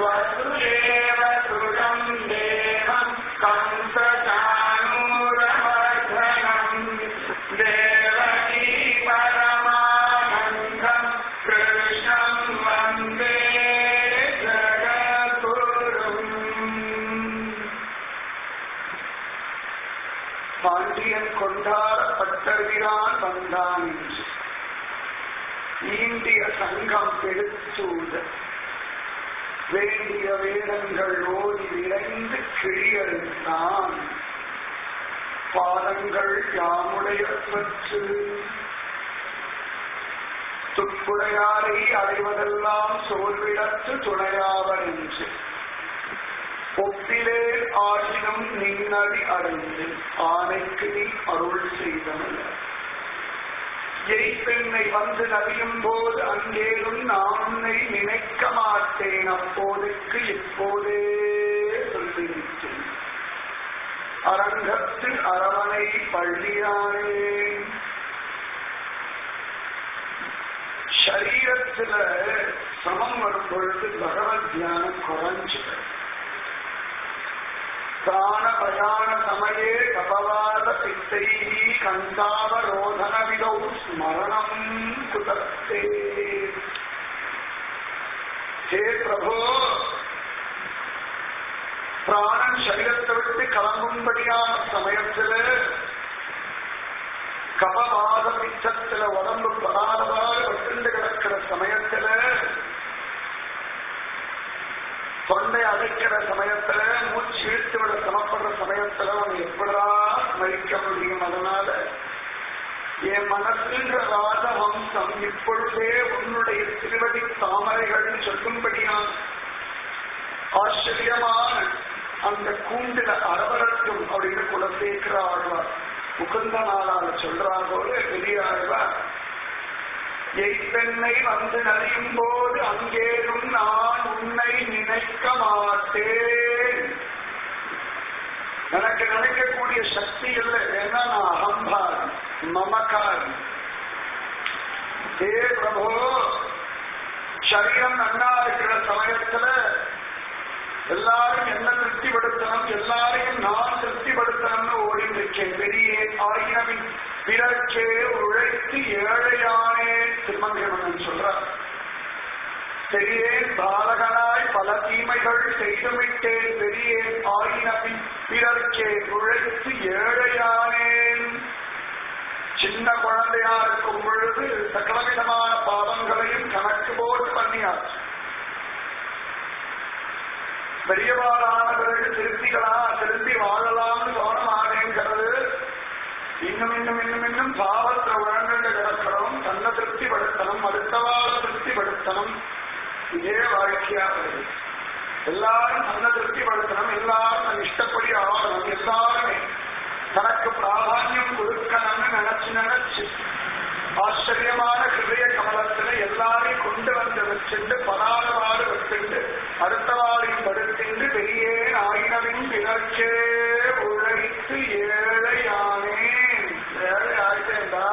वसुदेवसुरम् देवम् कंसचाणूरमर्दनम् देवकी परमानन्दम् कृष्णम् वन्दे जगद्गुरुम् பாண்டியன் கொண்டாட பட்டர்கிறான் வந்தான் என்று ஈண்டிய சங்கம் எடுத்தூத வேண்டிய வேதங்கள் ஓடி விரைந்து கிழியறிந்தான் பாதங்கள் யாமுடைய பற்று துப்புடையாரை அடைவதெல்லாம் சோர்விடத்து துணையாவர் என்று ஒப்பிலே ஆகினும் நின்னடி அடைந்து ஆணைக்கு நீ அருள் செய்தமல்ல எய்ப்பெண்ணை வந்து நவியும் போது அங்கேயும் நான் உன்னை நினைக்க மாட்டேன் அப்போதைக்கு இப்போதே சொல்லிவிட்டேன் அரங்கத்து அரவணை பள்ளியானே சரீரத்துல சமம் வரும் பொழுது பகவத் தியானம் குறைஞ்சுது பிராண பயான சமயே கபவாத பித்தை கந்தாவரோதன விதௌ ஸ்மரணம் குதத்தே ஹே பிரபோ பிராணன் சரீரத்தை விட்டு கிளம்பும்படியான சமயத்துல கபவாத பிச்சத்துல உடம்பு படாதவாறு வெட்டுண்டு கிடக்கிற சமயத்துல தொண்டை அடைக்கிற சமயத்துல மூச்சு இழுத்து விட சமப்படுற சமயத்துல அவன் எப்படா ஸ்மரிக்க முடியும் அதனால என் மனசுன்ற ராஜவம்சம் இப்பொழுதே உன்னுடைய திருவடி தாமரைகள் சொல்லும்படியான ஆச்சரியமான அந்த கூண்டில அரவரட்டும் அப்படின்னு குலசேகர ஆழ்வார் முகுந்த நாளால சொல்றார் போல பெரிய ஆழ்வார் எய்ப்பெண்ணை வந்து நலியும் போது அங்கேயும் நான் உன்னை நினைக்க மாட்டேன் எனக்கு நினைக்கக்கூடிய சக்தி இல்லை ஏன்னா நான் அகம்பாரம் மமக்காரம் ஹே பிரபு சரீரம் நன்னா இருக்கிற சமயத்துல எல்லாரும் என்ன திருப்திப்படுத்தணும் எல்லாரையும் நான் திருப்திப்படுத்தணும்னு ஓடி இருக்கேன் பெரிய ஆயினவின் பிறக்கே உழைத்து ஏழையானே திருமங்கமன் சொல்றார் பெரியேன் பாலகனாய் பல தீமைகள் செய்துவிட்டேன் பெரியேன் ஆயினவின் பிறர்க்கே உழைத்து ஏழையானேன் சின்ன குழந்தையா இருக்கும் பொழுது சகலவிதமான பாவங்களையும் கணக்கு போட்டு பண்ணியாச்சு பெரியவாளான பிறகு திருப்திகளா திரும்பி வாழலாம்னு கவனமானேங்கிறது இன்னும் இன்னும் இன்னும் இன்னும் பாவத்தை உழந்து கிடக்கிறோம் தன்னை திருப்திப்படுத்தணும் அடுத்தவாழ திருப்திப்படுத்தணும் இதே வாழ்க்கையா வருது எல்லாரும் தன்னை திருப்திப்படுத்தணும் எல்லாரும் தன் இஷ்டப்படி ஆடணும் எல்லாருமே தனக்கு பிராதானியம் கொடுக்கணும்னு நினைச்சு நினைச்சு ஆச்சரியமான ஹிருதய கமலத்துல எல்லாரையும் கொண்டு வந்து வச்சுட்டு பராதவாறு வச்சுட்டு அடுத்தவாளையும் படுத்திட்டு பெரிய ஆயினவின் பிறர்க்கே உழைத்து ஏழையானே ஏழை ஆயிட்டேண்டா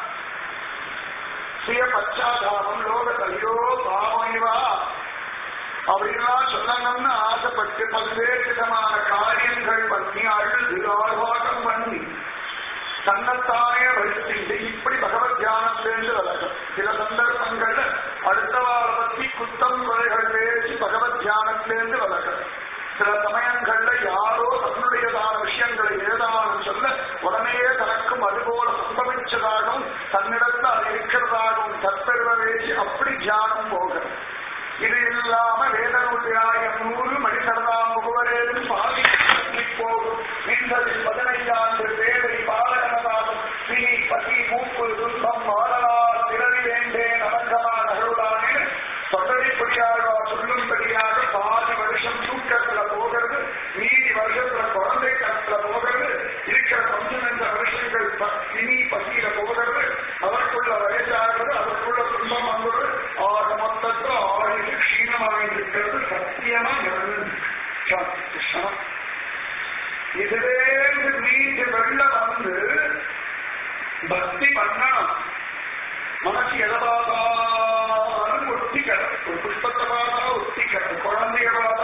சுய பச்சாதாபம் லோகத்தையோ பாவமைவா அப்படின்லாம் சொல்லணும்னு ஆசைப்பட்டு பல்வேறு விதமான காரியங்கள் பண்ணி அழுது ஆர்ப்பாட்டம் பண்ணி தன்னைத்தானே வலிச்சுட்டு இப்படி பகவத் தியானத்திலிருந்து விலகும் சில சந்தர்ப்பங்கள்ல அடுத்தவாளை பத்தி குத்தம் குறைகள் பேசி பகவத் தியானத்திலிருந்து விலகும் சில சமயங்கள்ல யாரோ தன்னுடையதான விஷயங்களை ஏதானும் சொல்ல உடனே தனக்கும் அதுபோல சம்பவிச்சதாகவும் தன்னிடத்தில் அது இருக்கிறதாகவும் தற்பெருவ பேசி அப்படி தியானம் போகிறது இது இல்லாம வேதனுடையாயம் நூறு மனிதர்தாம் முகவரேதும் பாதி போகும் நின்றதில் பதினைந்தாண்டு வேலை பாலகனதாகும் பிணி பசி மூப்பு துன்பம் வாழலால் பிறவி வேண்டேன் அடங்கமா நகருளானே தொடரிப்படியாக சொல்லும்படியாக பாதி வருஷம் தூக்கத்துல போகிறது மீதி வருஷத்துல குழந்தை கணத்துல போகிறது இருக்கிற கொஞ்சம் என்ற வருஷங்கள் இனி பசியில போகிறது அதற்குள்ள வயசாகிறது அதற்குள்ள துன்பம் வந்தது ஆக மொத்தத்தில் ஆயுள் க்ஷீணமாக இருக்கிறது சத்தியமா இதுவே மீது வெள்ள வந்து பக்தி பண்ணணும் மனசு எதை பார்த்தாலும் ஒத்திக்கணும் ஒரு புஷ்பத்தை பார்த்தா ஒத்திக்கணும் குழந்தைய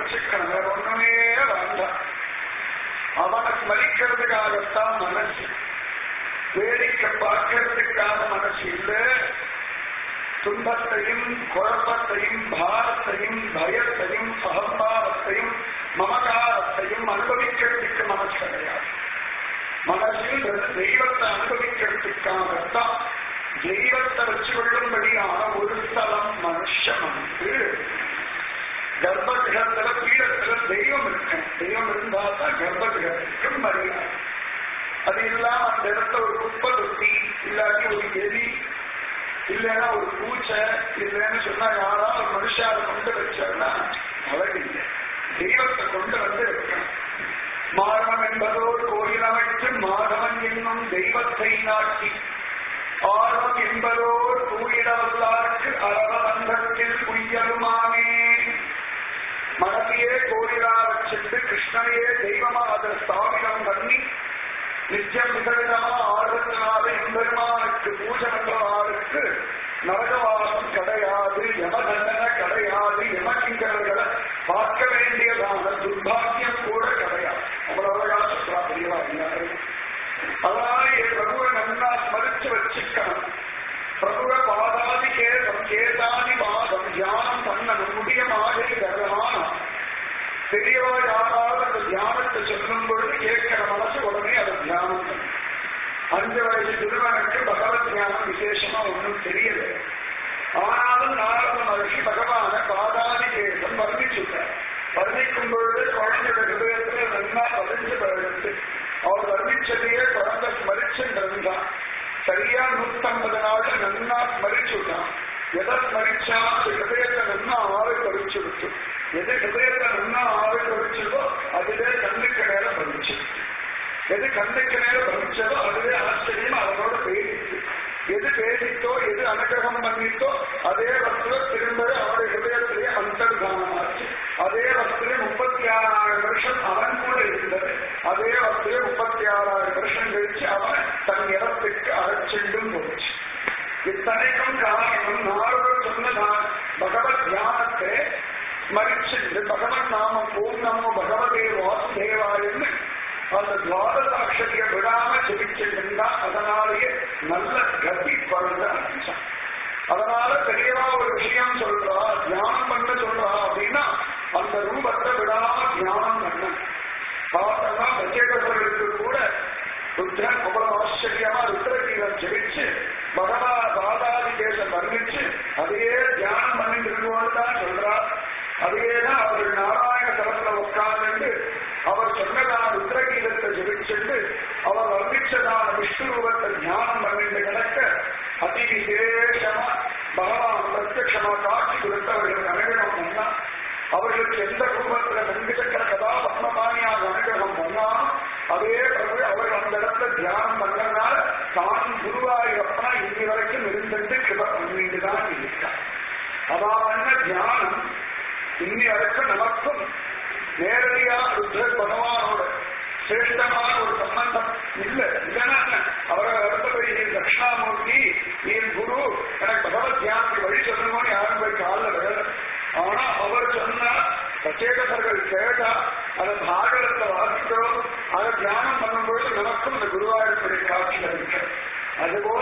வச்சுக்கணும் வேற ஒண்ணுமே வேண்டாம் அவனை ஸ்மரிக்கிறதுக்காகத்தான் மனசு வேடிக்கை பார்க்கறதுக்காக மனசு இல்லை துன்பத்தையும் குழப்பத்தையும் பாரத்தையும் பயத்தையும் அகம்பாவத்தையும் மமகாரத்தையும் அனுபவிக்கிறதுக்கு மனசு கிடையாது மனசில் வெறும் தெய்வத்தை அனுபவிக்கிறதுக்காகத்தான் தெய்வத்தை வச்சு கொள்ளும்படியான ஒரு ஸ்தலம் மனுஷன் வந்து கர்ப்பகிரகத்துல பீடத்துல தெய்வம் இருக்கு தெய்வம் இருந்தா தான் கர்ப்பகிரகத்துக்கு மரியாதை அது இல்லாம அந்த இடத்துல ஒரு குப்பை தொட்டி இல்லாட்டி ஒரு எலி இல்லைன்னா ஒரு பூச்சை இல்லைன்னு சொன்னா யாரா ஒரு மனுஷாவை கொண்டு வச்சாருன்னா அழகில்லை தெய்வத்தை கொண்டு வந்து வைக்கணும் மாரணம் என்பதோடு கோயில் அமைத்து மாதவன் என்னும் தெய்வத்தை நாட்டி ஆர்வம் என்பதோடு கூறிடவல்லாருக்கு அரவந்தத்தில் உய்யலுமாமே மனதையே கோயிலா வச்சிட்டு கிருஷ்ணனையே தெய்வமா அதை ஸ்தாபிதம் பண்ணி நித்தியம் விதவிதமா ஆர்வத்தினால எம்பெருமானுக்கு பூஜை பண்றவாளுக்கு நரகவாசம் கிடையாது யமதண்டனை கிடையாது யமகிங்கர்களை பார்க்க வேண்டியதான துர்பாக்கியம் கூட கிடையாது அவ்வளவு அழகா சொல்றா பெரியவா எல்லாரும் அதனால என் பிரபுவை நன்னா ஸ்மரிச்சு வச்சுக்கணும் பிரபுவ பாதாதி கேதம் கேதாதி பாதம் தியானம் பண்ண முடிய மாதிரி தரமானம் பெரியவா யாராவது அந்த தியானத்தை சொல்லும் பொழுது கேட்கிற மனசு உடனே அதை தியானம் பண்ணும் அஞ்சு வயசு திருமணக்கு பகவத் தியானம் விசேஷமா ஒன்றும் தெரியல ஆனாலும் நாரத மகர்ஷி பகவான பாதாதி கேசம் வர்ணிச்சுட்டார் வர்ணிக்கும் பொழுது குழந்தையோட ஹிருதயத்துல நல்லா பதிஞ்சு பழகுது அவர் வர்ணிச்சதையே குழந்தை ஸ்மரிச்சுன்றிருந்தான் சரியா நூத்தம்பது நாள் நன்னா ஸ்மரிச்சுட்டான் எதை ஸ்மரிச்சா அது ஹிருதயத்தை நன்னா ஆவை பறிச்சு விட்டு எது ஹிருதயத்தை நன்னா ஆவை பறிச்சதோ அதுவே கண்ணுக்கு நேர பறிச்சு எது கண்ணுக்கு நேர பறிச்சதோ அதுவே ஆச்சரியம் அவனோட பேசிச்சு எது பேசித்தோ எது அனுகிரகம் பண்ணித்தோ அதே வஸ்துவ திரும்ப அவருடைய ஹிருதயத்திலேயே அந்தர்தானமாச்சு அதே வஸ்துவே முப்பத்தி ஆறாயிரம் வருஷம் அவன் கூட இருந்தது அதே வஸ்துவே முப்பத்தி ஆறாயிரம் வருஷம் கழிச்சு அவன் தன் இடத்துக்கு அழைச்செண்டும் போச்சு இத்தனைக்கும் காரணம் நாரதர் சொன்னதான் பகவத் தியானத்தை ஸ்மரிச்சு பகவன் நாமம் ஓம் நமோ பகவதே வாசுதேவாயன்னு அந்த துவாதசாட்சரிய விடாம ஜபிச்சிருந்தா அதனாலேயே நல்ல கதி பிறந்த ஆரம்பிச்சான் அதனால பெரியவா ஒரு விஷயம் சொல்றா தியானம் பண்ண சொல்றா அப்படின்னா அந்த ரூபத்தை விடாம தியானம் பண்ண பார்த்தா பிரத்யேகர்களுக்கு கூட ருத்ரன் அவ்வளவு ஆச்சரியமா ருத்ரகீதம் ஜெயிச்சு பகவா பாதாதி தேசம் வர்ணிச்சு அதையே தியானம் பண்ணிட்டு இருக்கோம்னு தான் சொல்றா அதையேதான் அவர் நாராயண தலத்துல உட்கார்ந்து அவர் சொன்னதான ருத்ரகீதத்தை ஜெபிச்சுட்டு அவர் வர்ணிச்சதான விஷ்ணு ரூபத்தை தியானம் பண்ணிட்டு கிடக்க அதி விசேஷமா பகவான் பிரத்யமா காட்சி கொடுத்தவர்களுக்கு அனுகிரகம் பண்ணா அவர்களுக்கு எந்த ரூபத்துல சங்கச்சக்கர கதா பத்மபாணியாக அனுகிரகம் பண்ணாலும் அதே பிறகு அவர்கள் அந்த இடத்துல தியானம் பண்ணனால தான் குருவாயூரப்பனா இன்னி வரைக்கும் இருந்துட்டு கிருப பண்ணிட்டு தான் இருக்கான் அதான் தியானம் இன்னி வரைக்கும் நமக்கும் நேரடியா ருத்ரர் பகவானோட சிரேஷ்டமான ஒரு சம்பந்தம் இல்ல இல்லைன்னா அவரை அடுத்தபடி நீ தட்சிணாமூர்த்தி நீ குரு எனக்கு பகவத் தியானத்துக்கு வழி சொல்லணும்னு யாரும் போய் காலில் விழல ஆனா அவர் சொன்னா பிரத்யேகர்கள் கேட்டா அதை பாகவத்தை வாசிக்கிறோம் அதை தியானம் பண்ணும்பொழுது நமக்கும் இந்த குருவாயூர்படி காட்சி அளிக்க அதுபோல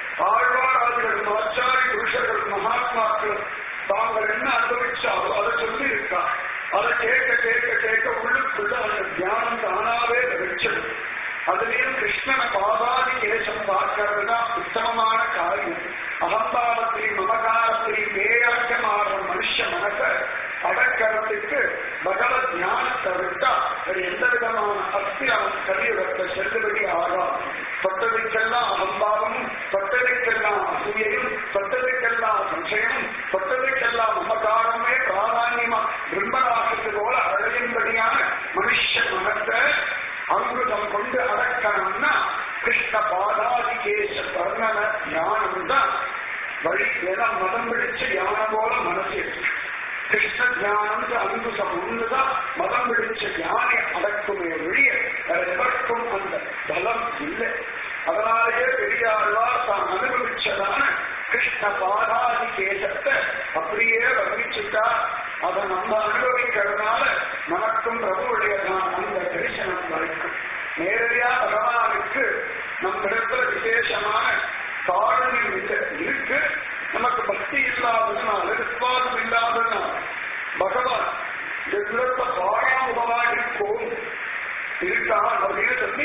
ஆழ்வாராதிகள் ஆச்சாரி புருஷர்கள் மகாத்மாக்கள் தாங்கள் என்ன அனுபவிச்சாலோ அதை சொல்லி இருக்கா அதை கேட்க கேட்க கேட்க உள்ளுக்குள்ள அந்த தியானம் தானாவே வச்சது அதுலயும் கிருஷ்ணனை பாதாதி கேசம் பார்க்கறதுதான் உத்தமமான காரியம் அகம்பாவத்தையும் மமகாரத்தையும் பேயாக்க மாறுற மனுஷ மனச அடக்கிறதுக்கு பகவத் ஞானத்தை விட்டா வேறு எந்த விதமான அஸ்திரம் கலியுகத்தை செல்லுபடி ஆகாம் தொட்டதுக்கெல்லாம் அகம்பாவமும் தொட்டதுக்கெல்லாம் அசூயையும் தொட்டதுக்கெல்லாம் சம்சயமும் தொட்டதுக்கெல்லாம் மமகாரமே பிராதான்யமா பிரம்மராசத்து போல அழையும்படியான மனுஷ மனத்தை அங்குதம் கொண்டு அடக்கணும்னா கிருஷ்ண பாதாதி கேச வர்ணன ஞானம் தான் வழி ஏன்னா மதம் பிடிச்ச ஞானம் போல மனசு இருக்கு கிருஷ்ண தியானம் அங்குசம் ஒண்ணுதான் மதம் பிடிச்ச ஞானி அடக்குமே ஒழிய வேற எவருக்கும் அந்த பலம் இல்லை அதனாலேயே பெரியாழ்வார் தான் அனுபவிச்சதான கிருஷ்ண பாதாதி கேசத்தை அப்படியே வர்ணிச்சுட்டா அதை நம்ம அனுபவிக்கிறதுனால நமக்கும் பிரபுவுடையதான் அந்த தரிசனம் கிடைக்கும் நேரடியா பகவானுக்கு நம்ம இடத்துல விசேஷமான காரணம் இருக்கு நமக்கு பக்தி இல்லாததுனால விசுவாசம் இல்லாததுனால பகவான் எதிர்த்த பாராமுகமா இருக்கும் இருக்கான் அப்படின்னு சொல்லி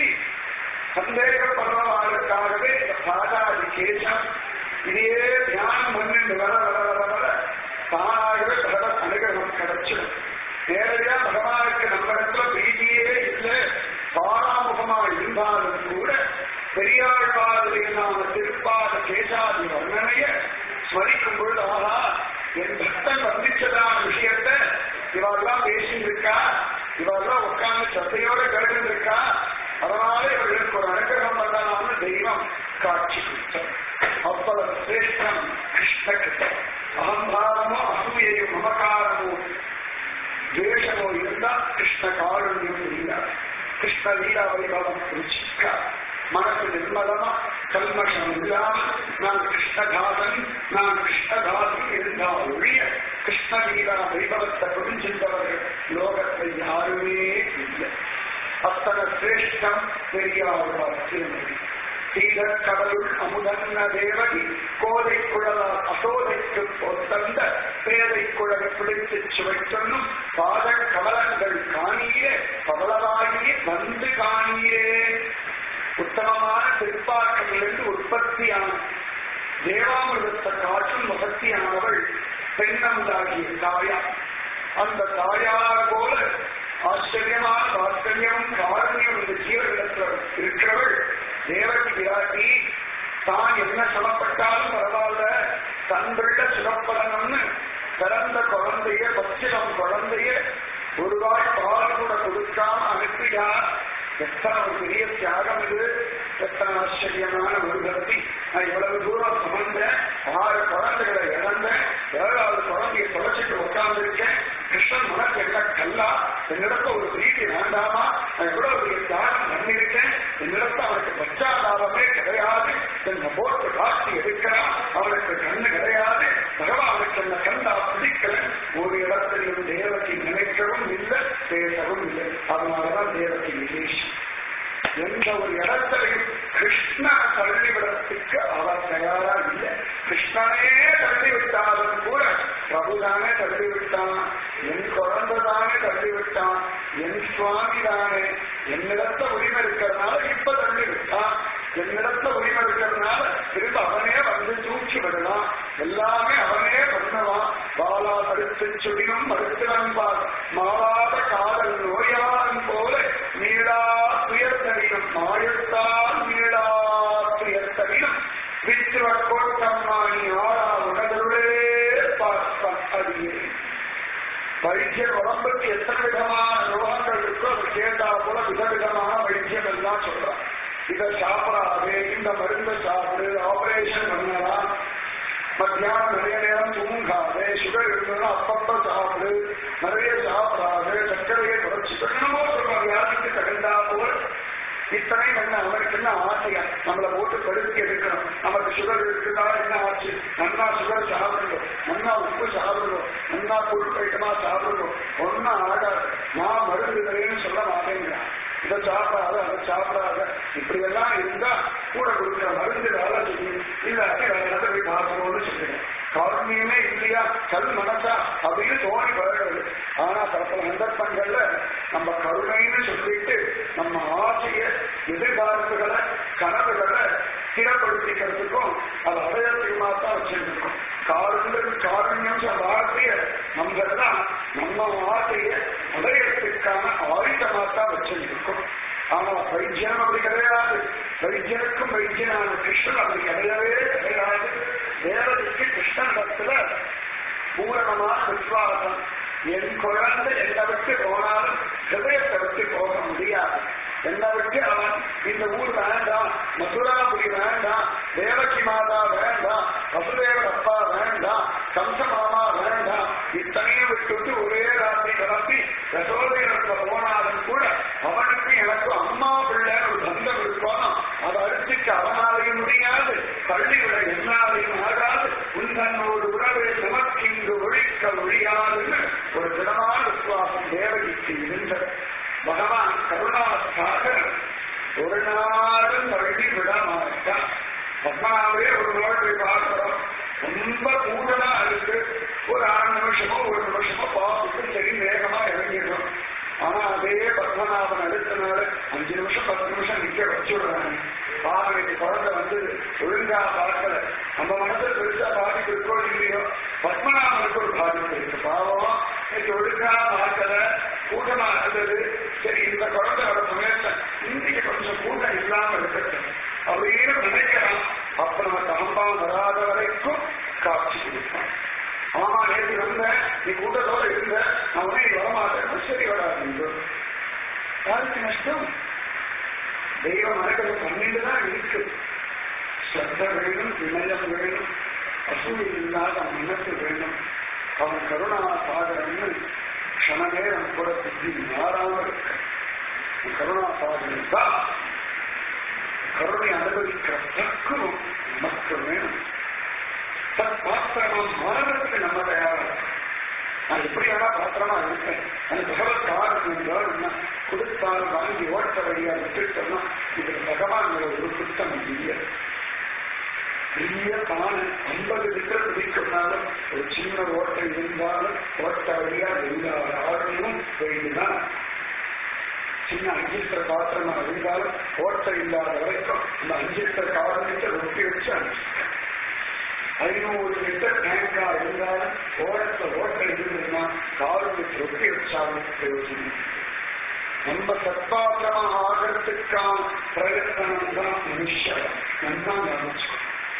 சந்தேகப்படுறவாளுக்காகவே சாதாதி கேசம் இதையே தியானம் பண்ணிட்டு வர வர வர வர தானாகவே பகவத் அனுகிரகம் கிடைச்சிடும் நேரடியா பகவானுக்கு நம்ம இடத்துல பிரீதியே இல்லை பாராமுகமா இருந்தாலும் கூட பெரியாழ்வாருடையனான திருப்பாத கேசாதி வர்ணனைய ஸ்மரிக்கும் பொழுது ஆஹா என் பக்தன் வந்திச்சதான விஷயத்த இவெல்லாம் பேசிட்டு இருக்கா இவெல்லாம் உட்கார்ந்து சத்தையோட கேட்டு இருக்கா அதனால இவர்களுக்கு ஒரு அனுகிரகம் பண்ணலாம்னு தெய்வம் காட்சி கொடுத்தார் அவ்வளவு சிரேஷ்டம் கிருஷ்ண கிருஷ்ணம் அகம்பாரமோ அசூயையும் மமகாரமோ துவேஷமோ இருந்தா கிருஷ்ண காருண்யம் புரியார் கிருஷ்ண லீலா வைபவம் ருச்சிக்கா மனசு நிர்மலமா கல்மஷம் இல்லாம நான் கிருஷ்ணதாசன் நான் கிருஷ்ணதாசன் இருந்தா ஒழிய கிருஷ்ண லீலா வைபவத்தை புரிஞ்சின்றவர்கள் லோகத்தை யாருமே இல்லை அத்தனை சிரேஷ்டம் பெரியார் திருமணி சீதர் கடவுள் அமுதன்ன தேவகி கோதை குழலால் அசோதைக்கு பொத்தந்த பேதை குழல் பிடித்து சுவைச்சொன்னும் பாத கமலங்கள் காணியே பவளவாகியே வந்து காணியே உத்தமமான திருப்பாக்கங்களிலிருந்து உற்பத்தியான தேவாமிரத்தை காட்டும் வசத்தியானவள் பெண்ணந்தாகிய தாயா அந்த தாயார் போல ஆச்சரியமான வாத்சல்யம் காரணியம் இந்த ஜீவனிடத்தில் இருக்கிறவள் தேவகி விராட்டி தான் என்ன சொல்லப்பட்டாலும் பரவாயில்ல தன் பிள்ளை சுகப்படணும்னு பிறந்த குழந்தைய பச்சிடம் குழந்தைய ஒரு வாய் பால் கூட கொடுக்காம அனுப்பினார் எத்தனை ஒரு பெரிய தியாகம் இது எத்தனை ஆச்சரியமான ஒரு பக்தி நான் இவ்வளவு தூரம் சுமந்தேன் ஆறு குழந்தைகளை இழந்தேன் ஏழாவது குழந்தையை தொலைச்சிட்டு உட்கார்ந்துருக்கேன் கிருஷ்ணன் மனசு என்ன கல்லா என்னிடத்த ஒரு பிரீதி வேண்டாமா நான் எவ்வளவு பெரிய தியாகம் பண்ணிருக்கேன் என்னிடத்த அவனுக்கு பச்சாதாபமே கிடையாது என்ன போட்டு காட்சி எடுக்கிறான் அவனுக்கு கண்ணு கிடையாது பகவானுக்கு என்ன கண்டா பிடிக்கல ஒரு இடத்திலும் தேவத்தை நினைக்கவும் இல்லை பேசவும் இல்லை அதனாலதான் தேவத்தை விசேஷம் எந்த ஒரு இடத்திலையும் கிருஷ்ண தள்ளிவிடத்துக்கு அவர் தயாரா இல்லை கிருஷ்ணனே தள்ளிவிட்டாலும் கூட பிரபுதானே தள்ளிவிட்டான் என் குழந்தை தானே தள்ளிவிட்டான் என் சுவாமி தானே என்னிடத்த உரிமை இருக்கிறதுனால இப்ப தள்ளிவிட்டான் என்னிடத்த உரிமை இருக்கிறதுனால திரும்ப அவனே வந்து தூக்கி விடலாம் எல்லாமே அவனே பண்ணுவான் பாலா மறுத்து சுடினும் மறுத்து நண்பார் மாறாத காதல் நோயான் போல மீளா துயர்த்தறியும் மாயத்தால் மீளா துயர்த்தறியும் வித்துவ கோட்டம்மாணி ஆளா உணர்வுளே பார்ப்பான் அடியே வைத்தியர் உடம்புக்கு எத்தனை விதமான ரோகங்கள் இருக்கோ அது கேட்டா போல விதவிதமான வைத்தியம் எல்லாம் சொல்றான் இதை சாப்பிடாது இந்த மருந்து சாப்பிடு ஆபரேஷன் பண்ணலாம் மத்தியானம் நிறைய நேரம் தூங்காது சுகர் இருந்ததுன்னா அப்பப்ப சாப்பிடு நிறைய சாப்பிடாது சர்க்கரையை குறைச்சிட்டு என்னமோ சொல்றாங்க வியாதிக்கு தகுந்தா போல இத்தனை என்ன அவனுக்கு என்ன ஆசையா நம்மளை போட்டு படுத்தி எடுக்கணும் நமக்கு சுகர் இருக்குதா என்ன ஆச்சு நன்னா சுகர் சாப்பிடுங்க நன்னா உப்பு சாப்பிடுங்க நன்னா கொழுப்பு ஐட்டமா சாப்பிடுங்க ஒன்னும் ஆகாது நான் மருந்து தரேன்னு சொல்ல மாட்டேங்கிறான் இதை சாப்பிடாத அதை சாப்பிடாத இப்படி எல்லாம் இருந்தா கூட கொடுக்குற மருந்து வேலை செய்யும் இல்லாட்டி வேற இடத்துல போய் பார்க்கணும்னு சொல்லுங்க காரணியமே இல்லையா கல் மனசா அப்படின்னு தோணி வருகிறது ஆனா சில பல சந்தர்ப்பங்கள்ல நம்ம கருணைன்னு சொல்லிட்டு நம்ம ஆசைய எதிர்பார்ப்புகளை கனவுகளை ஸ்திரப்படுத்திக்கிறதுக்கும் அது அடையத்துக்குமா தான் வச்சிருக்கோம் காருண்யம் காருண்யம் சொல்ற வார்த்தைய நம்ம எல்லாம் நம்ம ஆசைய அடையறதுக்கான ஆயுதமா தான் வச்சிருக்கோம் ஆனா வைத்தியனம் அப்படி கிடையாது வைத்தியனுக்கும் வைத்தியனான கிருஷ்ணன் அப்படி கிடையவே கிடையாது தேவதைக்கு கிருஷ்ணனிடத்துல பூரணமான விசுவாசம் என் குழந்தை என்னை விட்டு போனாலும் ஹிருதயத்தை விட்டு போக முடியாது என்னை விட்டு அவன் இந்த ஊர் வேண்டாம் மதுராபுரி வேண்டாம் தேவகி மாதா வேண்டாம் வசுதேவர் அப்பா வேண்டாம் கம்ச மாமா வேண்டாம் இத்தனையும் விட்டுட்டு ஒரே ராத்திரி கிளம்பி யசோதையிடத்துல போனாலும் கூட அவனுக்கு எனக்கு அம்மா பிள்ளை ஒரு பந்தம் இருக்கணும் அதை அடிச்சுட்டு அவனாலையும் முடியாது பள்ளிவிட என்னாலையும் ஆகாது உந்தன்னோடு உறவை நமக்கு இங்கு ஒழிக்க ஒழியாதுன்னு சாகரம் ஒரு நாளும் தள்ளி விட மாட்டான் பத்மநாபரே ஒரு நாள் போய் பார்க்கிறோம் ரொம்ப கூட்டமா இருக்கு ஒரு ஆறு நிமிஷமோ ஒரு நிமிஷமோ பார்த்துட்டு சரி வேகமா இறங்கிடுறோம் ஆனா அதே பத்மநாபன் அடுத்த நாள் அஞ்சு நிமிஷம் பத்து நிமிஷம் நிக்க வச்சு விடுறாங்க பாவனைக்கு குழந்தை வந்து ஒழுங்கா பார்க்கல நம்ம மனசுல பெருசா பாதிப்பு இருக்கோ இல்லையோ பத்மநாபனுக்கு ஒரு பாதிப்பு இருக்கு பாவம் இன்னைக்கு ஒழுங்கா பார்க்கல கூட்டமா இருந்தது சரி இந்த குழந்தை வர சமயத்தை இன்னைக்கு கொஞ்சம் கூட்டம் இல்லாம இருக்கட்டும் அப்படின்னு நினைக்கலாம் அப்ப நமக்கு அம்பாம் வராத வரைக்கும் காட்சி கொடுப்பான் ஆமா நேற்று வந்த நீ கூட்டத்தோட இருந்த நான் உடனே வரமாட்டேன் சரி வராது யாருக்கு நஷ்டம் தெய்வம் மரங்கள் பன்னெண்டு தான் இருக்கு ஸ்ரத்த வேணும் வினயம் வேணும் அசூய் இல்லாத மனசு வேணும் அவன் கருணா சாகரம்னு க்ஷண நேரம் கூட புத்தி மாறாம இருக்க கருணா சாகரம் தான் கருணை அனுபவிக்கிற தக்குவம் நமக்கு வேணும் தன் பாத்திரமா மாறதுக்கு நம்ம தயாரா நான் எப்படி வேணா பாத்திரமா இருப்பேன் அந்த பகவத் காரணம் என்றால் என்ன கொடுத்தால் வாங்கி ஓட்ட வழியா விட்டுட்டோம்னா இது பகவான் ஒரு குத்தம் இல்லை பெரிய பானை ஐம்பது லிட்டர் பிடிக்கும்னாலும் ஒரு சின்ன ஓட்டை இருந்தாலும் ஓட்ட வழியா எல்லா ஆடையும் வேண்டிதான் சின்ன அஞ்சு லிட்டர் பாத்திரமா இருந்தாலும் ஓட்டை இல்லாத வரைக்கும் இந்த அஞ்சு லிட்டர் கால் லிட்டர் ஒட்டி வச்சு அனுப்பிச்சிட்டேன் ஐநூறு லிட்டர் டேங்கா இருந்தாலும் ஓரத்தை ஓட்ட இருந்ததுன்னா காலுக்கு ஒட்டி வச்சாலும் பிரயோஜனம் நம்ம சத்பாத்திரமா ஆகிறதுக்கான பிரயத்தனம் தான் மனுஷன் நல்லா நினைச்சுக்கணும்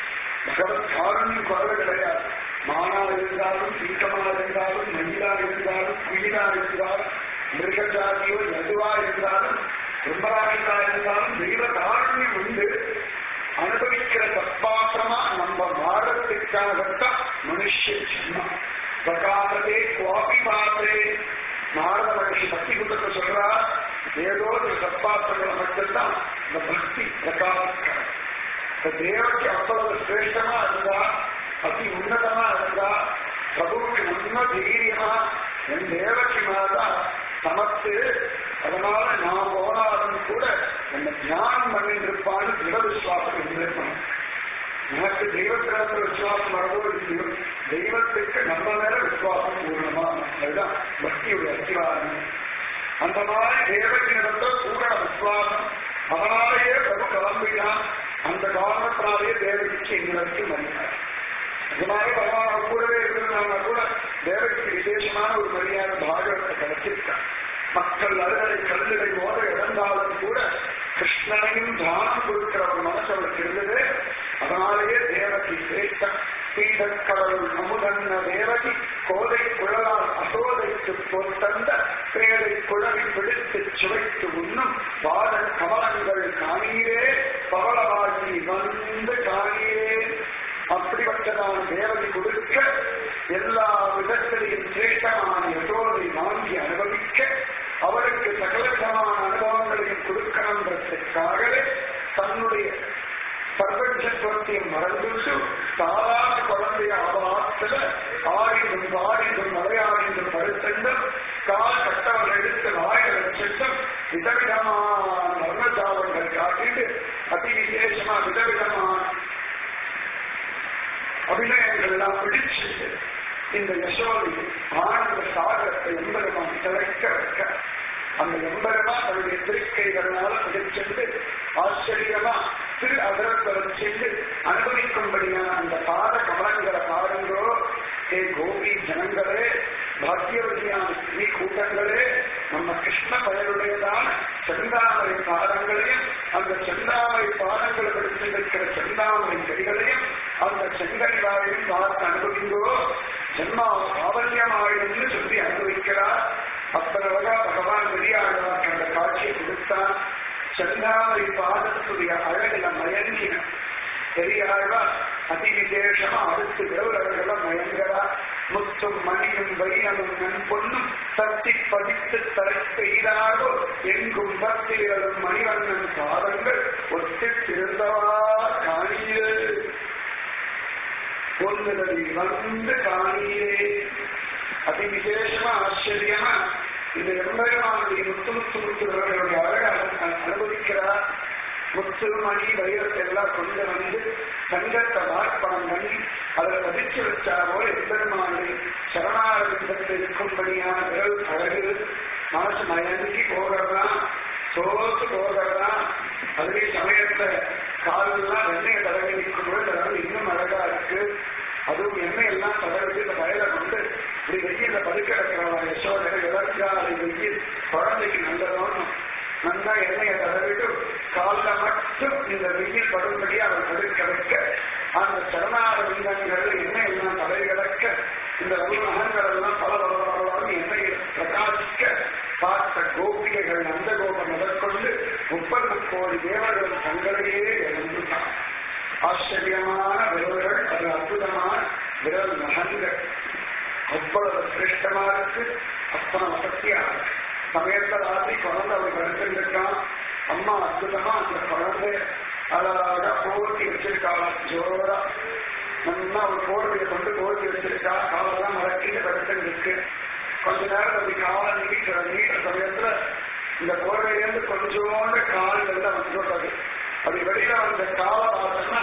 பகவத் காரணியம் குறவு கிடையாது மானா இருந்தாலும் சீக்கமா இருந்தாலும் மயிலா இருந்தாலும் குயிலா இருந்தாலும் மிருக ஜாதியோ எதுவா இருந்தாலும் பிரம்மராஜா இருந்தாலும் தெய்வ காரணியம் உண்டு அனுபவிக்கிற தப்பாத்திரமா நம்ம மாறத்துக்காகத்தான் மனுஷ ஜென்மம் பிரகாசத்தே குவாபி பாத்திரே நாரத மகிழ்ச்சி பக்தி குட்டத்தை சொல்றா ஏதோ ஒரு சத்பாத்திரங்களை மட்டும்தான் இந்த பக்தி பிரகாசிக்கிறது இந்த தேவக்கு அவ்வளவு சிரேஷ்டமா இருந்தா அதி உன்னதமா இருந்தா பிரபுவுக்கு உண்மை தைரியமா என் தேவக்கு மாதா சமத்து அதனால நான் போனாலும் கூட என்ன தியானம் பண்ணிட்டு இருப்பான்னு திட விசுவாசம் இருந்திருக்கணும் எனக்கு தெய்வத்திடத்துல விசுவாசம் வரவோ இல்லையோ தெய்வத்துக்கு நம்ம மேல விசுவாசம் பூர்ணமா அதுதான் பக்தியுடைய அத்திவாரம் அந்த மாதிரி தேவத்தினிடத்த பூரண விசுவாசம் அதனாலேயே பிரபு கிளம்பினான் அந்த காரணத்தினாலேயே தேவகிக்கு எங்களுக்கு மரியாதை அதனாலே பகவான் கூடவே இருந்தாங்க கூட தேவகிக்கு விசேஷமான ஒரு மரியாதை பாகவத்தை கிடைச்சிருக்காங்க மக்கள் அறுவடை கல்லுடை மோத இழந்தாலும் கூட கிருஷ்ணனையும் தானம் கொடுக்கிற ஒரு மனசு அவளுக்கு இருந்தது அதனாலேயே தேவகி சிரேஷ்டம் பீடக்கடல் அமுதன்ன தேவகி கோதை குழலால் அசோதைக்கு பொத்தந்த பேதை குழவி பிடித்து சுவைத்து உண்ணும் பாத கமலங்கள் காணீரே பவளவாகி வந்து காணீரே அப்படிப்பட்டதான தேவதை கொடுக்க எல்லா விதத்திலையும் சிரேஷ்டமான யசோதை வாங்கி அனுபவிக்க அவருக்கு சகலவிதமான அனுபவங்களையும் கொடுக்கணுன்றதுக்காகவே தன்னுடைய சர்வஜத்துவத்தை மறந்துட்டு சாதாரண குழந்தைய அவலாத்துல ஆடிந்தும் பாடிந்தும் மலையாடிந்தும் படுத்தென்றும் கால் கட்டவர்கள் எடுத்து வாயில் வச்சிட்டும் விதவிதமான வர்ணஜாலங்கள் காட்டிட்டு அதி விசேஷமா விதவிதமான அபிநயங்கள் எல்லாம் பிடிச்சு இந்த யசோதை ஆனந்த சாகரத்தை எம்பெருமான் திளைக்க வைக்க அந்த எம்பெருமான் தன்னுடைய திருக்கைகளால பிடிச்சென்று ஆச்சரியமா திரு அகரத்தலம் சென்று அனுபவிக்கும்படியான அந்த பாத கமலங்களை பாருங்கோ ஹே கோபி ஜனங்களே பாக்கியவதியான ஸ்ரீ கூட்டங்களே நம்ம கிருஷ்ண பயனுடையதான செந்தாமரை பாதங்களையும் அந்த செந்தாமரை பாதங்களை படித்திருக்கிற செந்தாமரை செடிகளையும் அந்த செங்கல் வாழையும் பார்த்து அனுபவிங்கோ ஜென்மா ஆவல்யமாயிருந்து சொல்லி அனுபவிக்கிறார் அத்தனை வகா பகவான் வெளியாடுவார் அந்த காட்சியை கொடுத்தான் செந்தாமரை பாதத்துடைய அழகில மயங்கின பெரியாழ்வா அதி விசேஷமா அடுத்து தேவர்கள மயங்கரா முத்தும் மணியும் வைரமும் நன் பொண்ணும் தத்தி பதித்து தரை பெய்தாரோ எங்கும் பத்திரலும் மணிவண்ணன் பாதங்கள் ஒத்து திருந்தவா காணியே பொன்னுதவி வந்து காணியே அதி விசேஷமா ஆச்சரியமா இந்த எம்பெருமானுடைய முத்து முத்து முத்துகளுடைய அழகை அவன் அனுபவிக்கிறார் முத்து மணி வைரத்தை எல்லாம் கொண்டு வந்து தங்கத்தை வார்ப்பணம் பண்ணி அதில் பதிச்சு வச்சா போல எம்பெருமானுடைய சரணாரவிந்தத்தில் இருக்கும்படியான விரல் அழகு மனசு மயங்கி போகிறதான் சோத்து போகிறதான் அதே சமயத்துல காலெல்லாம் வெண்ணெய் தடவை நிற்கும் பொழுது அதனால இன்னும் அழகா இருக்கு அதுவும் எண்ணெய் எல்லாம் தடவிட்டு இந்த வயலை கொண்டு இப்படி வெயில பதுக்க இருக்கிறவா யசோதனை எதற்காக வெயில் குழந்தைக்கு நல்லதோன்னு நல்லா எண்ணெயை தடவிட்டு காலில் மட்டும் இந்த வெயில் படும்படி அவர் படுக்க வைக்க அந்த சரணார விந்தங்கள் எண்ணெய் எல்லாம் தடவி கிடக்க இந்த நகங்கள் எல்லாம் பல பல பலவாக எண்ணெயில் பிரகாசிக்க பார்த்த கோபிகைகள் அந்த கோபம் முதற்கொண்டு முப்பது கோடி தேவர்கள் தங்களையே இழந்துட்டான் ஆச்சரியமான விரல்கள் அது அற்புதமான விரல் நகங்கள் அவ்வளவு சிரேஷ்டமா இருக்கு அத்தனை வசதியா இருக்கு சமயத்தை ராத்திரி குழந்தை அவர் படுத்திருக்கான் அம்மா அற்புதமா அந்த குழந்தை அழகா போர்த்தி வச்சிருக்காளாம் ஜோரா நல்லா ஒரு போர்வையை கொண்டு போர்த்தி வச்சிருக்கா காலெல்லாம் மறக்கிட்டு படுத்துட்டு இருக்கு கொஞ்ச நேரம் அப்படி காலை நீக்கிற நீட்ட சமயத்துல இந்த போர்வையிலேருந்து கொஞ்சோண்டு கால் எல்லாம் வந்துள்ளது அப்படி வெளியில வந்த காலை பார்த்தோம்னா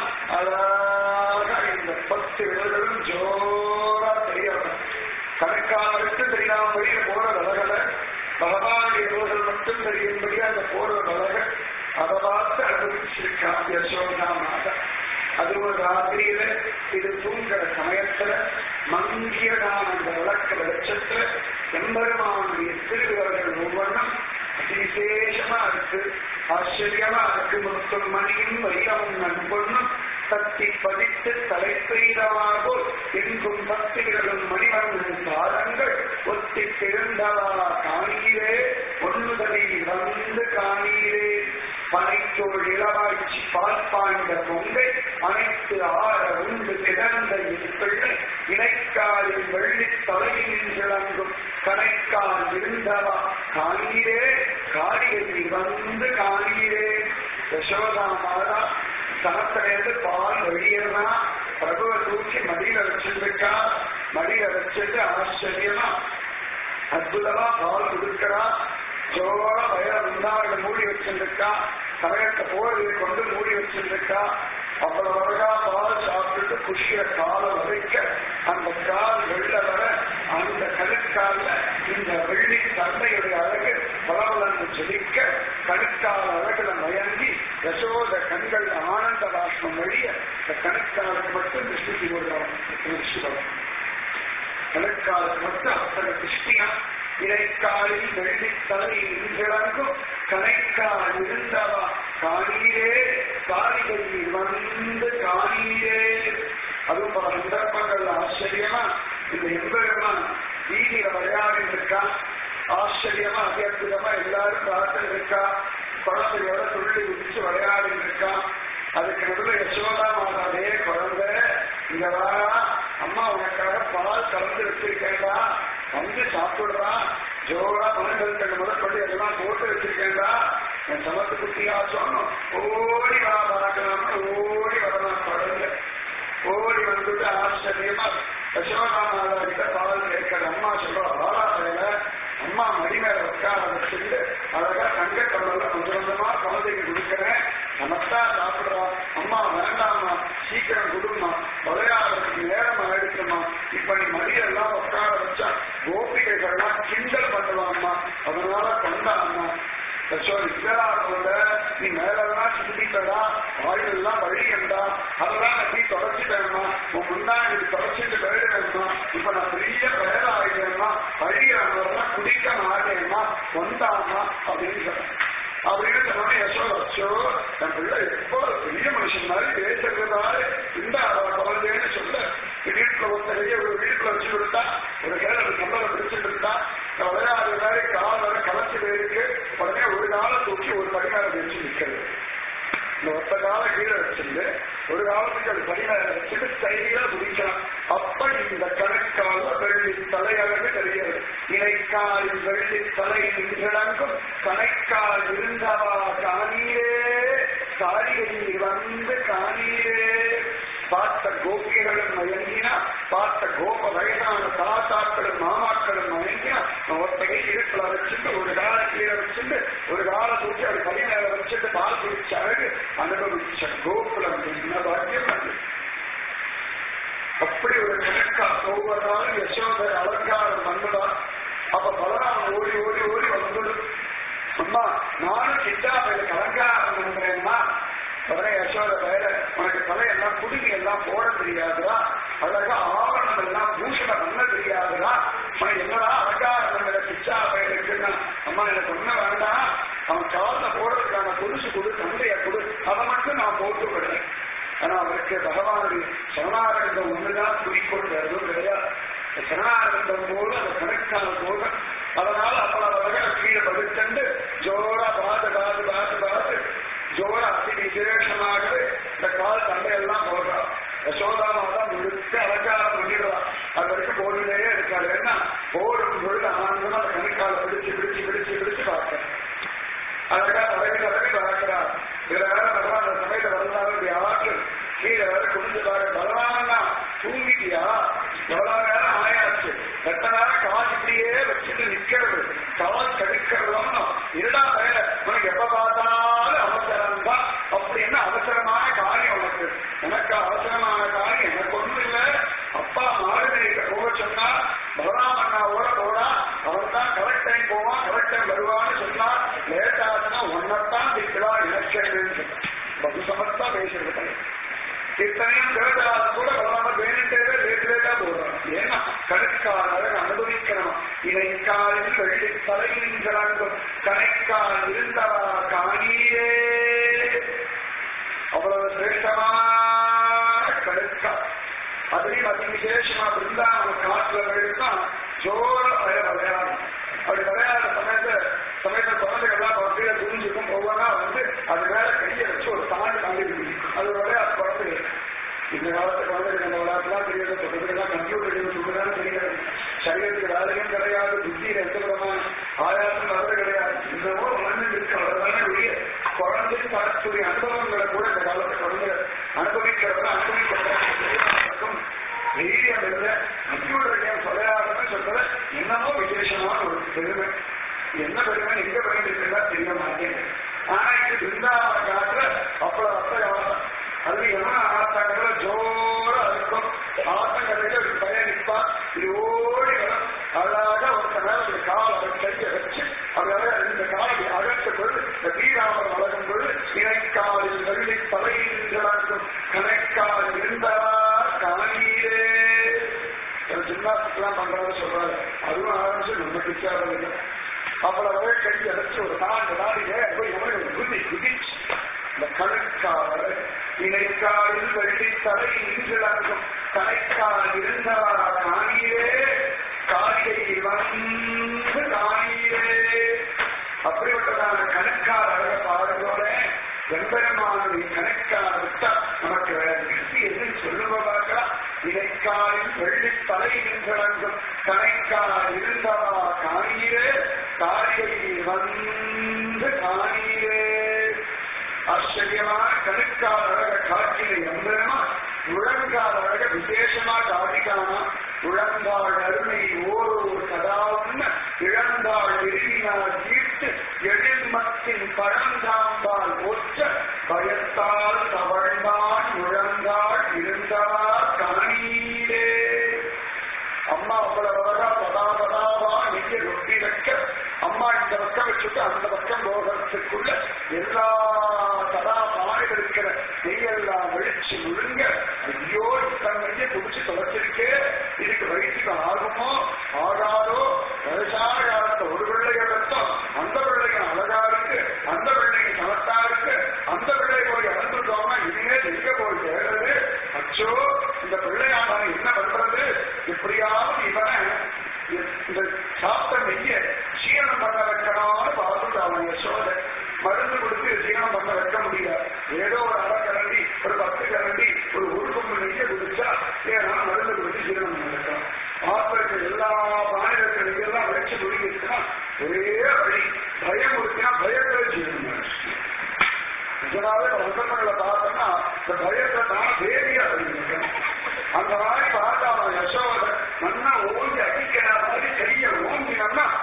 அழகா இந்த பத்து விரல்களும் ஜோரா தெரியாது கணக்கானருக்கு தெரியாம வெளியில போற விலகல பகவானுடைய ரோகள் மட்டும் தெரியும்படி அந்த போற விலக அதை பார்த்து அனுபவிச்சிருக்கான் யசோதா மாதா அது ஒரு ராத்திரியில இது தூங்குற சமயத்துல மங்கியதான அந்த விளக்க வெளிச்சத்துல எம்பெருமானுடைய திருவிரல்கள் ஒவ்வொன்றும் விசேஷமா இருக்கு ஆச்சரியமா இருக்கு முத்தும் மணியும் வைரமும் நண்பொன்னும் தத்தி பதித்து தலைப்பெய்தவாகோ எங்கும் பக்திகளும் மணிவண்ணன் தாரங்கள் ஒத்தி திறந்தவா காணீரே ஒன்றுதலை வந்து காணீரே பனைத்தோள் இளவாய்ச்சி பால் பாய்ந்த பொங்கை அனைத்து ஆற உண்டு கிடந்த இப்பிள்ளை இணைக்காலில் வெள்ளி தலையில் விளங்கும் கணைக்கால் இருந்தவா காணீரே காரியை வந்து காணீரே யசோதா மாதா சனத்திலேருந்து பால் வெளியேறா பிரபுவை தூக்கி மடியில வச்சிருக்கா மடியில வச்சுட்டு ஆச்சரியமா அற்புதமா பால் கொடுக்கிறா ஜோர வயல முன்னாடி மூடி வச்சிருக்கா சமயத்தை போர்வை கொண்டு மூடி வச்சிருக்கா அவ்வளவு அழகா பால் சாப்பிட்டுட்டு குஷிய காலை வதைக்க அந்த கால் வெள்ள வர அந்த கணுக்கால இந்த வெள்ளி தந்தையுடைய அழகு பலவலன்னு ஜெலிக்க கணுக்கால அழகுல மயங்கி யசோத கண்கள் ஆனந்த பாஷ்மம் வழிய இந்த கணுக்காலுக்கு மட்டும் திருஷ்டி கொடுக்கிறோம் திருஷ்டி கணுக்காலுக்கு மட்டும் அத்தனை திருஷ்டியா இடைக்காலில் வெள்ளி தலையில் இங்கிழங்கும் கணைக்கால் இருந்தவா காணீரே காரிகையில் வந்து காணீரே அதுவும் பல சந்தர்ப்பங்கள் ஆச்சரியமா இந்த எம்பெருமான் வீதியில விளையாடி இருக்கா ஆச்சரியமா அத்தியற்புதமா எல்லாரும் பிரார்த்தனை இருக்கா குழந்தையோட துள்ளி குதிச்சு விளையாடி இருக்கா அதுக்கு நடுவில் யசோதா மாதாவே குழந்தை இங்க வாரா அம்மா உனக்காக பால் கலந்து வச்சிருக்கேன்டா வந்து சாப்பிடுறா ஜோரா மனங்களுக்கு முதற்கொண்டு எல்லாம் போட்டு வச்சிருக்கேன்டா என் சமத்து குட்டியா சொன்னோம் ஓடி வா பார்க்கலாம்னு ஓடி வரலாம் குழந்தை ஓடி வந்துட்டு ஆச்சரியமா யசோதா மாதா கிட்ட பால் கேட்கிற அம்மா சொல்றா வாரா வேலை அம்மா மடி மேல உட்கார வச்சுட்டு அழகா தங்க கவலை கொஞ்சம் கொஞ்சமா குழந்தைக்கு கொடுக்குறேன் நமத்தா சாப்பிடுறா அம்மா வேண்டாம்மா சீக்கிரம் கொடுமா விளையாடுறதுக்கு நேரம் ஆயிடுச்சுமா இப்ப நீ மடியெல்லாம் உட்கார வச்சா கோபிகைகள்லாம் கிண்டல் பண்ணுவாம்மா அதனால கொண்டாம்மா யசோதி இதா சொல்ல நீ மேலெல்லாம் சிந்திப்படா வாயிலெல்லாம் வழியண்டா அதெல்லாம் நீ தொடச்சிட்டேம்மா உன் முன்னாடி தொடச்சிட்டு போயிடுவேம்மா இப்ப நான் பெரிய வேலை ஆயிடுவேம்மா வழியானவரெல்லாம் குடிக்க மாட்டேம்மா வந்தாம்மா அப்படின்னு சொன்னேன் அப்படின்னு சொன்னோடனே யசோதா அச்சோ என் பிள்ளை எப்போ பெரிய மனுஷன் மாதிரி பேசுறதால இந்த குழந்தைன்னு சொல்ல வீட்டுல ஒருத்தரையே ஒரு வீட்டுல வச்சு கொடுத்தா ஒரு கேரள சம்பளம் பிடிச்சிட்டு இருந்தா விளையாடு மாதிரி கால் வர கலச்சு போயிருக்கு உடனே ஒரு காலை தூக்கி ஒரு படிகால வச்சு நிற்கிறது இந்த ஒத்த கால கீழே வச்சிருந்து ஒரு காலத்துக்கு அது படிகால வச்சுட்டு ஸ்டைலா குதிக்கலாம் அப்ப இந்த கணக்கால வெள்ளி தலையழகு தெரிகிறது இணைக்கால் வெள்ளி தலை நின்றடங்கும் கணைக்கால் இருந்தவா காணீரே காரிகையில் வந்து காணீரே பார்த்த கோபிகளும் மயங்கினா பார்த்த கோப வயதான தாத்தாக்களும் மாமாக்களும் மயங்கினா ஒருத்தகை இடுப்புல வச்சுட்டு ஒரு கால கீழே வச்சுட்டு ஒரு கால தூக்கி அது கை மேல வச்சுட்டு பால் குடிச்ச அழகு அனுபவிச்ச கோகுலம் என்ன பாக்கியம் அது அப்படி ஒரு கணக்கா ஒவ்வொரு நாளும் யசோதர் அலங்காரம் பண்ணுதான் அப்ப பலராமன் ஓடி ஓடி ஓடி வந்து அம்மா நானும் சித்தாபையில அலங்காரம் பண்றேன்னா உடனே யசோத வேற உனக்கு தலையெல்லாம் குடுமி எல்லாம் போட தெரியாதுடா அழகா ஆவரணம் எல்லாம் பூஷணம் பண்ண தெரியாதுடா உனக்கு என்னடா அலங்காரம் பண்ற பிச்சா பையனுக்குன்னா அம்மா எனக்கு ஒண்ணு வேண்டாம் அவன் காலில் போடுறதுக்கான கொலுசு கொடு தந்தைய கொடு அதை மட்டும் நான் போட்டு விடுறேன் ஆனா அவருக்கு பகவானுடைய சரணாரண்டம் ஒண்ணுதான் குறிக்கோள் வேற எதுவும் கிடையாது சரணாரண்டம் போது அந்த கணக்கான போது அதனால அவ்வளவு அழகா கீழே படுத்தண்டு ஜோரா பார்த்து பார்த்து பார்த்து பார்த்து ஜோரா அதி விசேஷமாகவே இந்த கால் சண்டையெல்லாம் போடுறான் யசோதாமாதான் முழுக்க அலங்காரம் பண்ணிடுவான் அது வரைக்கும் போடுதே இருக்காது ஏன்னா போடும் பொழுது ஆனந்தமா அந்த கணக்கால பிடிச்சு பிடிச்சு பிடிச்சு பிடிச்சு பார்க்கிறேன் அழகா தலைவி தலைவி பார்க்கிறார் இதுல வேற பகவான் அந்த சமயத்தை வந்தாலும் யாரு கீழே வேற குடிஞ்சு பாரு பகவானா தூங்கிட்டியா எவ்வளவு நேரம் ஆயாச்சு எத்தனை நேரம் கால் இப்படியே வச்சுட்டு நிக்கிறது கால் கடிக்கிறதும் இருடா வேற உனக்கு எப்ப பார்த்தாலும் அவசரம் தான் அப்படி என்ன அவசரமான காரியம் உனக்கு எனக்கு அவசரமான காரியம் எனக்கு ஒண்ணும் இல்லை அப்பா மாறுதிரிக்க போக சொன்னா பலராம் அண்ணாவோட போடா அவர் தான் கரெக்ட் டைம் போவான் கரெக்ட் டைம் வருவான்னு சொன்னா லேட் ஆகுதுன்னா ஒன்னத்தான் திக்கிறா இலக்கியன்னு சொன்னா பகு சமத்தா பேசுறது இத்தனையும் தேவதாஸ் கூட பலராம வேணுட்டே லேட் லேட்டா போடுறான் ஏன்னா கணக்காளர் அனுபவிக்கணும் இணைக்காலில் வெள்ளி தலையின்றாண்டும் கணைக்கால் இருந்தவா காணியே அவ்வளவு சிரேஷ்டமான கடுக்கா அதுலயும் அதி விசேஷமா பிருந்தாவன காட்டுல போயிருந்தா ஜோர அழ விளையாடும் அப்படி விளையாடுற சமயத்துல சமயத்துல குழந்தைகள்லாம் குழந்தைய துணிஞ்சுக்கும் ஒவ்வொன்றா வந்து அது மேல கையை வச்சு ஒரு தாண்டி தாண்டி பிடிக்கும் அது விளையாட்டு குழந்தைகள் இந்த காலத்து குழந்தைகள் இந்த விளையாட்டுலாம் தெரியாது சொல்றதுக்கெல்லாம் கம்ப்யூட்டர் சொல்றதுதான் தெரியாது சரீரத்துக்கு வேலையும் கிடையாது புத்தியில எந்த விதமான ஆயாசம் வரது கிடையாது இன்னமோ மண்ணு இருக்கு அவ்வளவுதானே வெளியே குழந்தை தரக்கூடிய அனுபவங்களை கூட இந்த காலத்து குழந்தைகள் அனுபவிக்கிறவங்க அனுபவிக்கிறவங்க தைரியம் இல்லை கம்ப்யூட்டர் கேம் விளையாடுறதுன்னு சொல்றது என்னமோ விசேஷமான ஒரு பெருமை என்ன பெருமை எங்க பெருமை இருக்குன்னா தெரிய மாட்டேங்குது ஆனா இது பிருந்தாவன காலத்துல அவ்வளவு அர்த்த காலம் அது என்ன ஆத்தாங்கல ஜோரா இருக்கும் ஆத்தங்கரையில ஒரு பையன் நிற்பா இது ஓடி வரும் அழகாக ஒருத்த மேல ஒரு கால் அவர் கையை வச்சு அவர் இந்த காலை அகற்ற பொழுது இந்த வீராமர் வளரும் பொழுது இணைக்காலில் வெள்ளி தலையின்றாக்கும் கணைக்கால் இருந்தார் காணீரே ஜிம்னாஸ்டிக்லாம் பண்றத சொல்றாரு அதுவும் ஆரம்பிச்சு நம்ம பிச்சாரது அவ்வளவு கை அடைச்சு ஒரு நான்கு நாளிலே போய் எவனை குதி குதிச்சு இந்த கணக்காளர் இணைக்காலில் வெள்ளி தலை இன்றாக்கும் கணைக்கால் இருந்தவா காணீரே காரியை வந்து காணீரே அப்படிப்பட்டதான கணக்கால் அழக பாடுகளோட எம்பெருமானவை கணக்கால் விட்டா நமக்கு வேற திருப்தி எதுன்னு சொல்லுவ பார்க்கலாம் இணைக்காலில் வெள்ளி தலை நின்றடங்கும் கணைக்கால் இருந்தவா காணீரே காரியை வந்து காணீரே ஆச்சரியமான கணுக்கால் அழக காட்சியில எம்பெருமா முழங்கால் அழக விசேஷமா காட்டிக்கானா முழங்கால் அருமை ஓரோர் சதாவுன்னு இழந்தாள் எரிவினால் ஈர்த்து எழில்மத்தின் பழந்தாம்பால் ஒற்ற பயத்தால் தவழ்ந்தான் முழங்கால் இருந்தவா காணீரே அம்மா அவ்வளவு அழகா பதா பதாவா நெய்ய ரொட்டி வைக்க அம்மா இந்த பக்கம் வச்சுட்டு அந்த பக்கம் போகிறதுக்குள்ள எல்லா சதா பானை இருக்கிற நெய்யெல்லாம் வெளிச்சு முழுங்க ஐயோ இத்தனை நெய்ய குடிச்சு தொலைச்சிருக்கே இதுக்கு வயிற்றுக்கு ஆகுமோ ஆகாதோ வயசான காலத்தை ஒரு பிள்ளைய பெற்றோம் அந்த பிள்ளைங்க அழகா இருக்கு அந்த பிள்ளைங்க சமத்தா இருக்கு அந்த பிள்ளை போய் இறந்துட்டோம்னா இனிமே எங்க போய் சேர்றது அச்சோ இந்த பிள்ளையானவன் என்ன பண்றது எப்படியாவது இவனை இந்த சாப்பிட்ட நெய்ய சீரணம் பண்ண வைக்கணும்னு பார்த்துட்டு அவன் யசோத மருந்து கொடுத்து சீரணம் பண்ண வைக்க முடியாது ஏதோ ஒரு அரை கரண்டி ஒரு பத்து கரண்டி ஒரு ஒரு கொம்பு நெய்ய குடிச்சா ஏன்னா மருந்து கொடுத்து சீரணம் பண்ண வைக்கலாம் ஆத்திரக்கு எல்லா மாநிலத்தில் நெய்யெல்லாம் வச்சு முடிக்கிச்சுன்னா ஒரே வழி பயம் கொடுத்தா பயத்துல ஜீரணம் பண்ணணும். இதனால சந்தர்ப்பங்களை பார்த்தோம்னா இந்த பயத்தை தான் தேவியா அறிவிக்கணும் அந்த மாதிரி பார்த்தா அவன் யசோத மண்ணா ஓங்கி அடிக்கிற மாதிரி கையை ஓங்கினோம்னா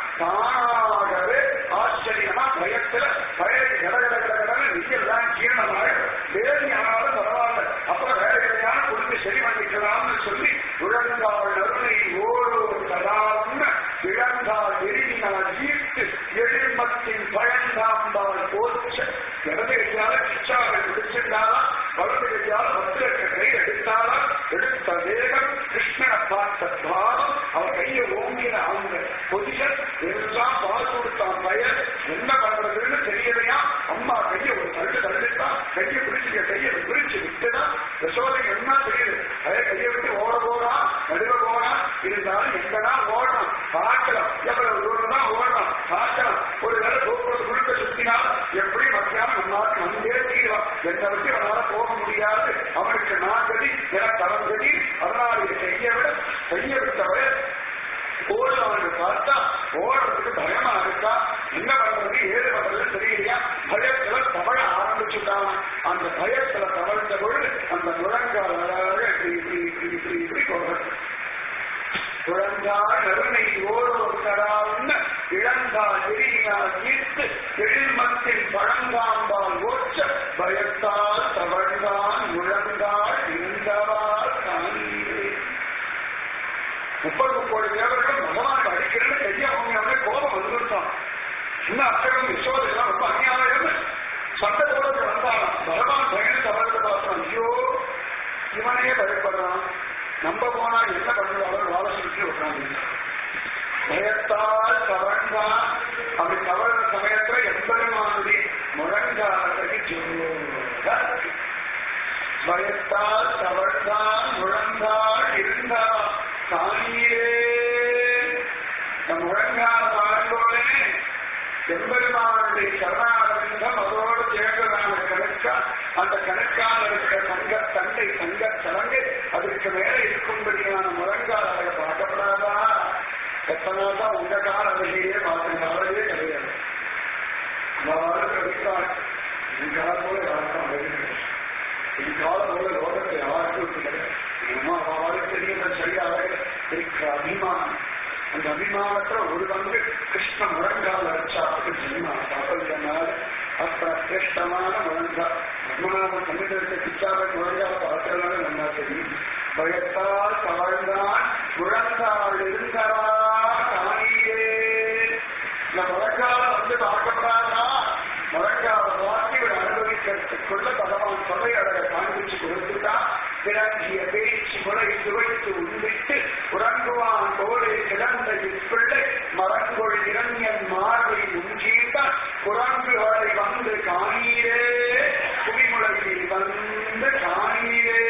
எழில்மத்தின் பழந்தாம்பால் போச்ச இடது கையால கிச்சாவை பிடிச்சிருந்தாலா வலது கையால பத்திரக்க கை எடுத்தாலா எடுத்த வேகம் கிருஷ்ணனை பார்த்த பாவம் அவன் கையை ஓங்கின அவங்க பொதிகள் எல்லாம் பால் கொடுத்தான் பையன் என்ன பண்றதுன்னு தெரியலையா அம்மா கையை ஒரு தள்ளு தள்ளிட்டான் கையை பிடிச்சிக்க கையை பிரிச்சு விட்டுதான் யசோதை என்ன தெரியுது அதே கையை விட்டு ஓட போறா நடுவ போறா இருந்தாலும் எங்கடா ஓடணும் பார்க்கலாம் எவ்வளவு தூரம் தான் ஓடணும் பார்க்கலாம் ஒரு வேலை போக்குவரத்து குழுக்க சுத்தினா எப்படி மத்தியானம் நம்மளால வந்தே தீரும் என்னை விட்டு அவனால போக முடியாது அவனுக்கு நான் கதி எனக்கு அவன் கதி அதனால செய்ய விட செய்ய விட்டவன் ஓடுறவனை பார்த்தா ஓடுறதுக்கு பயமா இருக்கா என்ன பண்றது ஏது பண்றது தெரியலையா பயத்துல தவழ ஆரம்பிச்சுட்டான் அந்த பயத்துல தவழ்ந்த பொழுது அந்த முழங்கால் அழகாக இப்படி இப்படி இப்படி இப்படி இப்படி போகிறது குழந்தாள் நறுமை ஓரோர் தடாவுன்னு இழந்தால் எரியினால் ஈர்த்து எழில்மத்தின் பழங்காம்பால் ஓச்ச பயத்தால் தவழ்ந்தான் முழங்கால் இருந்தவால் காணீரே முப்பது முப்பது தேவர்கள் பகவான் அடிக்கிறது கையை அவங்க அப்படியே கோபம் வந்துருந்தான் இன்னும் அத்தகம் விஸ்வதெல்லாம் ரொம்ப அநியாயம் சட்டத்தோடு வந்தாலும் பகவான் பயணத்தை அவர்கிட்ட பார்த்தான் ஐயோ இவனே பயப்படுறான் நம்ப போனா என்ன பண்ணுவாங்க வாழ சுற்றி உட்காந்து பயத்தால் தவழ்ந்தான் அப்படி தவழ்ந்த சமயத்துல எம்பெருமானுடைய முழங்காலத்தை சொல்லுவாங்க பயத்தால் தவழ்ந்தான் முழங்கால் இருந்தான் தானியே நம் முழங்கால் வாழ்ந்தோடனே எம்பெருமானுடைய சரணாரந்தம் அதோடு சேர்ந்ததான கணக்கா அந்த கணக்கால் இருக்கிற சங்க தண்டை சங்க சலங்கை அதுக்கு மேல இருக்கும்படியான முழங்கால் அதை பார்க்கப்படாதா எத்தனை தான் உங்க கால அழகையே பார்க்க அழகே கிடையாது எல்லாரும் கவித்தாள் என் காலம் போல யாருக்கும் அழகு கிடையாது என் காலம் போல லோகத்தை யாருக்கும் கிடையாது அம்மா அவளுக்கு தெரியுற சரியாக இருக்கிற அபிமானம் அந்த அபிமானத்துல ஒரு பங்கு கிருஷ்ண முழங்கால் அடிச்சாப்புக்கு ஜென்மா சாப்பிடுறதுனால அத்த சிரேஷ்டமான முழங்கால் பத்மநாப சமுதிரத்தை பிச்சாவை முழங்கால் பார்க்கறதுனால நல்லா தெரியும் பயத்தால் தவழ்ந்தான் முழங்கால் இருந்தவா காணியே இந்த முழங்கால வந்து பார்க்கப்படாதா முழங்கால வாக்கி அனுபவிக்கிறதுக்குள்ள பகவான் தொலை அழக காண்பிச்சு கொடுத்துட்டான் பிறங்கிய பேச்சு முறை சுவைத்து உண்பிட்டு உறங்குவான் தோலை கிடந்த இப்பிள்ளை மரங்கொள் இரண்யன் மார்பை உஞ்சீட்டான் குரங்குகளை வந்து காணீரே குவிமுளையில் வந்து காணீரே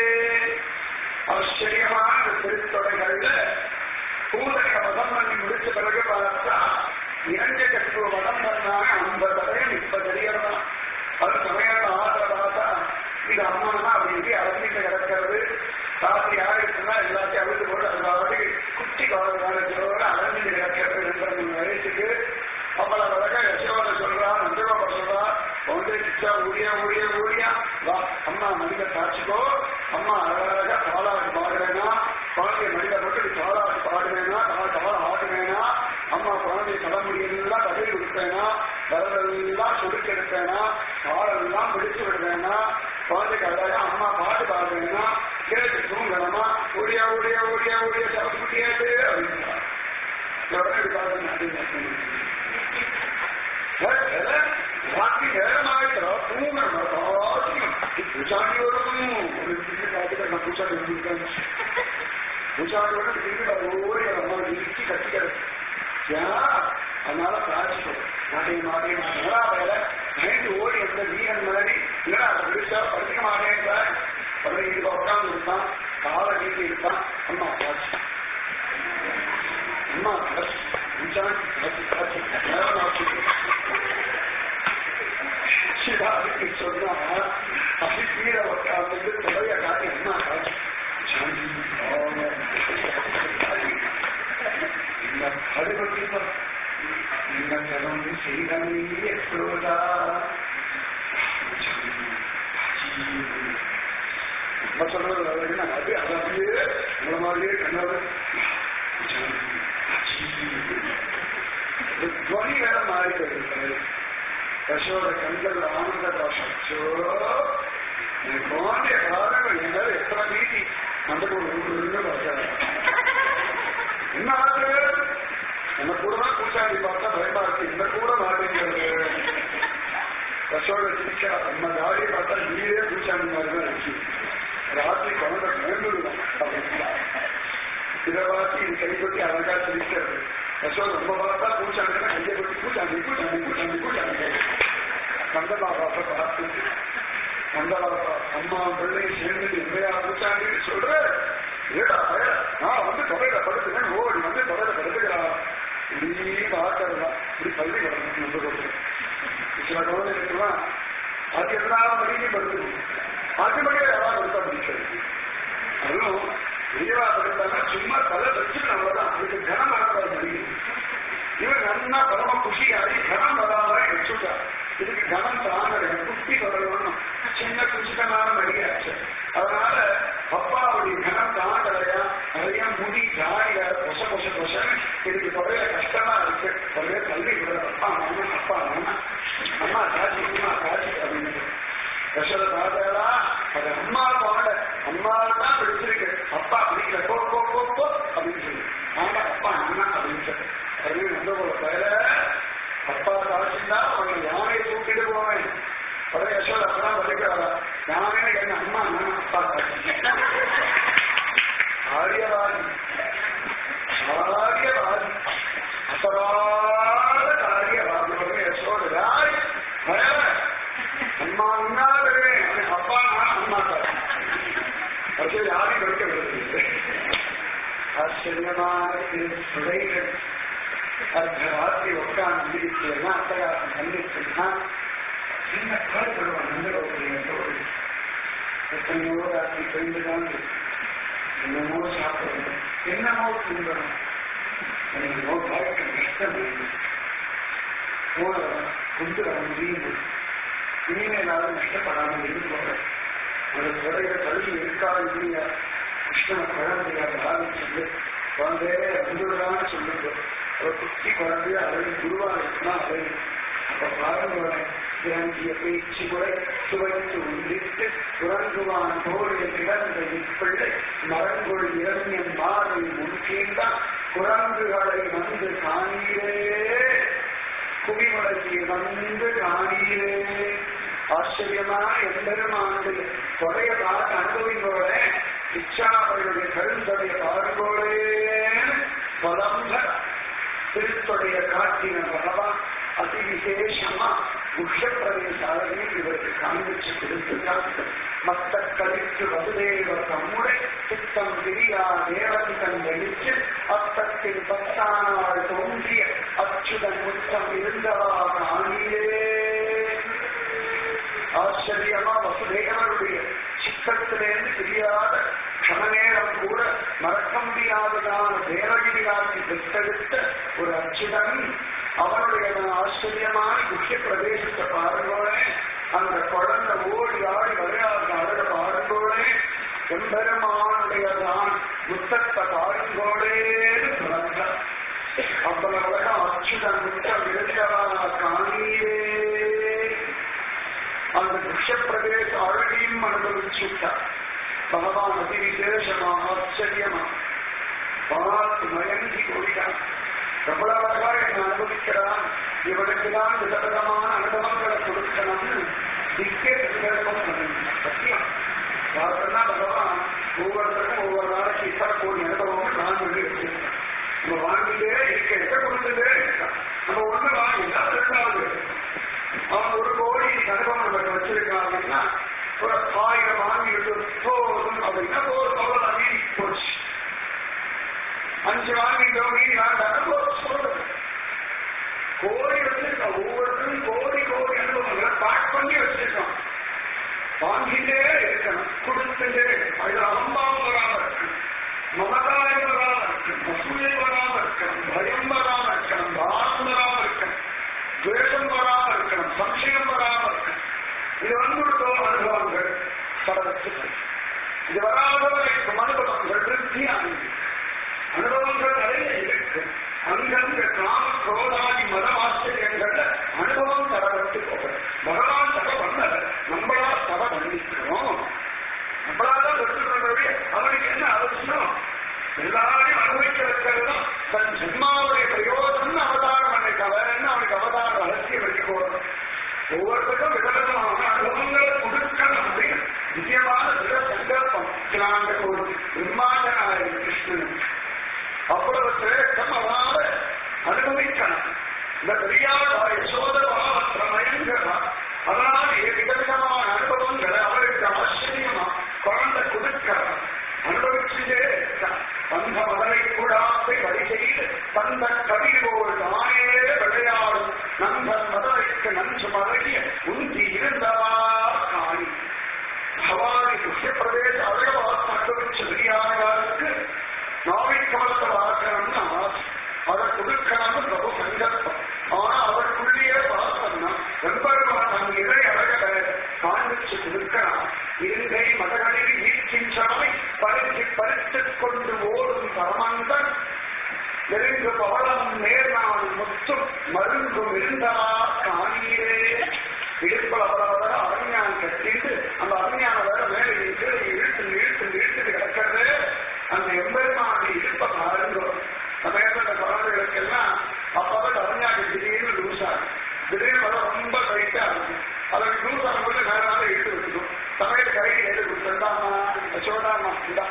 ஆச்சரியமான திருத்தொடைகள்ல பூதனை வதம் பண்ணி முடிச்ச பிறகு பார்த்தா இரண்டு கட்டு வதம் பண்ணாங்க ஐம்பது வரையும் இப்ப தெரியறதான் அது சமயத்தை ஆசை பார்த்தா இது அம்மா அப்படி அரசியல கிடக்கிறது ராத்திரி ஆயிடுச்சுன்னா எல்லாத்தையும் அழுது போட்டு அதாவது குட்டி காலத்தோட அலைஞ்சு கிடக்கிறது ரெண்டு மூணு வயசுக்கு அவ்வளவு அழகா யசோட சொல்றா நந்தகோபா சொல்றா வந்து கிச்சா ஊழியா ஊழியா ஊழியா வா அம்மா மனித காட்சிக்கோ அம்மா அழகா பாலாட்டு பாடுவேனா குழந்தைய மனித போட்டு நீ பாலாட்டு பாடுவேனா கால் கால ஆடுவேனா அம்மா குழந்தைய தலைமுடியெல்லாம் கதறி விடுப்பேனா வரதெல்லாம் சுடுக்கெடுப்பேனா காலெல்லாம் பிடிச்சு விடுவேனா குழந்தைக்கு அழகா அம்மா பாட்டு பாடுவேனா கேட்டு தூங்கணுமா ஓடியா ஓடியா ஓடியா ஓடியா சரஸ்வதியாட்டு அப்படின்னா உடனே பாருங்க அப்படின்னு ராத்திரி நேரமாயிட்டா தூங்கணும் அவசியம் பூஜாடி வரும் பூஜாடி வந்திருக்கேன் பூஜாடி வரும் திருப்பி ஓடி அம்மா இடிச்சு கட்டிக்கிறது ஏன் அதனால பிரார்த்திக்கும் நாட்டை மாட்டே நல்லா வேலை நைட்டு ஓடி வந்த வீரன் மாதிரி இல்லைன்னா அதை பிடிச்சா படிக்க மாட்டேன் சார் பதினைந்து உட்காந்து இருப்பான் காலை நீட்டி இருப்பான் அம்மா பிரார்த்தி அம்மா பிரார்த்தி பூஜாடி பிரார்த்தி பிரார்த்தி நேரம் ஆச்சு சிவாவுக்கு சொன்னா அப்படி கீழே உட்கார்ந்து தலைய காட்டி அம்மா காட்சி அறுபத்தி இன்னும் செய்தமே யசோதா நம்ம சொல்றது அது அது அப்படியே இந்த மாதிரியே கண்ணது துவனி வேற மாறி போயிருக்கிறது யசோட கண்கள் ஆனந்த பாஷோ குழந்தைய காரணங்கள் எங்காவது எத்தனை நீதி நம்ம ஒரு ஊர்ல பார்க்கிறாங்க என்ன ஆகுது நம்ம கூட தான் பூச்சாண்டி பார்த்தா பயமா இருக்கு இந்த கூட மாட்டேங்கிறது ரசோட சிரிச்சா நம்ம காடியை பார்த்தா நீரே பூச்சாண்டி மாதிரி தான் இருக்கு ராத்திரி குழந்தை மேம்படுவோம் அப்படின்னா இதை பார்த்து இது கைப்பற்றி அழகா சிரிக்கிறது ரசோட ரொம்ப பார்த்தா பூச்சாண்டினா கையை கொட்டி பூச்சாண்டி பூச்சாண்டி பூச்சாண்டி பூச்சாண்டி கந்தலாபாப்ப பார்த்து கந்தலாபா அம்மா பிள்ளை சேர்ந்து என்னையா பூச்சாண்டி சொல்ற ஏடா நான் வந்து தொகையில படுத்துக்கேன் ஓடி வந்து தொகையில படுத்துக்கிறா இப்படி பார்க்கறதா இப்படி பள்ளி கிடக்கும் நம்ம சொல்றேன் சில குழந்தைகளுக்குலாம் அது எல்லாம் வரைக்கும் படுத்துக்கும் அதுபடியே யாராவது படுத்தா பிடிச்சது அதுவும் பெரியவா படுத்தாங்க சும்மா தலை வச்சு நம்மதான் அதுக்கு கனம் ஆகாது முடியும் இவன் நல்லா பரம குஷியாகி கனம் வராம வச்சுட்டா இதுக்கு கனம் தாங்க குட்டி வரணும் சின்ன குச்சித்தனான மடியாச்சு அதனால அப்பாவுடைய கனம் தாங்கலையா நிறைய முடி தாடில பொச பொச பொச இதுக்கு தொகையில கஷ்டமா இருக்கு தொகையில தள்ளி விடுற அப்பா அம்மா அப்பா அம்மா அம்மா காட்சி அம்மா காட்சி அப்படின்னு யசோத தாத்தாடா அது அம்மா போன அம்மா தான் பிடிச்சிருக்கு அப்பா பிடிக்கல போ போ போ போ அப்படின்னு சொல்லி ஆமா அப்பா அண்ணா அப்படின்னு சொல்லி அப்படின்னு நம்ப போல பயல அப்பா காட்சின்னா அவனை யானையை தூக்கிட்டு போவேன் உடனே யசோத அப்பதான் வலிக்கிறாரா யானை என்ன அம்மா அண்ணா அப்பா காட்சி ஆரியவாதி ஆரியவாதி அபராத காரியவாதி உடனே யசோத ராய் பயல அம்மா அண்ணா வருவேன் அப்பா நான் அம்மா தான் அது யாரையும் படிக்க விடுறது ஆச்சரியமான சுடைகள் அந்த ராத்திரி உட்கார்ந்து எல்லாம் அட்டகாசம் கண்டிச்சுன்னா சின்ன காலப்படுவான் நந்தகோபுரியத்தோடு எத்தனையோ ராத்திரி பெய்துதான் என்னமோ சாப்பிடணும் என்னமோ துன்பணும் என்னமோ வாழ்க்கை கஷ்டம் போனவன் கொண்டு வர முடியும் இனிமேலாவது நஷ்டப்படாமல் இருந்து அந்த துறையில கல்வி இருக்காது இல்லையா கிருஷ்ண குழந்தைய பாதிச்சு குழந்தைய வந்துடுறான்னு சொல்லுங்க ஒரு குட்டி குழந்தைய அழகு குருவா இருக்குன்னா அழகு அப்ப பாருங்க கிராந்திய பேச்சு முறை சுவைத்து உந்திட்டு உறங்குவான் தோழிய கிடந்த இப்பிள்ளை மரங்கொள் இரண்யம் மாறி முன்கீழ்ந்தான் குரங்குகளை வந்து காணீரே குவிமலைக்கு வந்து காணீரே ஆச்சரியமான எம்பெருமானுடைய தொடைய பார்த்து அனுபவிங்களோட இச்சாவர்களுடைய கருந்தடைய பாருங்களே பலம்ப திருத்தொடைய காட்டின பகவான் அதி விசேஷமா முஷப்பிரதேசாலையே இவருக்கு காண்பிச்சு கொடுத்துட்டாங்க மத்த கழித்து வசுதேவ தம்முடை சித்தம் பிரியா தேவதி கண்களிச்சு அத்தத்தின் பத்தானாள் தோன்றிய அச்சுதன் முத்தம் இருந்தவா காணியே ஆச்சரியமா வசுதேவனுடைய சித்தத்திலேருந்து தெரியாத கணநேரம் கூட மறக்க முடியாததான தேவகிரியாற்றி பெற்றெடுத்த ஒரு அச்சுடன் அவனுடைய ஆச்சரியமான முக்கிய பிரதேசத்தை பாருங்களே அந்த குழந்தை ஓடி ஆடி விளையாடுற அழக பாருங்களே எம்பெருமானுடையதான் முத்தத்தை பாருங்களேன்னு பிறந்த அவ்வளவு அழகா அச்சுடன் முத்தம் இருந்தவா காணியே அந்த விஷப்பிரதேச அழகையும் அனுபவிச்சுட்டார் பகவான் அதி விசேஷமா ஆச்சரியமா பார்த்து மயங்கி போயிட்டான் எவ்வளவு அழகா என்ன அனுபவிக்கிறான் இவனுக்குதான் விதவிதமான அனுபவங்களை கொடுக்கணும்னு திக்கே சங்கல்பம் சத்தியம் பார்த்தோம்னா பகவான் ஒவ்வொருத்தருக்கும் ஒவ்வொரு நாளைக்கு இத்தனை கோடி அனுபவம் நான் சொல்லி வச்சிருக்கேன் நம்ம வாங்கிட்டே இருக்க எட்ட கொடுத்துட்டே இருக்கான் நம்ம ஒண்ணு வாங்கிட்டா ரெண்டாவது அவன் ஒரு கோடி அனுபவம் நமக்கு வச்சிருக்காங்கன்னா ஒரு ஆயிரம் வாங்கிட்டு போதும் அப்படின்னா ஒரு பவர் மீறி போச்சு அஞ்சு வாங்கிட்டோம் மீறி வேண்டாம் சொல்றது கோடி வச்சிருக்கான் ஒவ்வொருத்தரும் கோடி கோடி அனுபவங்களை பேக் பண்ணி வச்சிருக்கான் வாங்கிட்டே இருக்கணும் கொடுத்துட்டே அதுல அகம்பாவம் வராம இருக்கணும் மமதாயம் வராம இருக்கணும் அசூயை வராம இருக்கணும் பயம் வராம இருக்கணும் பாரம் வராம இருக்கணும் துவேஷம் வராம இருக்கணும் சம்சயம் வராம இருக்கணும் இது வந்துவிட்டோ அனுபவங்கள் பலவற்றுகள் இது வராதவர்களுக்கு அனுபவங்கள் திருப்தி ஆனது அனுபவங்கள் நிறைய இருக்கு அங்கங்க காம குரோதாதி மத ஆச்சரியங்கள்ல அனுபவம் தரப்பட்டு போகிறது பகவான் தர பண்ணல நம்மளா தர பண்ணிக்கிறோம் நம்மளாதான் பெற்றுக்கொண்டவே அவனுக்கு என்ன அவசியம் எல்லாரையும் அனுபவிக்க வைக்கிறது தான் தன் ஜென்மாவுடைய பிரயோஜனம் அவ்வளவு சிரேஷ்டம் அவாத அனுபவிக்கணும் இந்த பெரியாள் யசோதபாவற்ற மயங்கரா அதனால் விதவிதமான அனுபவங்களை அவருக்கு ஆச்சரியமா குழந்தை கொடுக்கிறார் அனுபவிச்சுட்டே இருக்கார் அந்த மதலை கூடாத்தை வழி செய்து தந்த கவிவோடு நானே விளையாடும் நந்தன் மதலைக்கு நஞ்சு மதகிய உந்தி இருந்தவா காணி பவானி புஷ்ய பிரதேச அழகவாசம் அனுபவிச்ச பெரியாருக்கு நாவை கமலத்தை வாக்கணும்னு ஆசை அதை கொடுக்கணும்னு பிரபு சங்கல்பம் ஆனா அவருக்குள்ளேயே பார்த்தோம்னா வெம்பெருமான் நம் இறை அழகை காண்பிச்சு கொடுக்கலாம் இருங்கை மதகளில் ஈர்க்கின்றாமை பறித்து பறித்துக் கொண்டு ஓடும் பரமந்தன் நெருங்கு பவளம் நேர்நாள் முத்தும் மருங்கும் இருந்தவா காணீரே இடுப்பில் அவ்வளவு அரண்யான் கட்டிட்டு அந்த அரண்யான வேற மேலே கீழே இழுத்து இழுத்து இழுத்து கிடக்கிறது அந்த எம்பெருமான இடுப்பை பாருங்க சமயத்தில் அந்த குழந்தைகளுக்கெல்லாம் அப்பதான் அரண்யாக்கு திடீர்னு லூஸ் ஆகும் திடீர்னு வர ரொம்ப டைட்டா இருக்கும் அதை லூஸ் ஆகும்போது வேற நாள் இழுத்து வச்சுக்கும் சமயத்து கை எது கொடுத்தாமா யசோதாமா இந்தா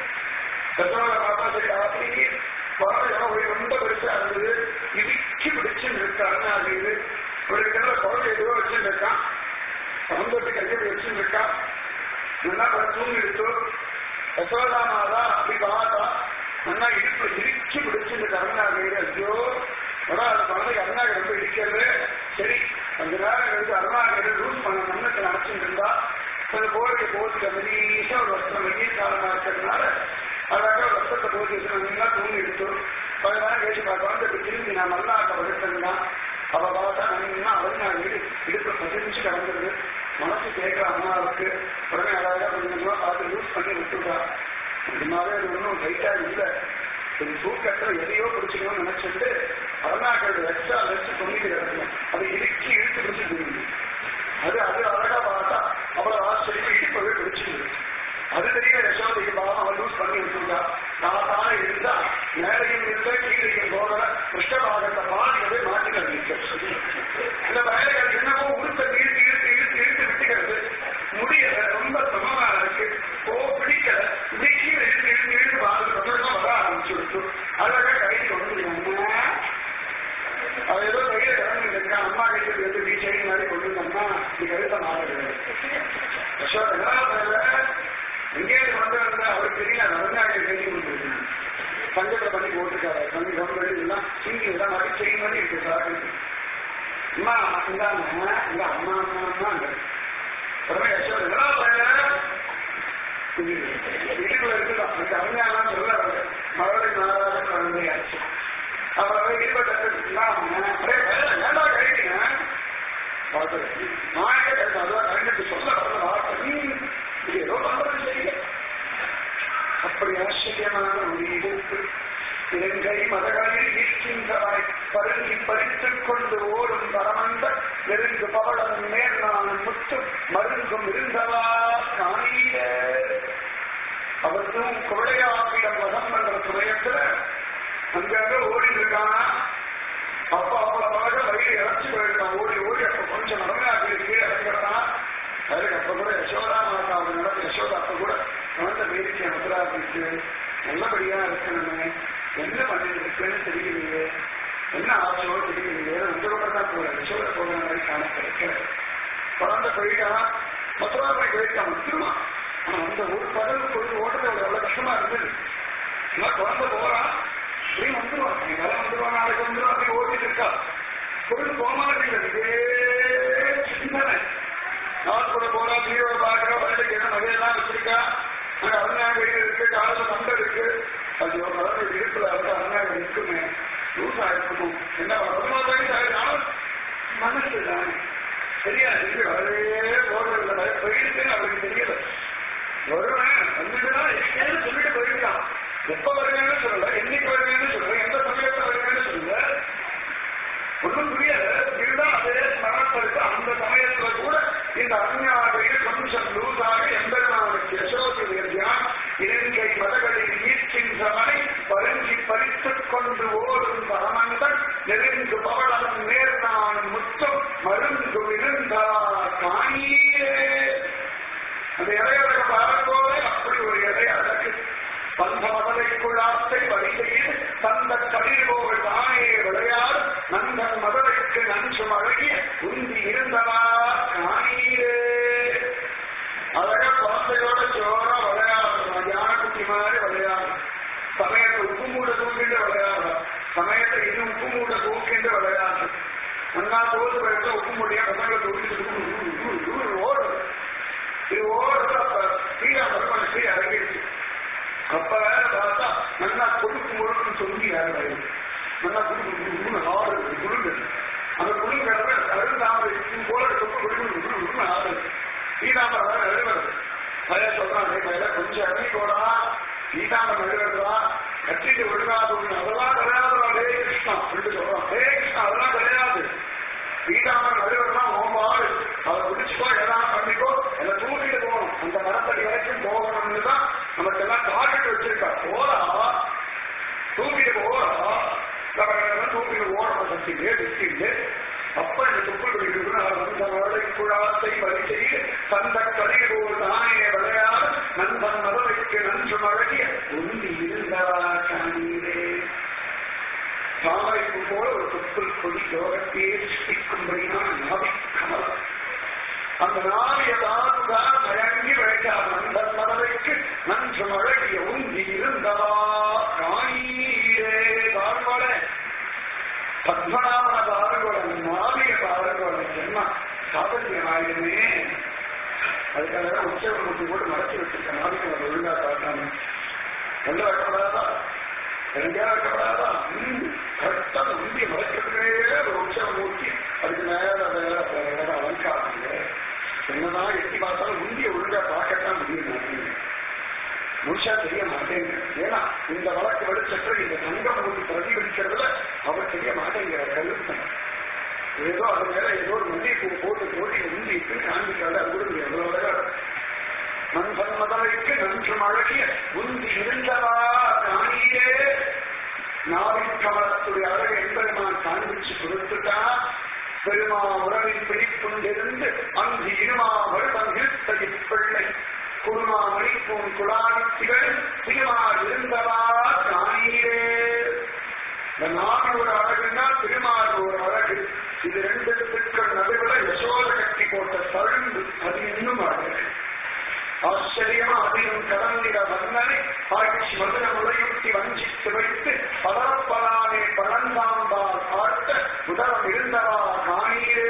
யசோதா மாதா சரி அப்படி குழந்தை போய் ரொம்ப பெருசா இருந்தது இடுக்கி பிடிச்சு இருக்காங்க அது இது ஒரு இடத்துல குழந்தை ஏதோ வச்சுருக்கான் சந்தோஷத்தை கையில் வச்சுருக்கான் நல்லா தூங்கி எடுத்து யசோதா மாதா அப்படி பார்த்தா நல்லா இடுப்பு இறுக்கி பிடிச்சு கருணாகிரி ஐயோ அதான் அந்த குழந்தைக்கு அருணாகிரி ரொம்ப இடிக்கிறது சரி கொஞ்ச நேரம் எடுத்து அருணாகிரி லூஸ் பண்ண மண்ணத்தை நினைச்சுட்டு இருந்தா கொஞ்சம் கோழியை போட்டு மெலீசா ஒரு வருஷம் வெயில் காலமா இருக்கிறதுனால அழகாக ஒரு வருஷத்தை போட்டு வச்சுருந்தீங்கன்னா தூங்கி எடுத்து கொஞ்ச நேரம் கழிச்சு குழந்தை திரும்பி நான் நல்லா படுத்திருந்தான் அவ பார்த்தா நல்லா அருணாகிரி இடுப்பு பதினஞ்சு கிடந்துருது மனசு கேட்கிற அம்மாவுக்கு உடனே அழகாக கொஞ்சம் பார்த்து யூஸ் பண்ணி விட்டுருக்கா இதனாலே அது ஒன்றும் டைட்டா இல்லை ஒரு தூக்கத்துல எதையோ பிடிச்சிக்கணும்னு நினைச்சிட்டு அருணாக்கள் எக்ஸ்ட்ரா வச்சு தொங்கிட்டு கிடக்கணும் அதை இறுக்கி இழுத்து பிடிச்சு தெரியுது அது அது அழகா பார்த்தா அவ்வளவு ஆச்சரியம் இடுப்பவே பிடிச்சிருக்கு அது தெரியல யசோதைக்கு பாவம் அவன் லூஸ் பண்ணி வச்சிருக்கா நான் தானே இருந்தா மேலையும் இருந்த கீழையும் போகிற கிருஷ்ணபாகத்தை பாடியதை மாற்றி இந்த வயல்கள் என்னமோ உருத்த இழுத்து இழுத்து இழுத்து இழுத்து விட்டுக்கிறது முடியல ரொம்ப சமமா இருக்கு ஓ பிடிக்கல இப்படி கீழே இழுத்து இழுத்து இழுத்து பாருங்க சந்தோஷமா வர ஆரம்பிச்சு விட்டு அழகா கை கொண்டு அம்மா அவ ஏதோ கையில கிளம்பி இருக்கான் அம்மா கையில் வந்து நீ செயின் மாதிரி கொண்டு அம்மா நீ கருத்த மாறுகிறது எங்கே வந்து வந்தா அவருக்கு தெரியல நவநாயக செஞ்சு கொடுத்துருக்கு சங்கத்தை பண்ணி போட்டுருக்காரு சங்கம் எல்லாம் சிங்கி எல்லாம் மாதிரி செயின் மாதிரி இருக்கு சார் அம்மா இந்தாங்க இந்த அம்மா அம்மா அம்மா உடனே யசோதா என்னடா பையன் வீட்டுக்குள்ள இருக்குதான் அந்த அறிஞாலாம் சொல்ல மகளை நாளாக குழந்தையாச்சு அப்புறம் ஈடுபட்ட ஏண்டா கழிட்டீங்க நான் கேட்டேன் அதான் கழிட்டு சொல்ல வர வார்த்தை இது ஏதோ பண்றது செய்ய அப்படி ஆச்சரியமான ஒரு இடுப்பு இலங்கை மதகளில் ஈர்க்கின்றவாய் பருங்கி பறித்துக் கொண்டு ஓடும் பரமந்த நெருங்கு பவளம் மேற்கான முத்தும் மருங்கும் இருந்தவா காணீர அவர்களும் கொள்ளையாவிடம் வதம் என்ற துறையத்துல அங்கங்க ஓடி இருக்கானா அப்ப அவ்வளவாக வயிறு இறச்சி போயிருக்கான் ஓடி ஓடி அப்ப கொஞ்சம் நடமையாக்கி கீழே இறங்கிறான் அதுக்கு அப்ப கூட யசோதா மாதா அவங்க நடந்த யசோதா அப்ப கூட குழந்தை பேருக்கு மதுராபிக்கு நல்லபடியா இருக்கணுமே என்ன பண்ணிட்டு இருக்குன்னு தெரியலையே என்ன ஆச்சோ தெரியலையே உங்களோட தான் போற யசோதா போகிற மாதிரி காண கிடைக்கிறது குழந்தை போயிட்டா மதுராபாய் போயிட்டா முக்கியமா ஆனா அந்த ஒரு பதவி போயிட்டு ஓடுறது எவ்வளவு கஷ்டமா இருந்தது குழந்தை போறான் இப்படி வந்துருவான் நீ வேலை வந்துருவான் நாளைக்கு வந்துருவான் அப்படி ஓடிட்டு இருக்கா பொருள் போக மாட்டேங்குது இதே சிந்தனை நான் கூட போறா பீரோட பாக்குற வயலுக்கு என்ன நகையெல்லாம் வச்சிருக்கா அங்க அருணாங்க இருக்கு காலத்துல சண்டை இருக்கு அது ஒரு நாள் இடுப்புல வந்து அருணாங்க இருக்குமே லூஸ் ஆயிருக்கணும் என்ன வருமானம் மனசு தானே சரியா இருக்கு வரவே போடுறதில்ல போயிடுச்சுன்னு அவருக்கு தெரியல வருவேன் வந்துட்டுதான் இருக்கேன்னு சொல்லிட்டு போயிருக்கான் எப்ப வருவேன்னு சொல்லல என்னைக்கு வருவேன்னு சொல்லல எந்த சமயத்துல வருவேன்னு சொல்லல ஒன்றும் புரியல இதுதான் அதே ஸ்மரணத்தை இருக்கு அந்த சமயத்துல கூட இந்த அஞ்ஞாவையில் கொஞ்சம் லூசாக எம்பெருமானுக்கு யசோதைய தியான் இலங்கை மதகளில் ஈர்க்கின்றவனை பருங்கி பறித்துக் கொண்டு ஓடும் பரமந்தன் நெருங்கு பவளம் நேர்நான் முத்தம் மருந்து விழுந்தார் காணியே அந்த இடையழக பார்க்கோவே அப்படி ஒரு இடை அழகு பந்த மதலைக்குள்ளாத்தை வழி செய்து தந்த கடிர்கோள் தானே விளையாடு நந்தன் மதுரைக்கு நன்றும் அழகிய உந்தி இருந்தவா காணீரே அழகா குழந்தையோட ஜோரா விளையாடுறான் யானைக்குட்டி மாதிரி விளையாடுறான் சமயத்தை உப்பு மூட தூக்கிட்டு விளையாடுறான் சமயத்தை இது உப்பு மூட தூக்கிட்டு விளையாடுறான் அண்ணா தோது வயசுல உப்பு மூடியா பசங்களை தூக்கிட்டு ஓடுது இது ஓடுறது அப்ப ஸ்ரீரா பகவான் ஸ்ரீ இறங்கிடுச்சு அப்ப பார்த்தா நல்லா கொடுக்கு முழுக்கும் சொல்லி வேறு நல்லா குடுக்கு குடுக்குன்னு ஆடுது குடுங்க அந்த குடுங்கிறத அருந்தாமல் இருக்கும் போல சொப்பு குடுக்கு குடுக்குன்னு ஆடுது ஸ்ரீராமர் வர எழுதுறது பழைய சொல்றான் பையில கொஞ்சம் இறங்கி போடா சீதாமன் எழுதுறதா கட்டிட்டு விழுகாது அதெல்லாம் கிடையாதுடா ஹே கிருஷ்ணா அப்படின்னு சொல்றான் ஹே கிருஷ்ணா அதெல்லாம் கிடையாது ஸ்ரீராமன் எழுதுறதா ஓம்பாடு அவர் பிடிச்சுக்கோ எதாவது பண்ணிக்கோ என்ன தூக்கிட்டு போகணும் அந்த மரத்தடி வரைக்கும் போகணும்னு தான் நமக்கு எல்லாம் டார்கெட் வச்சிருக்கா போறா தூக்கிட்டு போறா தூக்கிட்டு ஓடணும் சக்தியிலே வெற்றியிலே அப்ப இந்த துப்புள் அந்த வேலை குழாத்தை பரிசெய்து தந்த கடிகோல் தானே விளையாடு நண்பன் மதுரைக்கு நன்று அழகிய உந்தி இருந்தவா காணீரே தாமரைப்பு போல ஒரு துப்புள் கொடி யோகத்தையே சிருஷ்டிக்கும்படியான நாவி கமலம் அந்த நாவிய தாதுதான் மயங்கி விளையாடு நண்பன் மதுரைக்கு நன்று அழகிய உந்தி இருந்தவா காணீரே தாழ்வாளே பத்மநாபன பாரகோட நாவிய பாரகோட ஜென்ம சாதன்யமாயிருமே அதுக்காக உற்சவமூர்த்தி போட்டு மறைச்சு வச்சிருக்க நாவிக்கு நம்ம ஒழுங்கா காட்டாம எந்த வைக்கப்படாதா எங்கேயா வைக்கப்படாதா கரெக்டா உந்திய மறைக்கிறதுலே ஒரு உற்சவமூர்த்தி அதுக்கு மேல வேற வேற அலங்காரங்க என்னதான் எட்டி பார்த்தாலும் உந்திய ஒழுங்கா பார்க்கத்தான் முடியும் நாட்டிங்க முழுசா தெரிய மாட்டேங்க ஏன்னா இந்த வழக்கு வெளிச்சத்தில் இந்த தங்கம் மூடி பிரதிபலிக்கிறதுல அவர் தெரிய மாட்டேங்கிற கருத்து ஏதோ அது மேல ஏதோ ஒரு மல்லிகைப்பூ போட்டு போட்டு உந்திட்டு காண்பிக்காத அது கூட எவ்வளவு அழகா நண்பன் மதலைக்கு நன்று அழகிய உந்தி இருந்தவா காணியே நாவிக்கமலத்துடைய அழகை என்பெருமான் காண்பிச்சு கொடுத்துட்டா பெருமா உறவின் பிடிப்புண்டிருந்து அங்கு இருமா வருடம் இருத்த இப்பிள்ளை குருமா மணிப்பூன் குலானித்திகள் திருமா இருந்தவா காணீரே இந்த நாடு ஒரு அழகுன்னா திருமாறு ஒரு அழகு இது ரெண்டு திட்கள் நடுவில் யசோத கட்டி போட்ட தழும்பு அது இன்னும் அழகு ஆச்சரியமா அதிலும் கடந்திட வந்தனை ஆட்சி மதுர முறையுத்தி வஞ்சித்து வைத்து பதறப்படாமே பழந்தாம்பால் காட்ட உதரம் இருந்தவா காணீரே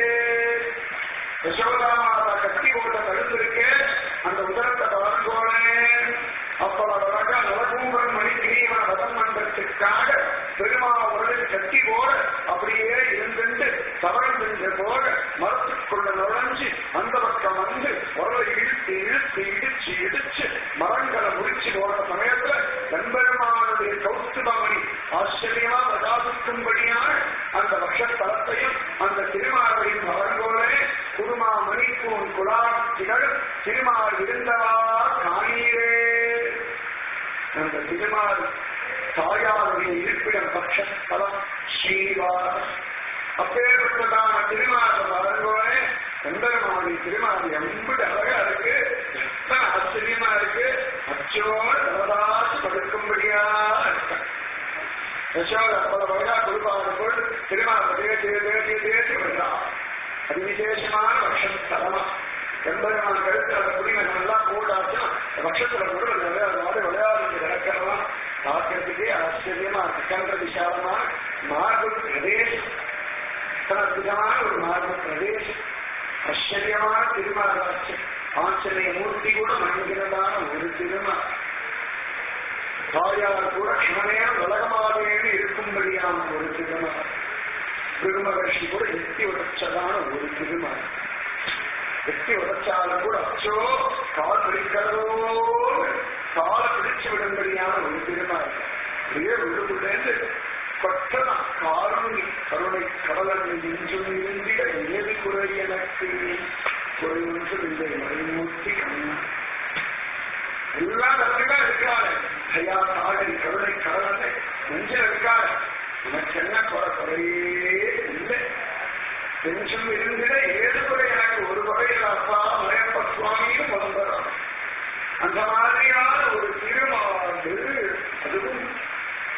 யசோதாமாதா கட்டி போட்ட கழுத்திருக்கே அந்த உதரத்தை வளர்ந்தோனே அவ்வளவு அழகா நலகூபன் மணி கிரீம ரதம் மன்றத்துக்காக பெருமா உடலில் கட்டி போட அப்படியே இருந்துட்டு தவழ்ந்து போக மரத்துக்குள்ள நுழைஞ்சு அந்த பக்கம் வந்து உடலை இழுத்து இழுத்து இடிச்சு இடிச்சு மரங்களை முடிச்சு போற சமயத்துல நண்பெருமானுடைய கௌஸ்துபமணி ஆச்சரியமா பிரகாசிக்கும்படியான அந்த வட்சத்தலத்தையும் அந்த திருமாவையும் வளர்ந்தோனே குருமா மணிப்பூன் குலாத்திகள் திருமால் இருந்தவா காணீரே அந்த திருமால் தாயாருடைய இருப்பிடம் பட்சஸ்தலம் ஸ்ரீவார அப்பேற்பட்டதான திருமால் வளர்ந்தோனே எம்பெருமானி திருமால் எம்பிட்டு அழகா இருக்கு எத்தனை ஆச்சரியமா இருக்கு அச்சோட வரதாச்சு படுக்கும்படியா இருக்க யசோத அவ்வளவு அழகா கொடுப்பார்கள் திருமால் தேசி தேசி தேசி வருகிறார் அது விசேஷமான வட்சஸ்தலமா எம்பெருமான் கருத்து அந்த குடிமகன் எல்லாம் போட்டாச்சும் வட்சத்துல கூட நிறைய நாடு விளையாடு கிடக்கலாம் பார்க்கறதுக்கே ஆச்சரியமா இருக்கு கண்ட விசாலமான மார்பு பிரதேசம் அற்புதமான ஒரு மார்பு பிரதேசம் ஆச்சரியமான திருமணாட்சி ஆச்சரிய மூர்த்தி கூட மனிதனதான ஒரு திருமண தாயார் கூட க்ஷணநேரம் உலகமாவேன்னு இருக்கும்படியான ஒரு திருமணம் திருமகர்ஷி கூட எட்டி உடைச்சதான ஒரு திருமணம் எட்டி உடைச்சாலும் கூட அச்சோ கால் பிடிக்கிறதோ கால் பிடிச்சு விடும்படியான ஒரு திருமணம் அப்படியே விழுதுலேருந்து பட்டன காருணி கருணை கடலன் நெஞ்சும் இருந்திட ஏது குறை எனக்கு குறை ஒன்றும் இல்லை மறைமூர்த்தி கண்ணா எல்லாம் நல்லா இருக்காரு ஐயா காதலி கருணை கடலை நெஞ்சில் இருக்காரு எனக்கு என்ன குறை குறையே இல்லை நெஞ்சும் இருந்திட ஏது குறை எனக்கு ஒரு குறையில் அப்பா மலையப்ப சுவாமியும் பிறந்தாராம் அந்த மாதிரியான ஒரு திருமாடு அதுவும்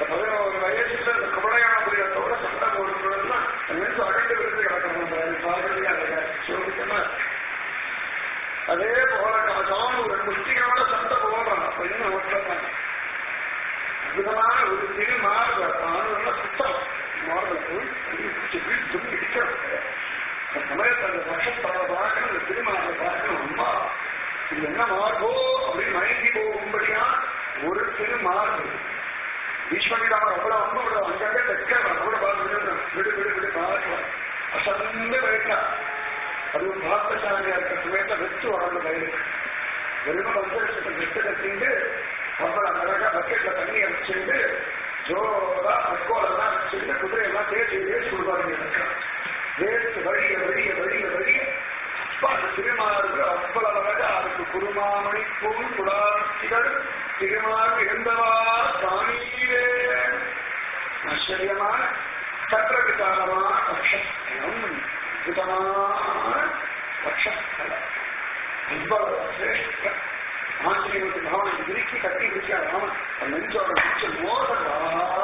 பதினோரு வயசுல இந்த குமரையான புரியத்தோட சண்டை போடுறதுனா நினைச்சு அகண்டு விருந்து கிடக்கணும் பாக்குறதுக்கு அந்த சோதிக்கமா அதே போல சாமி ஒரு முஷ்டிகளோட சண்டை போடுறான் அப்ப என்ன ஒருத்தன் அற்புதமான ஒரு திரு மாறுதல் ஆணுன்னா சுத்தம் மாறுதல் போய் இடிக்கிறோம் அந்த சமயத்தில் அந்த நட்சத்திர பார்க்கணும் அந்த திருமாவை பார்க்கணும் அம்மா இது என்ன மார்போ அப்படின்னு மயங்கி போகும்படியா ஒரு திரு மார்பு ஈஸ்வரிடாம அவ்வளவு அம்மா விட அங்கங்க தெக்கலாம் கூட பார்த்து விடு விடு விடு பார்க்கலாம் அசந்து வைக்கா அதுவும் பார்த்தசாலியா இருக்க சமயத்தை வெச்சு வளர்ந்த பயிருக்கு வெறும் பஞ்சலட்சத்தை வெட்டு கட்டிட்டு அப்புறம் அழகா பக்கெட்ல தண்ணி அடிச்சுட்டு ஜோரா மக்கோலெல்லாம் அடிச்சுட்டு குதிரையெல்லாம் தேய்ச்சி தேய்ச்சி கொடுப்பாருங்க வேஸ்ட் வழிய வழிய வழிய வழிய அப்பா அந்த திருமாறு அவ்வளவு அழகா அதுக்கு குருமாமணி போல் குடாட்சிகள் திருமாறு இருந்தவா காணீரே ஆச்சரியமான சற்ற விசாரமான பட்சஸ்தலம் விதமான பட்சஸ்தலம் இவ்வளவு சிரேஷ்ட ஆஞ்சநேயனுக்கு பகவான் விரிக்கி கட்டி விரிக்கா ராமன் அந்த நெஞ்சோட நெஞ்சு மோதலா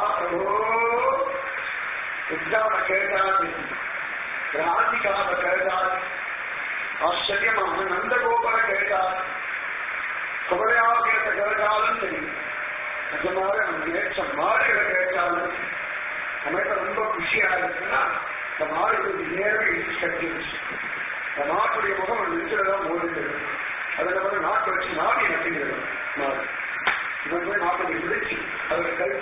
உத்தாம கேட்டாது ராதிகாவ கேட்டாது ஆச்சரியமான நந்தகோபுர கேட்டார் குபலையாக கேட்ட கேட்டாலும் தெரியும் நிஜமாக நம்ம நேற்ற மாடுகளை கேட்டாலும் நமக்கு ரொம்ப குஷியா இருக்குன்னா இந்த மாடுகளுக்கு நேரம் இடிச்சு கட்டி வச்சு இந்த நாட்டுடைய முகம் அந்த நெஞ்சில்தான் ஓடுது அதுல வந்து நாட்டை வச்சு நாடி நட்டுகிறது மாடு இவன் போய் நாட்டை விழிச்சு அதில் கை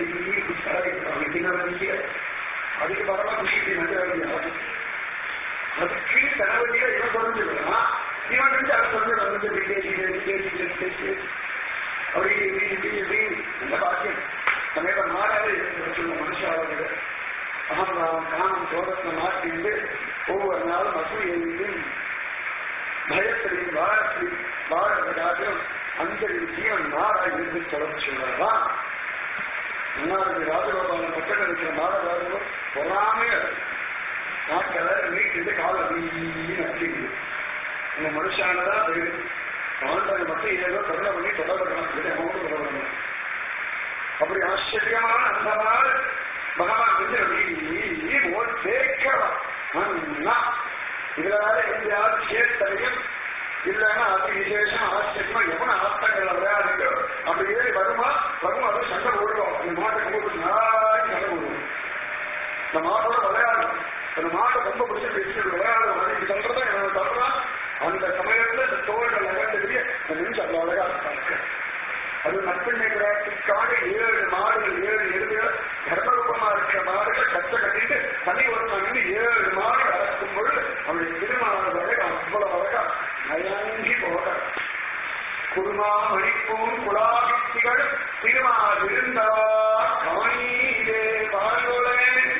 கீழே அதுக்கு பரவா குஷிக்கு நடுவது அதுக்கு தனவதியில இவன் குறைஞ்சிருக்கான் இவன் வந்து அதை சொல்லி வந்து பேசி பேசி பேசி பேசி பேசி அப்படி இப்படி இப்படி இப்படி இந்த பாக்கியம் சமயத்தை மாறாது சொல்ல மனுஷாவது அகம் நாம் காணம் தோட்டத்தை மாற்றிண்டு ஒவ்வொரு நாளும் அசூயையும் பயத்திலையும் வாரத்திலையும் வாழறதுக்காகவும் அஞ்சலி ஜீவன் மாறா இருந்து தொடர்ந்து சொல்றதான் முன்னாடி ராஜகோபாலன் பக்கத்தில் இருக்கிற மாறதாரோ பொறாமே நாட்களை நீட்டிட்டு கால வீண் அப்படிங்குது இந்த மனுஷானதான் பேரு ஆண்டவன் மட்டும் ஏதோ கருணை பண்ணி தொடர்புறான் அவனும் தொடர்பு அப்படி ஆச்சரியமான அந்த நாள் பகவான் வந்து ஓர் சேர்க்கலாம் இதுல வேற எங்கேயாவது சேர்த்தலையும் இல்லைன்னா அது விசேஷம் ஆச்சரியமா எவன ஆத்தங்கள் விளையாடுங்க அப்படி ஏறி வருமா வரும் அது சண்டை போடுவோம் அந்த மாட்டை கொண்டு நாய் சண்டை போடுவோம் இந்த மாட்டோட விளையாடும் அந்த மாட்டை ரொம்ப பிடிச்சி பேசி விளையாடும் அன்னைக்கு சொல்றதா என்ன சொல்றான் அந்த சமயத்துல இந்த தோள்கள் நகர்ந்ததுக்கு அந்த நெஞ்சு அவ்வளவு அழகா இருக்காங்க அது நப்பிண்ணை பிராட்டிக்காக ஏழு மாடுகள் ஏழு எருதுகள் தர்மரூபமா இருக்கிற மாடுகள் கச்ச கட்டிட்டு தனி ஒரு நின்று ஏழு மாடு அடக்கும் பொழுது அவருடைய திருமாவளை அவ்வளவு அழகா நயங்கி போக குருமா மணிப்பூன் குலாபித்திகள் திருமாவிருந்தா கவனீரே வாழ்வளே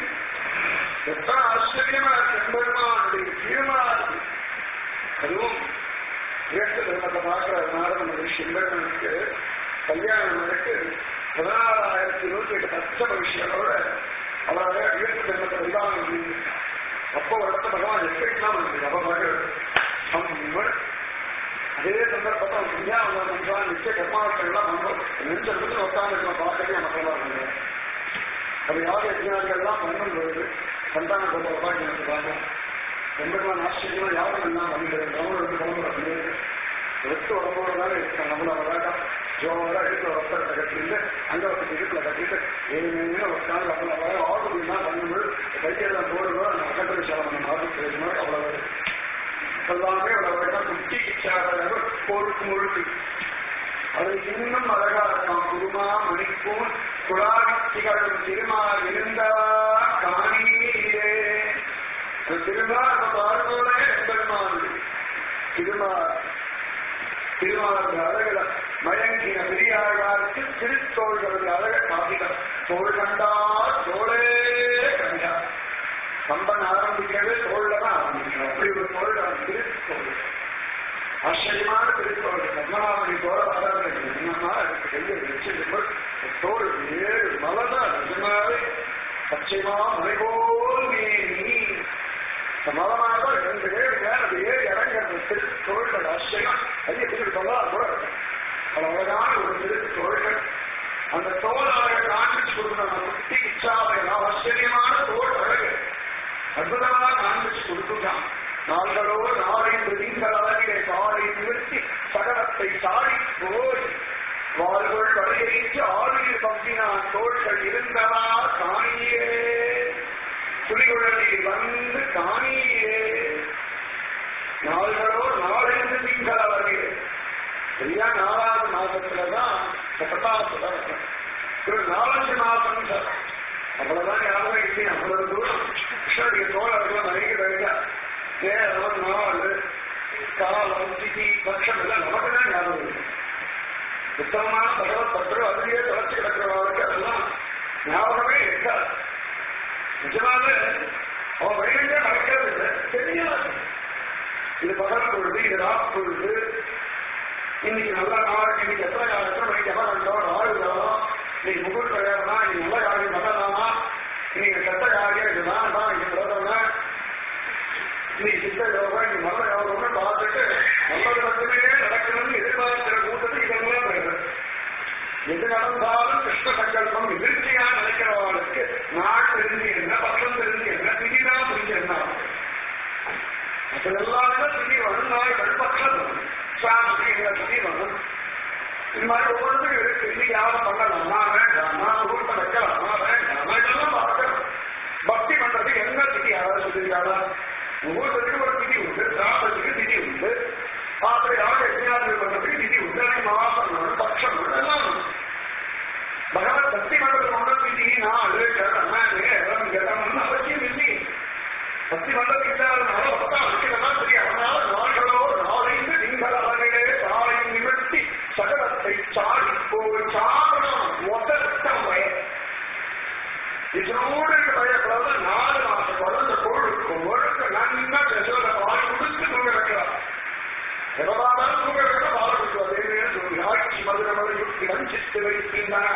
எத்தனை ஆச்சரியமா செம்பெருமானுடைய திருமாறு அதுவும் ஏற்று தர்மத்தை பார்க்கிற நாரதனுடைய செம்பெருமனுக்கு கல்யாணம் நடக்கு பதினாறாயிரத்தி நூத்தி எட்டு பச்ச விஷயங்களோட அவரால் ஏற்று தர்மத்தை விவாதம் அப்போ ஒரு இடத்த பகவான் எஸ்பெக்ட்லாம் இருக்கு அப்ப பாக்க அதே சந்தர்ப்பத்தை அவன் கல்யாணம் பண்றான் நிச்சய கர்மாக்கள்லாம் பண்றோம் நெஞ்ச இடத்துல உட்காந்து பார்க்கவே மக்கள்லாம் பண்ணுறேன் அது யார் யஜ்ஞாக்கள்லாம் பண்ணும்போது சந்தான கோப உபாக்கியத்தை பார்க்கலாம் எம்பெருமான் ஆச்சரியமா யாரும் எல்லாம் பண்ணிட்டு கவனம் எடுத்து கவனம் பண்ணிட்டு எடுத்து உடம்போட தானே இருக்கான் நம்மள வராட்டா ஜோரா எடுத்து ஒருத்தரை கட்டிட்டு அங்க ஒரு இடுப்புல கட்டிட்டு ஏழு உட்காந்து நம்மள வர ஆர்டர் பண்ணும்போது கையெல்லாம் போடுவோம் அந்த அகற்ற விஷயம் நம்ம ஆர்டர் அவ்வளவு எல்லாமே அவ்வளவு குட்டி கிச்சாக பொறுப்பு முழுக்கு அது இன்னும் அழகா இருக்கான் குருமா மணிப்பூர் குழாத்திகளும் திருமா இருந்தா காணீரே திருமா நம்ம பார்வோட பெருமாள் திருமா திருமாவளர் அழகுல மயங்கின பெரியாழ்வாருக்கு திருத்தோள்களுடைய அழக காட்டினார் தோல் கண்டா தோளே கண்டா கம்பன் ஆரம்பிக்கிறது தோல்ல தான் ஆரம்பிக்கிறார் அப்படி ஒரு தோல் திருத்தோள் ஆச்சரியமான திருத்தோள் பத்மநாபனி தோழ வராது என்னமா அதுக்கு கையை வச்சிருக்கும் தோல் ஏழு மலதான் நிஜமாவே பச்சைமா மலைபோல் நீ மலமாக ரெண்டு பேர் மேல அது ஏறி இறங்கிறது திருத்தோள்கள் ஆச்சரியம் ஐயா திருத்தோளா கூட பல அழகான ஒரு திருத்தோள்கள் அந்த தோல் அழகை காண்பிச்சு கொடுக்கணும் நம்ம குட்டி இச்சாவை ஆச்சரியமான தோல் அழகு அற்புதமாக காண்பிச்சு கொடுத்துட்டான் நாள்களோ நாளைந்து நீங்கள் அழகிலே காலை நிறுத்தி சகலத்தை சாடி போய் வாழ்கள் வழியறித்து ஆளுநர் பம்பினான் தோள்கள் இருந்தவா காணியே துளிகுழலில் வந்து காணியே நாள்களோ நாளைந்து நீங்கள் அவர்களே சரியா நாலாவது மாசத்துலதான் கட்டாசுரம் ஒரு நாலஞ்சு மாசம் சார் அவ்வளவுதான் யாருமே இல்லையா அவ்வளவு தூரம் கிருஷ்ணனுடைய தோழர்கள் நிறைய வேண்டா நேரம் நாள் காலம் திதி பட்சம் எல்லாம் நமக்கு தான் ஞாபகம் இல்லை உத்தமமான பகவத் பத்திரம் அதுலயே தொலைச்சு கிடக்கிறவர்களுக்கு அதெல்லாம் ஞாபகமே இருக்காது நிஜமாக அவன் வழியிலே நடக்கிறது இல்லை தெரியாது இது பகல் பொழுது இது ராத் பொழுது இன்னைக்கு நல்ல நாள் இன்னைக்கு எத்தனை நாள் எத்தனை மணிக்கு எவ்வளோ கண்டோம் நாலு காலம் இன்னைக்கு முகூர் கல்யாணமா இன்னைக்கு நல்ல காரியம் பண்ணலாமா இன்னைக்கு கெட்ட காரியம் இது வேண்டாம் இன்னைக்கு பிரதம இன்னைக்கு சித்த யோகம் இன்னைக்கு நல்ல யோகம்னு பார்த்துட்டு நல்லது மட்டுமே நடக்கணும்னு எதிர்பார்க்கிற கூட்டத்துக்கு இதெல்லாம் வேறு எது நடந்தாலும் கிருஷ்ண சங்கல்பம் எதிர்ச்சியா நினைக்கிறவர்களுக்கு நாள் தெரிஞ்சு என்ன பக்கம் தெரிஞ்சு என்ன திதிதான் புரிஞ்சு என்ன அதெல்லாம் திதி வரும் நாள் கண்பக்கம் சாமிக்கு எங்க திதி வரும் இது மாதிரி ஒவ்வொருத்தரும் இருக்கு இன்னைக்கு யாரும் பண்ணலாமா வேண்டாமா முகூர்த்தம் வைக்கலாமா வேண்டாமா இதெல்லாம் பார்க்கணும் பக்தி பண்றதுக்கு என்ன திதி யாராவது சொல்லியிருக்காளா முகூர்த்தத்துக்கு ஒரு திதி உண்டு திராபத்துக்கு திதி உண்டு அப்புறம் யாரும் யஜ்ஞாதிகள் பண்றதுக்கு திதி உண்டு அன்னைக்கு மகாசனம் பட்சம் எல்லாம் உண்டு. பகவத் பக்தி மண்டலம் கொண்ட திதி நாலு கிழமை கிழமை அவசியம் இல்லை பக்தி மண்டலம் இல்லாதனால பக்தா வைக்கிறதெல்லாம் தெரியும் அதனால நாள்களோ நாளைந்து நீங்கள் அவர்களே தாயை நிமிர்த்தி சகலத்தை சாடி போய் சாடணும் முதற்கம் வயது இதனோடு பயப்படாத நாலு மாசம் குழந்தை கோழுக்கும் ஒழுக்க நன்னா ஜசோத பால் கொடுத்து தூங்க வைக்கலாம் எவ்வளவு தூங்க வைக்க பால் கொடுக்கும் அதே சொல்லி ஆட்சி மதுரமலை யுக்திடம் சித்து வைத்திருந்தான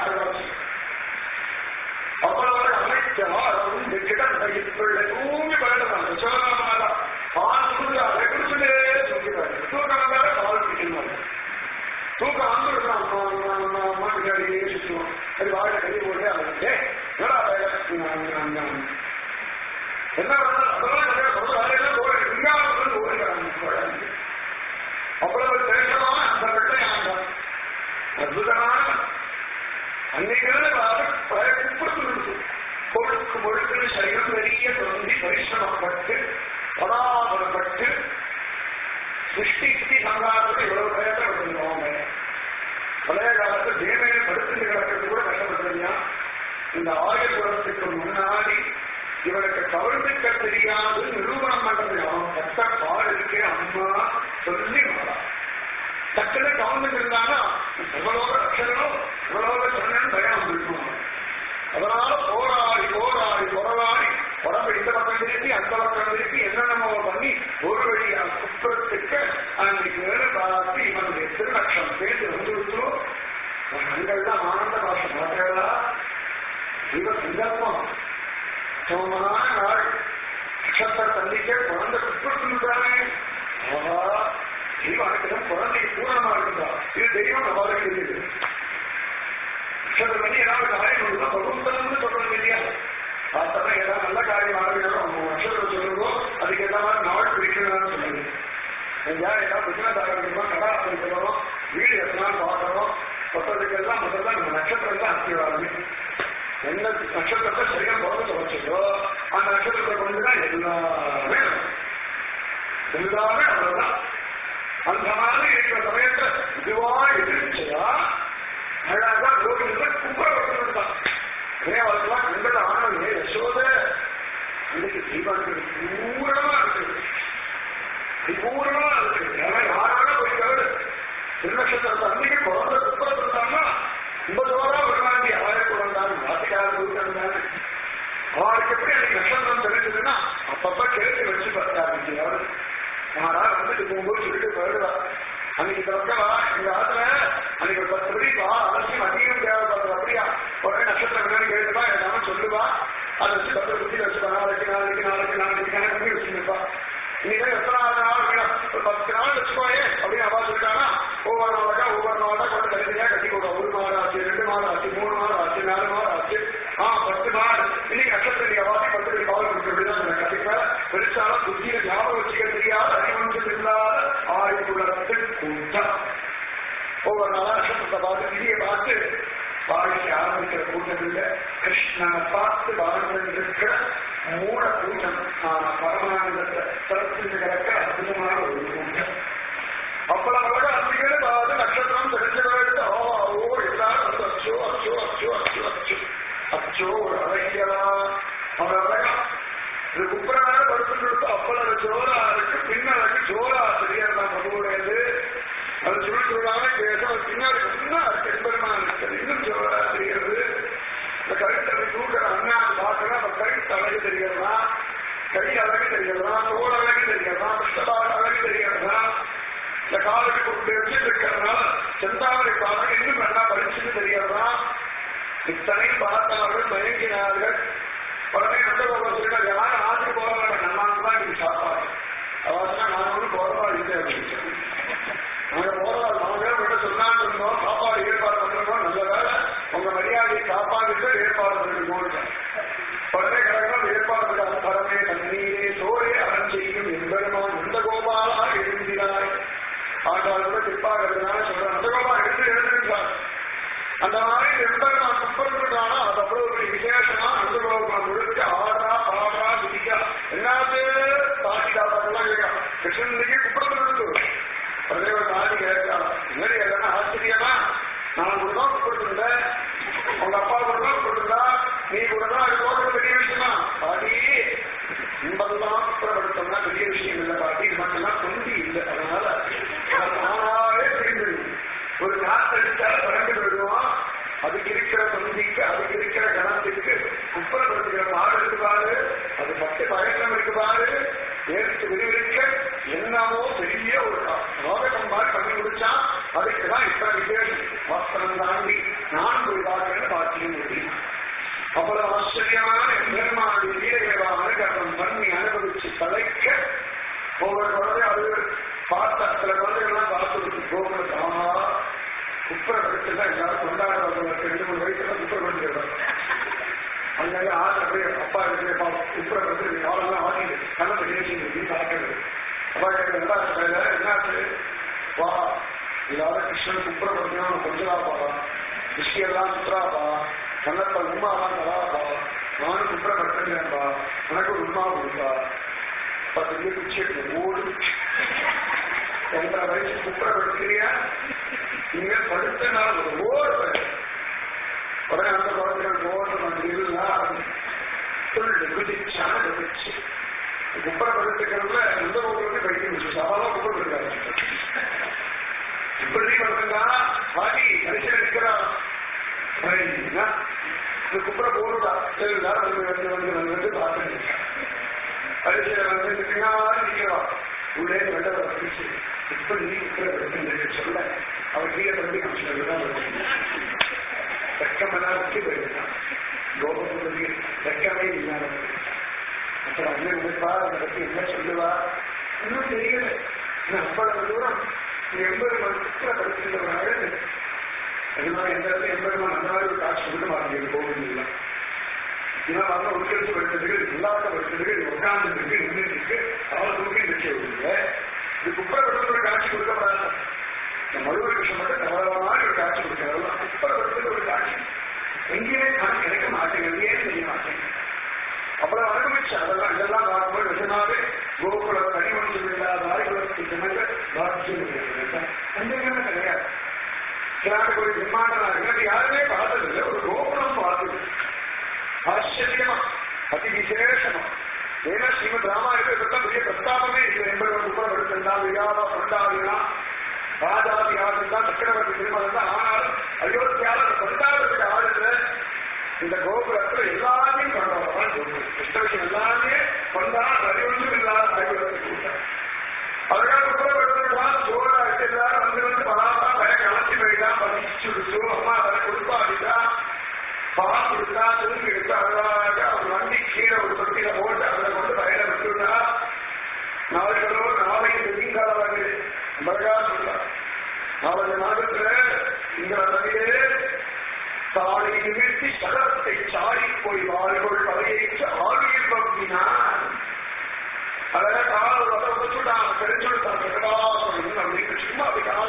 அவ்வளவு அமைச்சாலும் இந்த கிடந்தைக்குள்ள தூங்கி பயணம் ஜசோதா பால் கொடுத்து அதை குடிச்சுட்டே சொல்லிடுவாங்க தூக்கம் வந்தாலே பால் குடிக்கணும் தூக்கம் வந்து மாட்டுக்காரியே சுற்றுவோம் அது வாழை கை போட்டு அவனுக்கு என்னடா வேலை என்ன அதெல்லாம் சொல்றாங்க போய் இங்காவது ஓடுகிறாங்க அவ்வளவு தேசமான அந்த வெள்ளை ஆண்டான் அற்புதமான அன்னைக்கு குப்பிட்டு கொழுக்கு முழுக்கு சரீரம் பெரிய தொந்தி பரிசிரமப்பட்டு படாபடப்பட்டு சிருஷ்டிக்கு சங்காரத்துக்கு இவ்வளவு பயத்தை வச்சிருந்தோம் பழைய காலத்து தேவையை படுத்து கிடக்கிறது கூட கஷ்டப்பட்டிருந்தா இந்த ஆயுர்வேதத்துக்கு முன்னாடி இவருக்கு கவிழ்ந்துக்க தெரியாது நிரூபணம் பண்றது அவன் கத்த பாடலுக்கே அம்மா சொல்லி மாறா டக்குனு கவர்ந்துட்டு இருந்தானா எவ்வளவு அக்ஷரம் எவ்வளவு சொன்னேன்னு பயம் இருக்கும் அதனால போராடி போராடி போராடி உடம்பு இந்த பக்கம் திருப்பி அந்த பக்கம் திருப்பி என்னென்னமோ பண்ணி ஒரு வழியா குற்றத்துக்கு அன்னைக்கு வேறு பார்த்து இவனுடைய திருநக்ஷம் சேர்ந்து வந்துவிட்டு கண்கள் தான் ஆனந்த பாஷம் பார்த்தா இவ சங்கல்பம் சோமமான நாள் நட்சத்திர தள்ளிக்க குழந்தை குற்றத்துதானே ஆஹா இவனுக்கு குழந்தைக்கு பூரணமா இருக்குதா இது தெய்வம் நம்மளால தெரியுது நட்சத்திரம் பண்ணி ஏதாவது காரியம் கொடுத்தா பகுத்தம்னு சொல்றது இல்லையா பார்த்தா ஏதாவது நல்ல காரியம் ஆரம்பிக்கணும் அவங்க நட்சத்திரம் சொல்லுவோம் அதுக்கு ஏதாவது மாதிரி நாள் பிரிக்கணும்னு சொல்லுது எங்கேயா ஏதாவது பிசினஸ் ஆரம்பிக்கணுமா கடை ஆரம்பிக்கணும் வீடு எத்தனாலும் பார்க்கணும் மொத்தத்துக்கு எல்லாம் முதல்ல நம்ம நட்சத்திரம் தான் ஆரம்பி எந்த நட்சத்திரத்தை சரியா போக வச்சதோ அந்த நட்சத்திரத்தை கொண்டுதான் எல்லாமே எல்லாமே அவ்வளவுதான் அந்த மாதிரி இருக்கிற சமயத்தை இதுவா எதிர்ச்சியா அழகா கோவிலில் கும்பர வச்சிருந்தான் அவருக்கெல்லாம் கண்டத ஆனந்தே யசோத இன்னைக்கு தீபாவளி பூரணமா இருக்கு பூரணமா இருக்கு ஏன்னா யாரால போய் கேடு திருநட்சத்திரத்தை அன்னைக்கு குழந்தை குப்பரை இருந்தாங்கன்னா ரொம்ப தூரம் வருவாங்க யாருக்கு வந்தாலும் நாட்டுக்கார இருந்தாங்க அவருக்கு எப்படி அன்னைக்கு நட்சத்திரம் தெரிஞ்சதுன்னா அப்பப்ப கேட்டு வச்சு பார்த்தாங்க யாரு யாரா வந்துட்டு போகும்போது சொல்லிட்டு போயிடுவா அன்னைக்கு திறக்கவா எங்க ஆத்துல அன்னைக்கு ஒரு பத்து மணி வா அவசியம் அதிகம் தேவைப்படுறது அப்படியா உடனே நட்சத்திரம் என்னன்னு கேட்டுப்பா எல்லாமே சொல்லுவா அதை வச்சு பத்து குத்தி வச்சுப்பா நாளைக்கு நாளைக்கு நாளைக்கு நாளைக்கு கணக்கு பண்ணி வச்சுருப்பா இன்னைக்கு எத்தனாவது நாள் வேணும் ஒரு பத்து நாள் வச்சுக்கோயே அப்படின்னு அவா சொல்லிட்டானா ஒவ்வொரு நாளாக ஒவ்வொரு நாளாக கொண்டு தனித்தனியா கட்டி கொடுக்கும் ஒரு மாதம் ஆச்சு ரெண்டு மாதம் ஆச்சு மூணு கூட்டம் ஒவ்வொரு நலாட்சத்தை பார்த்து விதியை பார்த்து வாழ்க்கை ஆரம்பிக்கிற கூட்டம் இல்ல கிருஷ்ணனை பார்த்து வாழ்ந்திருக்கிற மூட கூட்டம் ஆனா பரமானந்தத்தை திறந்து கிடக்க அற்புதமான ஒரு கூட்டம் அவ்வளவு அழகா அன்பிகளே பார்த்து நட்சத்திரம் தெரிஞ்சவர்கள் ஓ ஓ எல்லாரும் வந்து அச்சோ அச்சோ அச்சோ அச்சோ அச்சோ அச்சோ ஒரு அழகியலா அவர் அழகா இது குப்பரனால படுத்துட்டு அவ்வளவு ஜோரா இருக்கு பின்னழகு ஜோரா தெரியறதா மதுவுடையது அது சுருள் சுருளான கேசம் பின்னாடி இன்னும் இருக்கு என்பதுமா இருக்கு இன்னும் ஜோரா தெரிகிறது இந்த கழுத்தலை தூக்கிற அண்ணா பார்க்கற அந்த கழுத்து அழகு தெரியறதா கை அழகு தெரியறதா தோல் அழகு தெரியறதா கிருஷ்ணபாடு அழகு தெரியறதா இந்த காலுக்கு கொண்டு வச்சுட்டு இருக்கிறதுனால செந்தாமரை பாடம் இன்னும் நல்லா படிச்சுன்னு தெரியறதா இத்தனை பார்த்தவர்கள் மயங்கினார்கள் உடனே நந்தகோபால் சொல்லிட்டார் யாரும் ஆற்றுக்கு போக வேண்டாம் நம்ம தான் இன்னைக்கு சாப்பாடு அவசரமா நான் ஒன்றும் போறவா இல்லை அப்படின்னு சொல்லி நாங்க போறவா நாங்க விட சொன்னான்னு இருந்தோம் சாப்பாடு ஏற்பாடு பண்ணிருந்தோம் நல்ல வேலை உங்க மரியாதையை காப்பாடுக்கு ஏற்பாடு பண்ணிருக்கோம் உடனே கிடக்கலாம் ஏற்பாடு பண்ணாங்க பரமே தண்ணீரே சோரே அரண் செய்யும் எம்பெருமான் நந்தகோபாலா எழுந்தினாய் ஆண்டாள் கூட திருப்பாக இருக்கிறதுனால சொல்றேன் நந்தகோபா எடுத்து எழுந்திருந்தார் அந்த மாதிரி எம்பெருமான் குப்பருக்கானா அது அவ்வளவு ஒரு விசேஷமா நந்தகோபால் முழுக்க ஆடா பாடா குதிக்கா எல்லாமே தாட்டி தாத்தாக்கெல்லாம் கேட்கலாம் கிருஷ்ணனுக்கு குப்பரத்து இருக்கு உடனே ஒரு தாடி கேட்கலாம் என்னடி எல்லாம் ஆச்சரியமா நான் கூட தான் குப்பிட்டுருந்தேன் உங்க அப்பா கூட தான் குப்பிட்டுருந்தா நீ கூட தான் அது போடுறது பெரிய விஷயமா பாடி இன்பெல்லாம் குப்புறப்படுத்தோம்னா பெரிய விஷயம் இல்லை பாட்டி இது மட்டும்தான் தொந்தி இல்லை அதனால அது தானாவே தெரிஞ்சிடும் ஒரு நாட்டடிச்சா பறந்து விடுவோம் அதுக்கு இருக்கிற தொந்திக்கு அதுக்கு இருக்கிற கணத்துக்கு குப்புறப்படுத்துகிற பாடு இருக்கு பாரு அது பட்டு பயக்கம் இருக்கு பாரு நேருக்கு விரிவிருக்க என்னவோ பெரிய ஒரு ரோதகம் மாதிரி பண்ணி முடிச்சா அதுக்கு தான் இத்தனை விசேஷம் வாஸ்தவம் தாண்டி நான் போய் பார்க்கிறேன் பாட்டியும் முடியும் அவ்வளவு ஆச்சரியமான பெருமானுடைய வீரகரமான கர்மம் பண்ணி அனுபவிச்சு தலைக்க ஒவ்வொரு குழந்தை அது பார்த்த சில குழந்தைகள்லாம் பார்த்து கோகுல தாமா குப்பரப்படுத்தி தான் எல்லாரும் கொண்டாடுறவங்க ரெண்டு மூணு வயசுல குப்பரப்படுத்திடுறாங்க அங்கங்க ஆறு அப்படியே அப்பா இருக்கிற குப்பரப்படுத்தி காலெல்லாம் ஆடிட்டு கணக்கு நிகழ்ச்சி பார்க்கறது அப்பா கேட்கறது என்ன என்னாச்சு வா எல்லாரும் கிருஷ்ணன் குப்பரப்படுத்தினா கொஞ்சம் பாப்பா கிருஷ்ணியெல்லாம் சுற்றுறாப்பா கண்ணத்தை உண்மாலாம் தராப்பா நானும் குப்பரப்படுத்துறேன்பா உனக்கு ஒரு உண்மா கொடுப்பா பத்து குச்சி ஓடு ஒன்றரை வயசு குப்பரப்படுத்துறியா நீங்க படுத்த நாள் ஒரு ஓடு உடனே அந்த குழந்தைகள் ஓடு மாதிரிலாம் சொல்லு குதிச்சான குதிச்சு குப்பரப்படுத்துக்கிறதுல எந்த ஊருக்கு பைத்தியம் வச்சு சவாலாம் குப்பரப்படுத்தாரு இப்படி பார்த்தா பாதி கடைசியில் இருக்கிறான் குப்புற போடுதா எல்லாரும் வந்து வந்து வந்து வந்து வந்து பார்த்துட்டு கடைசியில் வந்து பின்னாடி நிற்கிறான் உள்ளே வெள்ள வந்துச்சு இப்படி நீ குப்புற சொல்ல அவர் கீழே வந்து காமிச்சுதான் வெக்கமெல்லாம் வச்சு போயிருக்கான் கோபத்துக்கு வெக்கமே இல்லாத அப்புறம் அண்ணன் நினைப்பா அதை பத்தி என்ன சொல்லுவா இன்னும் தெரியல அவ்வளவு தூரம் எண்பது மனசுல படிச்சிருந்தவனால அதனால எந்த இடத்துல எண்பது அந்த மாதிரி ஒரு காட்சி கொடுக்க மாட்டேங்குது கோவில் இல்லை ஏன்னா அவங்க உட்கரிச்சு படிச்சதுக்கு இல்லாத படிச்சதுக்கு இது உட்கார்ந்துருக்கு நின்றுருக்கு அவளை தூக்கி நிற்க விடுங்க இது குப்பரப்பட்டு ஒரு காட்சி கொடுக்கப்படாது இந்த மதுரை கிருஷ்ணன் மட்டும் கவலமான ஒரு காட்சி கொடுக்கிறாங்க குப்பரப்பட்டு ஒரு காட்சி எங்கேயுமே காட்சி கிடைக்க மாட்டேங்குது ஏன் தெரிய மாட்டேங்குது அப்புறம் அனுபவிச்சு அதெல்லாம் இதெல்லாம் பார்க்கும்போது நிஜமாவே கோகுல கனிமணி இல்லாத ஆய்வுகளுக்கு ஜனங்க பாதிச்சு சந்தேகமே கிடையாது கிராமக்குடி விமானம் இருக்கிறது யாருமே பார்த்ததில்லை ஒரு கோகுலம் பார்த்தது ஆச்சரியமா அதி விசேஷமா ஏன்னா ஸ்ரீமத் ராமாயணத்துக்கு பெரிய பிரஸ்தாபமே இல்லை என்பது உப்பரம் எடுத்திருந்தான் வியாபா கொண்டாடினா ராஜாதி ஆளுந்தான் சக்கரவர்த்தி திருமணம் தான் ஆனாலும் அயோத்தியாவில் கொண்டாடுறதுக்கு ஆளுங்க இந்த கோபுரத்துல எல்லாத்தையும் கொண்டாடுறான் கிருஷ்ணன் எல்லாமே கொண்டாட வரி ஒன்றும் இல்லாத ஆய்வுகளுக்கு கூட்டம் அதுக்காக குப்பரப்படுத்துறான் சோழா எல்லாரும் வந்து வந்து பலாத்தா வய கலச்சி போயிட்டா பதிச்சு விடுச்சு அம்மா அதை கொடுப்பாடிட்டா பால் கொடுத்தா தூங்கி எடுத்து அழகாக அவன் வண்டி கீழே ஒரு தொட்டியில போட்டு அதை கொண்டு வயல விட்டுட்டா நாளைகளோ நாளைக்கு நீங்கால வந்து அழகா சொல்றான் நாளைக்கு நாகத்துல இந்த அளவிலே தாளை நிறுத்தி சகலத்தை சாடி போய் வாழ்கொள் பகையேற்று ஆவியில் பகுதினான் அழகா கால வர வச்சுட்டான் தெரிஞ்சுட்டான் சகடாசனம் அப்படின்னு சும்மா அப்படி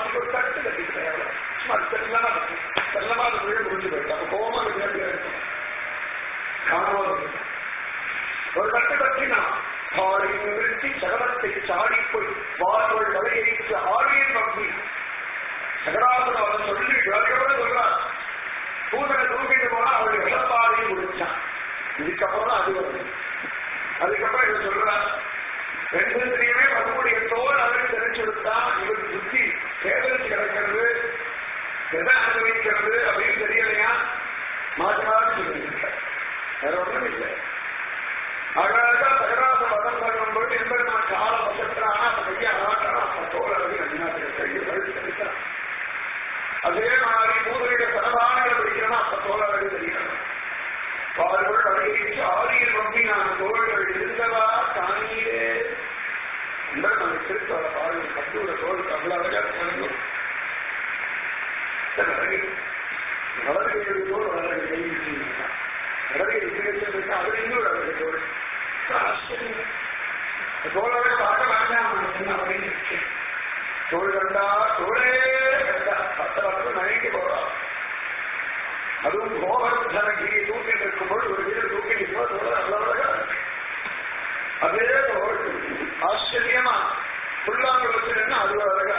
காணாமல் ஒரு கட்டு கட்டினான் காலை நிறுத்தி சகலத்தை சாடி போய் வாழ்வள் வலையைத்து ஆழியின் நம்பி சகராசன் அவன் சொல்லி அதுக்கப்புறம் சொல்றான் பூதனை தூக்கிட்டு போனா அவளுடைய விளப்பாறையும் முடிச்சான் இதுக்கப்புறம் தான் அது வருது அதுக்கப்புறம் இவன் சொல்றான் ரெண்டு தெரியுமே நம்முடைய தோல் அவருக்கு தெரிஞ்சுடுத்தா இவருக்கு புத்தி சேதரிச்சு கிடக்கிறது எதை அனுபவிக்கிறது அப்படின்னு தெரியலையா மாற்றி மாற்றி சொல்லியிருக்கார் வேற ஒண்ணும் இல்லை அழகா தகராச வதம் பண்ணும்போது என்பது நான் கால வசத்துறானா அப்ப கையை ஆட்டானா அப்ப தோல் அளவு அண்ணாத்திர கையை வழுத்து தெரிவிக்கிறான் அதே மாதிரி பூதரிக சரதானங்களை பிடிக்கிறனா அப்ப தோல் அளவு தெரியணும் பால்கள் அழகிச்சு ஆதியில் நம்பி நான் தோள்கள் இருந்ததா காணீரே என்பது நம்ம திருத்தோட பாடல் கத்தூர தோல் அவ்வளவு அழகா இருக்கணும் வளர்கை தோல் வளர்கை கை வளர்கை இருக்கிறது அது இன்னொரு வளர்கை தோல் ஆச்சரியம் தோழரை பார்க்க வேண்டாம் என்ன அப்படின்னு தோல் கண்டா தோளே கண்டா பத்து வருஷம் நகைக்கு போறோம் அதுவும் கோவர்தனகிரி தூக்கிட்டு இருக்கும்போது ஒரு வீடு தூக்கி நிற்போம் தோழர் அவ்வளவு அதே தோல் ஆச்சரியமா புல்லாங்க வச்சிருந்தா அது ஒரு அழகா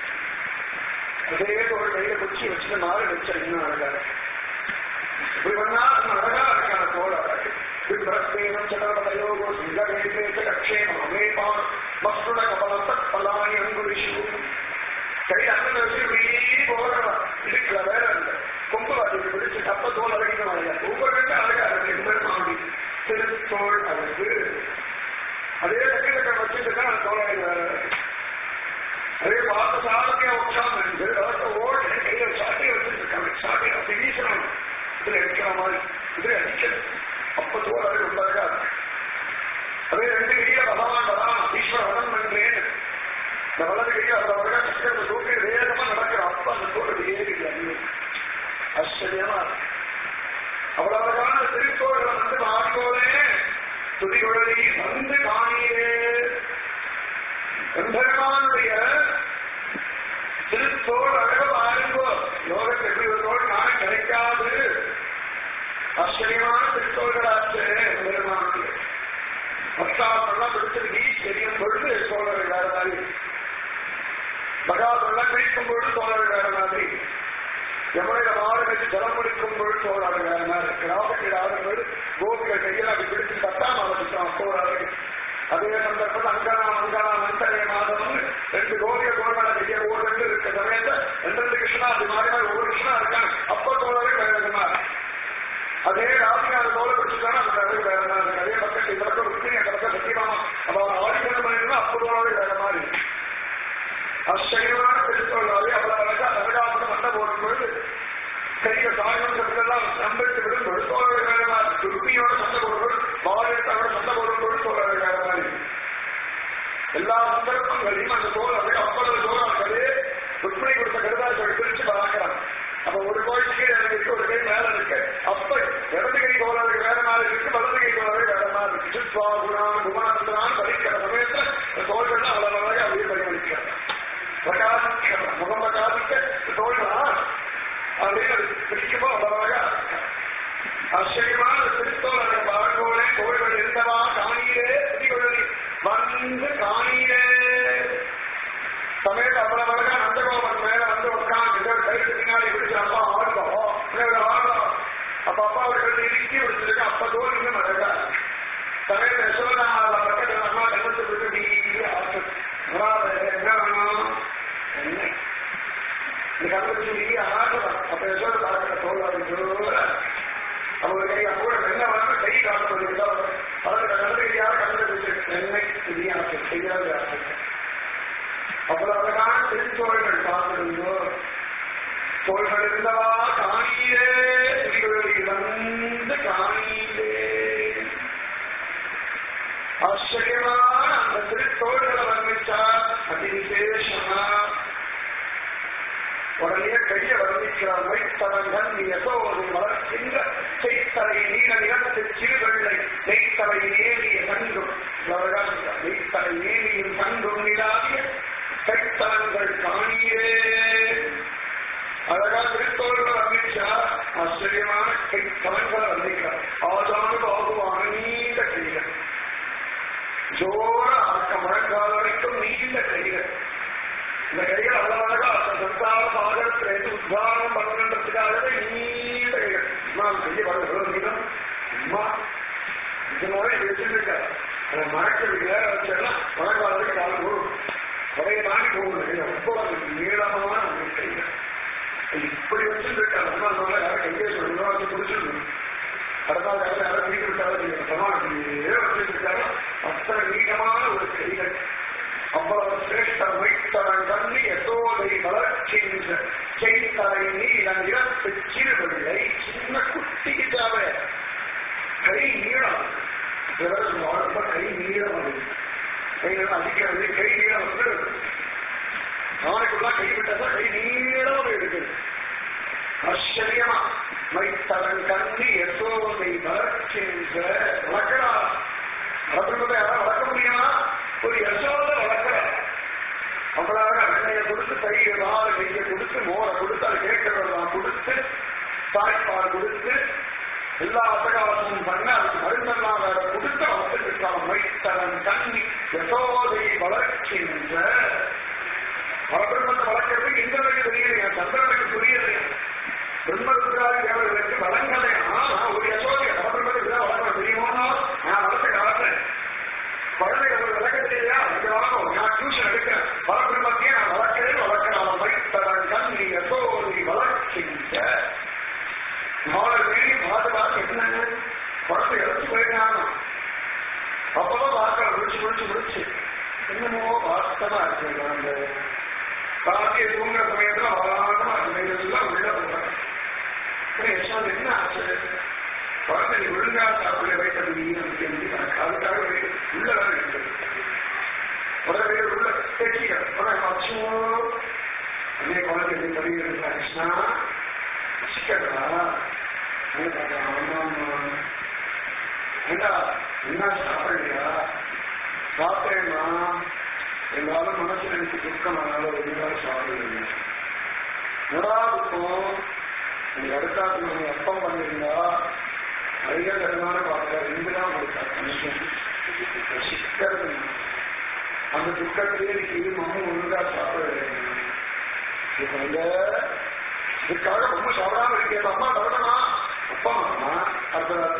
அதே தோல் கையில குச்சி வச்சுட்டு நாலு வச்சு இன்னும் அழகா இப்படி பண்ணா அழகா இருக்கான தோல் அழகு விப்ரஸ்தேனம் சதவதயோகோ சிங்கவேதேச கக்ஷேமம் அமேபான் மஸ்ருட கபலம் தத் பலானி அங்குரிஷு கை அண்ணன் வச்சு இப்படி போகிறவன் இதுக்குல வேற இல்லை கொம்பு வாட்டி பிடிச்சு தப்ப தோல் அழகிக்கணும் இல்லையா ஒவ்வொரு அழகா இருக்கு பெருமாண்டி திருத்தோள் அழகு அதே தக்கிட்ட வச்சுட்டு அந்த தோல் அழகு வேற அதே பார்த்த சாரத்தியா உற்சாகம் இருந்து ஓடு கையில சாட்டியை வச்சுருக்காங்க சாட்டியை அப்படி வீசணும் இதுல எடுக்கிற மாதிரி இதுல அடிக்கணும் அப்ப தோழர்கள் உள்ளார்கள் அதே ரெண்டு கையில பகவான் வரான் ஈஸ்வர வரம் பண்றேன் இந்த வலது கையில அவர் அவர்கள் சக்கரத்தை தூக்கி வேகமா நடக்கிற அப்ப அந்த தோல் ஏறி ஆச்சரியமா அவ்வளவு அழகான திருத்தோழர்களை வந்து மாறிக்கோலே துதிகுழலி வந்து காணியே எம்பெருமானுடைய திருத்தோள் அழக பாருங்கோ லோகத்தில் எப்படி ஒரு தோல் நான் கிடைக்காது ஆச்சரியமான திருத்தோள்களாச்சு பெருமானுடைய பக்தாவெல்லாம் பிடிச்சிருக்கு தெரியும் பொழுது சோழர்கள் வேற மாதிரி பகாவெல்லாம் பிடிக்கும் பொழுது சோழர்கள் வேற மாதிரி எவ்வளவு மாடுகளுக்கு ஜலம் பிடிக்கும் பொழுது சோழர்கள் வேற மாதிரி கிராமத்தில் ஆடும்போது கோபிகள் கையில் அப்படி பிடிச்சு தட்டாம ஆரம்பிச்சோம் சோழர்கள் அதே சந்தர்ப்பத்தில் அங்கனா அங்கனா மந்தரே மாதம் ரெண்டு கோபிய கோர்மல கையை ஒரு ரெண்டு இருக்க சமயத்தை ரெண்டு கிருஷ்ணா அது மாதிரி மாதிரி ஒவ்வொரு கிருஷ்ணா இருக்காங்க அப்ப சோழர்கள் வேற விதமா அதே ராசியான தோலை பிடிச்சிட்டானா அந்த அழகு வேற மாதிரி இருக்கு அதே பக்கத்து இந்த பக்கம் ருக்மிணி அந்த பக்கம் சத்தியமாமா அப்ப அவன் ஆதிக்கம் பண்ணிருந்தா அப்போதாவே வேற மாதிரி ஆச்சரியமான திருத்தோளாவே அவ்வளவு அழகா நரகாசுரம் மண்ட போடும் பொழுது கையில சாயந்தரத்துக்கெல்லாம் நம்பிட்டு விடும் பொழுது தோழரை வேற மாதிரி துர்பியோட சண்டை போடும் பொழுது பாலியத்தோட சண்டை போடும் பொழுது தோழரை வேற மாதிரி எல்லா சந்தர்ப்பங்களையும் அந்த தோழரை அவ்வளவு தோழர்களே ருக்மிணி கொடுத்த கருதாசை பிரிச்சு பார்க்கிறான் அப்ப ஒரு கோயில் கீழே இருக்கு ஒரு கை மேல இருக்கு அப்ப இடது கை கோளாறு வேற மாதிரி இருக்கு வலது கை கோளாறு வேற மாதிரி இருக்கு சித்வா குணான் குமாரத்தான் படிக்கிற சமயத்துல தோள்கள் அவ்வளவு அழகாக அப்படியே பரிமளிக்கிறார் பிரகாசிக்க முகம் பிரகாசிக்க தோல்களா அப்படின்னு பிடிக்குமோ அவ்வளவு அழகா ஆச்சரியமான திருத்தோழரை பார்க்கோலே தோள்கள் இருந்தவா காணியே திதிகொழி வந்து காணியே சமயத்து அவ்வளவு அழகா நந்தகோபன் மேல வந்து உட்காந்து கைக்கு பின்னாடி பிடிச்சு அப்பா ஆடுவோம் ஆடுவோம் அப்ப அப்பா அவர்கள் இறுக்கி பிடிச்சிருக்கு அப்ப தோல் இன்னும் அழகா சமயத்து யசோதா பக்கத்துல அம்மா கண்ணத்து விட்டு நீ ஆட்டு என்ன வேணும் என்ன இந்த கண்ணத்து நீ ஆடுறான் அப்ப யசோத பார்க்கிற தோல் ஜோர அவங்க கை கூட என்ன வேணும் கை காட்டுறது அதற்கு கண்ணத்து யாரும் கண்ணத்து என்னை இது ஆட்டு செய்யாது ஆட்டு அவ்வளவு அழகான திருத்தோள்கள் பார்த்திருந்தோ தோள்கள் இருந்தவா காணியே புலிகளில் வந்து காணியே ஆச்சரியமான அந்த திருத்தோள்களை வர்ணிச்சார் அதிவிசேஷமா உடனே கைய வர்ணிக்கிறார் வைத்தவங்கள் நீ எசோது வளர்க்கின்ற செய்தலை நீல நிறத்து சிறுவெள்ளை நெய்த்தலை ஏறிய கண்டும் நெய்த்தலை ஏறியும் கண்டும் நிலாவிய கைத்தலங்கள் காணியே அழகா திருத்தோள்கள் வர்ணிச்சா ஆச்சரியமான கைத்தலங்களை வர்ணிக்கிறார் ஆதானுபவ ஜோர அக்க முழங்கால் வரைக்கும் நீண்ட கைகள் இந்த கைகள் அழகழகா சந்தார பாகத்துல இருந்து உத்தாரணம் பண்ணுன்றதுக்காகவே நீண்ட கைகள் நான் கையை வளர்ந்து நீளம் அம்மா இதனால வச்சிருக்காரு அதை மறக்கிறது வேற வச்செல்லாம் முழங்கால் வரைக்கும் காலம் போகும் நிறைய தாண்டி போகுது ரொம்ப நீளமான அந்த கைகள் இப்படி வச்சிருக்காரு அம்மா அதனால யாரும் கையை சொல்லுவா அது பிடிச்சிருக்கணும் அடுத்த யாரும் வீட்டு விட்டாலும் சமாளியே வச்சிருக்காரு அத்தனை நீளமான ஒரு கைகள் அவ்வளவு சிரேஷ்ட வைத்தவன் தண்ணி யசோதை வளர்ச்சின்ற செய்தலை நீளம் இறப்பு சிறுபிள்ளை சின்ன குட்டிக்கு தேவை கை நீளம் ரொம்ப கை நீளம் அது கைகள் அடிக்கிறது கை நீளம் வந்து நாளைக்குள்ள கை விட்டதா கை நீளம் இருக்குது ஆச்சரியமா வைத்தவன் கண்ணி யசோதை வளர்க்கின்ற வளர்க்கிறா வளர்க்கிறத யாராவது வளர்க்க முடியுமா ஒரு யசோத வளர்க்கிற அவளாக அன்னைய கொடுத்து கையை நாலு கையை கொடுத்து மோரை கொடுத்து அது கேட்கிறதெல்லாம் கொடுத்து தாய்ப்பால் கொடுத்து எல்லா அட்டகாசமும் பண்ண அதுக்கு மருந்தெல்லாம் வேற கொடுத்து வளர்த்துருக்கான் வைத்தவன் கண்ணி யசோதை வளர்க்கின்ற பரபிரம்மத்தை வளர்க்கறதுக்கு இந்திரனுக்கு தெரியலையா சந்திரனுக்கு புரியலையா பிரம்மருத்ராதி தேவர்களுக்கு வளங்கலையா நான் ஒரு யசோதைய பரபிரம்மத்துக்கு தான் வளர்க்க தெரியுமோனா நான் வளர்த்த காலத்தில் குழந்தைகள் விளக்க தெரியலையா அதுக்காக நான் டியூஷன் எடுக்கிறேன் பரபிரம்மத்தையே நான் வளர்க்கிறேன் வளர்க்கலாம் வைத்தவன் கண்ணி யசோதை வளர்க்கின்ற நாலு மீறி பார்த்து பார்த்து என்ன குழந்தை இறந்து போயிருக்காங்க அப்பதான் பார்க்கலாம் முடிச்சு முடிச்சு முடிச்சு என்னமோ வாஸ்தமா இருக்கு அந்த ராத்திரி தூங்குற சமயத்துல வாராட்டமா எல்லாம் உள்ள போறாங்க யசோது என்ன ஆச்சு குழந்தை ஒழுங்கா சாப்பிட வைத்தது நீ நமக்கு எனக்கு அதுக்காக உள்ள வேலை இருக்குது உடனே உள்ள தேக்கிகள் அச்சோ அன்னைய குழந்தை எப்படி படிக்கிறது கிருஷ்ணா சிக்கடா ஏண்டா என்ன சாப்பிடலையா சாப்பிட்டேன்னா எங்களாலும் மனசுல எனக்கு துக்கம் அதனால ஒரு நாள் சாப்பிடுவீங்க மூணாவதுக்கும் நீங்க அடுத்தாத்து நீங்க அப்பம் பண்ணிருந்தா நிறைய தருமான பார்க்க ரெண்டு தான் கொடுத்தாரு மனுஷன் சிக்கிறது அந்த துக்கத்திலே இது மம்மு ஒழுங்கா சாப்பிட இப்ப வந்து இதுக்காக ரொம்ப சாப்பிடாம இருக்கேன் அம்மா தரணுமா அப்பா அம்மா அடுத்த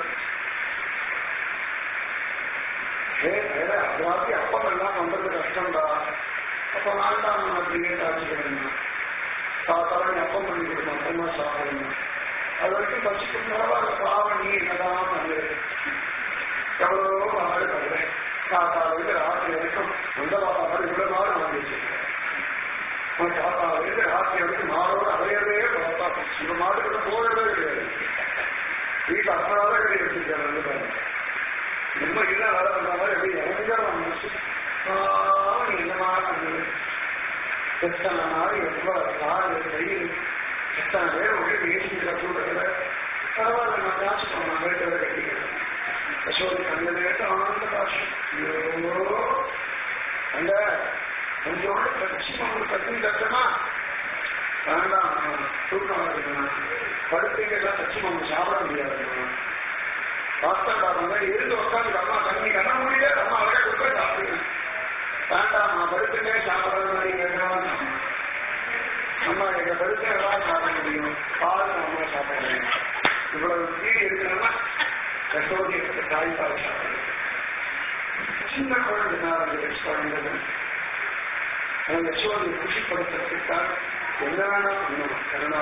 அதாவது அப்பம் எல்லாம் பண்றது கஷ்டம்டா அப்ப வேண்டாம் நம்ம அப்படியே காய்ச்சிக்கணும் சாப்பிட்டாலும் அப்பம் பண்ணி கொடுக்கணும் அப்புறமா சாப்பிடணும் அது வரைக்கும் பசிக்கும் பரவாயில்ல பாவம் நீ என்னதான் பண்ணு எவ்வளோ நாள் பண்ணுறேன் காத்தாவிலிருந்து ராத்திரி வரைக்கும் அந்த பாப்பா இவ்வளவு நாள் நான் வச்சிருக்கேன் காத்தாவிலிருந்து ராத்திரி வரைக்கும் மாறோடு அலையவே பார்த்தா இந்த மாட்டுக்கு போகவே கிடையாது வீட்டு அத்தனாவே கிடையாது வச்சிருக்கேன் வந்து பாருங்க நம்ம என்ன வேலை பண்ற மாதிரி எப்படி இறங்க மனசு நீ என்னமா பண்ணுது எத்தனை நாள் எவ்வளவு காடு வெயில் எத்தனை பேர் ஒரே பேசிக்கிற கூட்டத்துல பரவாயில்ல நான் காசு பண்ண வேட்டதை கட்டிக்கிறேன் யசோதி அந்த நேரத்தை ஆனந்த காசு ஐயோ அந்த கொஞ்சோட கட்சி உங்களுக்கு கட்டி கட்டமா வேண்டாம் தூக்கம் இருக்கணும் படுக்கைகள்லாம் கட்சி நம்ம சாப்பிட முடியாது வாஸ்தவா மாதிரி இருந்து உட்காந்து அம்மா தண்ணி கண்ண முடியல அம்மா அழகா கொடுக்க சாப்பிடுங்க வேண்டாம் நான் படுத்துட்டே சாப்பிடுறது மாதிரி கேட்கணும் அம்மா எங்க படுத்து எல்லாம் சாப்பிட முடியும் பால் நம்ம சாப்பிட முடியும் இவ்வளவு கீழ் இருக்கணும்னா யசோதி தாய்ப்பால் சாப்பிடணும் சின்ன குழந்தை நாலு வயசு குழந்தைங்க அந்த யசோதை குஷிப்படுத்துறதுக்காக என்ன வேணா பண்ணணும் கருணா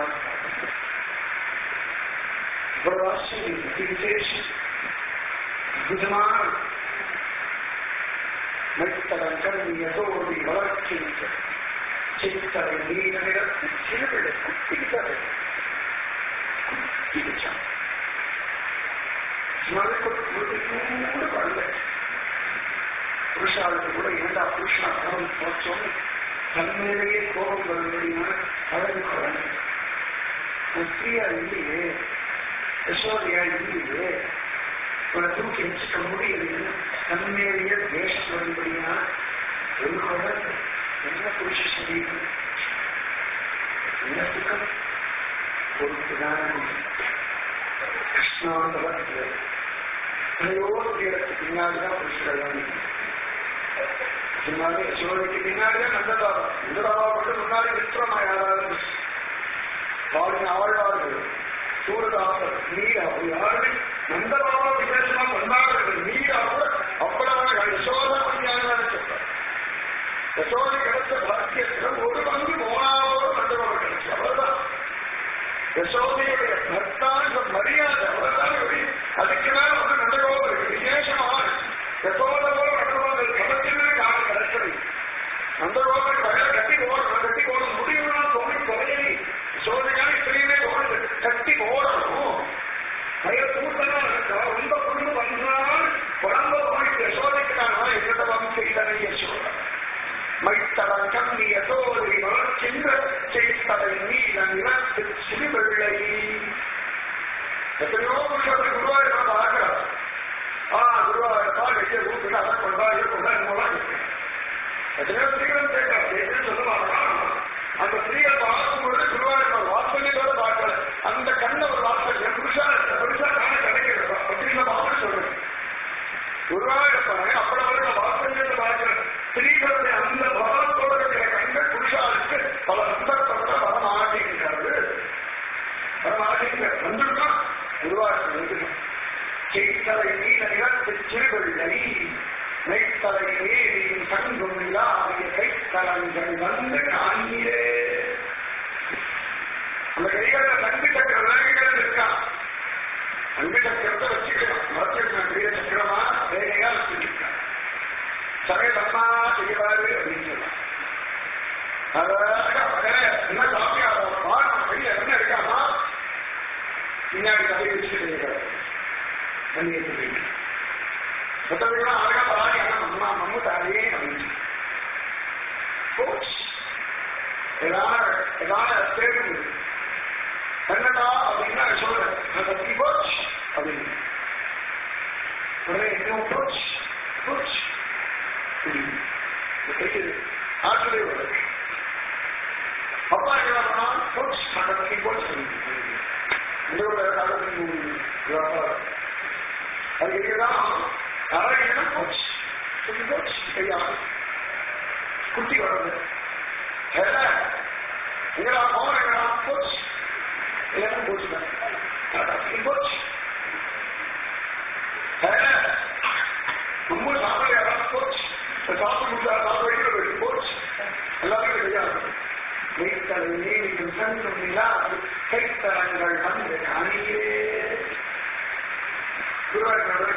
இவ்வளவு ஆச்சரியம் விசேஷம் அற்புதமான மைத்தவன் கல்வி யசோதி வளர்க்கின்ற சித்தரை நீரிடத்தில் சிறுவிட குட்டித்தரை குட்டிச்சான் கூட குழந்தை புருஷாளுக்கு கூட இரண்டா புருஷா கவனம் போச்சோம் தன்மையிலேயே கோபம் வரும்படியான அழகு குழந்தை ஸ்திரீயா இல்லையே யசோதையா இல்லையே இவனை தூக்கி வச்சுக்க முடியலையே தன்மையிலேயே தேசம் வரும்படியான ஒரு குழந்தை என்ன புருஷ சரீரம் என்ன சுகம் பொறுப்புதான் கிருஷ்ணாந்தவத்தில் எத்தனையோ தீரத்துக்கு பின்னால்தான் புருஷர்கள் பின்னாடி யசோதைக்கு பின்னாடியே நந்ததாபம் நந்ததாபா மட்டும் முன்னாடி விக்ரமா யாராவது பாடின ஆழ்வார்கள் சூரதாசர் நீரா யாருமே நந்தபாபா விசேஷமா கொண்டாடுறது நீரா கூட அவ்வளவு யசோதா மணியான சொல்றார் யசோதை கிடைச்ச பாக்கியத்தில் ஒரு பங்கு போனாவோடு நந்தபாபா கிடைச்சு அவ்வளவுதான் யசோதையுடைய பர்த்தாங்க மரியாதை அவ்வளவுதான் அதுக்கு மேல வந்து நந்தகோபம் இருக்கு விசேஷமான யசோதோட நந்தகோபம் கபத்திலே காண கிடைச்சது நந்தகோபம் வயல கட்டி போடணும் கட்டி போட முடியும்னா தோணி தொலையி யசோதையான இத்தனையுமே தோணுது கட்டி போடணும் வயல் கூட்டமா இருக்கா ரொம்ப குடும்ப வந்தால் குழம்ப போயிட்டு யசோதைக்கு நான் என்னதவம் செய்தனை யசோதா மைத்தவன் கண்ணி யசோதை சென்ற செய்ததை நீல நிறத்து சிறுவெள்ளை எத்தனையோ புருஷர்கள் குருவாயூர் பார்க்கிறார் ஆ குருவாயூரப்பா வெளியே கூப்பிட்டு அதை கொண்டா இது கொண்டா என்னவா இருக்கு எத்தனையோ ஸ்திரீகளும் கேட்கிறார் கேட்டு சொல்லுவாங்க அந்த ஸ்திரீகள் பார்க்கும்போது குருவாயூர் வாசனையோட பார்க்கல அந்த கண்ண ஒரு வாசனை புருஷா புருஷா காண கிடைக்கிறது அப்படின்னு பார்த்து சொல்றேன் குருவாயூரப்பனை அவ்வளவு வாசனையோட பார்க்கிறேன் ஸ்திரீகளுடைய அந்த பாவத்தோட இருக்கிற கண்கள் புருஷாருக்கு பல சந்தர்ப்பங்களை வர மாட்டேங்கிறது வர மாட்டேங்கிற வந்துருக்கா குருவாயூர் வந்துடும் செய்தலை நீல நிறத்து சிறுவெள்ளை மெய்த்தலை ஏரியும் சங்கும் இல்லாவிய கைத்தலங்கள் வந்து காண்கிறே அந்த கைகளை தம்பி சக்கர விலங்குகள் இருக்கான் அன்பு சக்கரத்தை வச்சுக்கலாம் மரத்துக்கு பெரிய சக்கரமா வேலையா வச்சுருக்கான் சமயத்தம்மா செய்வாரு அப்படின்னு சொன்னான் அழகா என்ன சாப்பியா பாடம் கையில என்ன இருக்காமா பின்னாடி கதை வச்சுட்டு செய்யறாரு கண்ணியத்து மற்றவர்களாம் அழகா பாடி அம்மா மம்முட்டாரே அப்படின்னு கோச் ஏதாவது ஏதாவது பேருந்து கன்னடா அப்படின்னா சொல்றேன் நான் கத்தி கோச் அப்படின்னு உடனே என்ன கோச் கோச் ஆற்றுடைய வருது அப்பா என்ன பண்ணா கோச் நான் கத்தி கோச் இதோட வியாபாரம் அது இதுதான் அழகினா கோச் கோச் ஐயா குட்டி வர்றது எங்கடா போன எங்கடா கோச் எல்லாரும் கோச் தான் கோச் ரொம்ப சாப்பிட யாராவது கோச் சாப்பிட்டு முடிச்சா சாப்பிட வைக்கிறது கோச் எல்லாமே கிடையாது மெய்த்தலை நீரிக்கும் சங்கும் இல்லாது கைத்தலங்கள் வந்து காணியே குருவாயூர்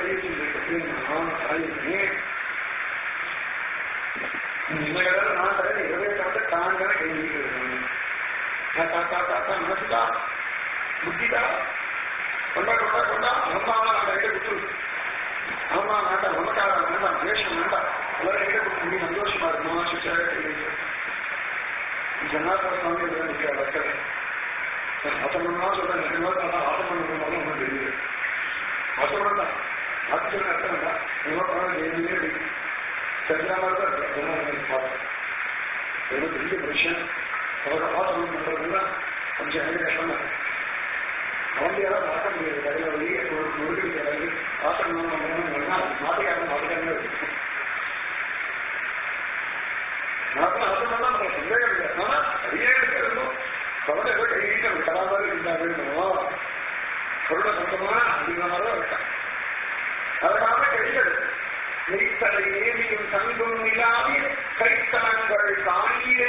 நான் தர இருபது காட்ட தாங்க தாத்தா தாத்தா மனசுதா புத்திதா கொண்டா கொண்டா கொண்டா அம்மா நான் கையில கொடுத்து அம்மா வேண்டாம் நமக்காக வேண்டாம் தேசம் வேண்டாம் எல்லாரும் கையில கொடுத்து நீ சந்தோஷமா இருக்குமா சுச்சாரி ஜனாதா சுவாமி நிற்கிற வக்கல் அசமன்னா சொல்றேன் நிஜமா ஆட்டம் பண்ணுறதுனால ஒன்றும் தெரியுது அசமம் தான் அது சொன்ன அர்த்தம் தான் நிஜமா பணம் எதுவுமே தெரிஞ்ச மாதிரி தான் இருக்கு ஏதோ பெரிய மனுஷன் அவரோட ஆசனம் பண்றதுன்னா கொஞ்சம் எனக்கு கஷ்டம் தான் அவங்க யாராவது ஆட்ட முடியாது கையில வெளியே ஒரு முருகன் கிடையாது ஆசனம் பண்ணணும்னா மாட்டுக்காரன் மாட்டுக்காரங்க இருக்கு நாட்கள் ஆசனம் தான் நம்ம சந்தேகம் இல்லை ஆனா சரியா இருக்கிறதும் கவலை ஏதோ கையிட்டு அந்த கலாபாரி இருந்தாங்க பொருளை சொந்தமா அதிகமாக தான் இருக்கான் அதனால கைகள் நெய்த்தலை ஏவியும் தங்கும் இல்லாமல் கைத்தலங்கள் தாங்கியே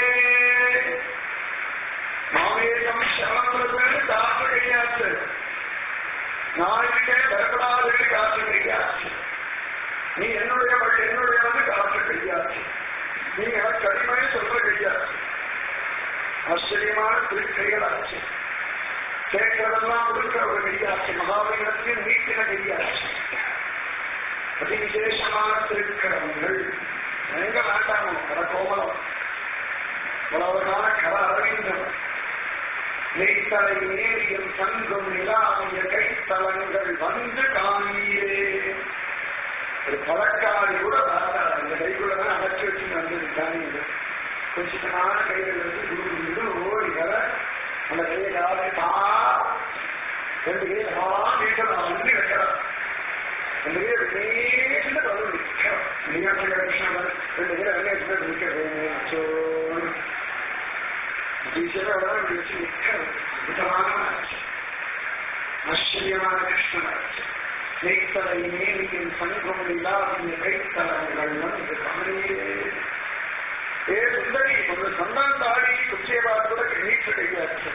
மாவேகம் சமன்றது காசு கிடையாது நாளைக்கே பயப்படாதே காசு கிடையாது நீ என்னுடையவள் என்னுடையவனு காசு கிடையாது நீ எனக்கு அடிமை சொல்ற கிடையாது ஆச்சரியமான திருக்கைகளாச்சு கேட்கிறதெல்லாம் கொடுக்கிற ஒரு கையாச்சு மகாபலிடத்தில் நீட்டின கையாச்சு அதி விசேஷமான திருக்கரங்கள் எங்க வேண்டாமோ கரகோமலம் உலகமான கர அரவிந்தம் நெய்த்தலை நேரியம் சங்கும் நிலாவிய கைத்தலங்கள் வந்து காணீரே ஒரு பழக்காரி கூட பார்த்தார் அந்த கைக்குள்ளதான் அடைச்சி வச்சு வந்தது காணியது கொஞ்சமான கைகள் வந்து குரு குரு ஓடி வர அந்த கையை காலை தா ரெண்டு கையை ஆ நீட்டல் வந்து வைக்கிறார் ரெண்டு பேரும் நேர்ல வந்து நிற்கிறோம் மீனாட்சி கிருஷ்ணன் ரெண்டு பேரும் அங்கே நிற்கிறோம் டீச்சரோட வச்சு நிற்கிறோம் அற்புதமான ஆச்சரியமான கிருஷ்ணனாச்சு கைத்தலை மேலியின் சங்கம் இல்லாத கைத்தலங்கள் வந்து கமலியே ஏ சுந்தரி ஒரு சந்தான் தாடி குச்சியை பார்த்து கூட நீச்சு கையாச்சு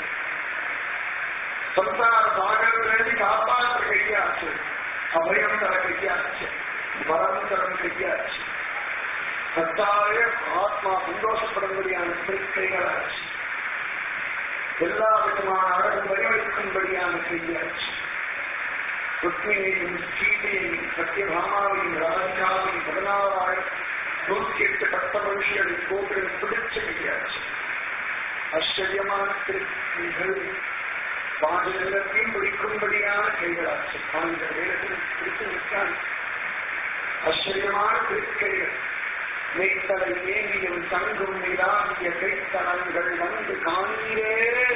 சந்தான சாகரிலிருந்து காப்பாற்ற கையாச்சு அபயம் தர கையாச்சு வரம் தரம் கையாச்சு கத்தாய ஆத்மா சந்தோஷப்படும்படியான திருக்கைகளாச்சு எல்லா விதமான அழகும் வழிவகுக்கும்படியான கையாச்சு ருக்மிணியையும் சீதையையும் சத்யபாமாவையும் ராதிகாவையும் பதினாறாயிரம் நூற்றி எட்டு பட்ட மனுஷியரை கோபுரம் பிடிச்ச கையாச்சு ஆச்சரியமான திருக்கைகள் பாடலத்தையும் பிடிக்கும்படியான கைகளாச்சு அந்த வேலத்தில் பிடித்து நிற்காது ஆச்சரியமான திருக்கைகள் மெய்த்தலை ஏங்கியும் தங்கும் நிலாகிய கைத்தலங்கள் வந்து காணீரே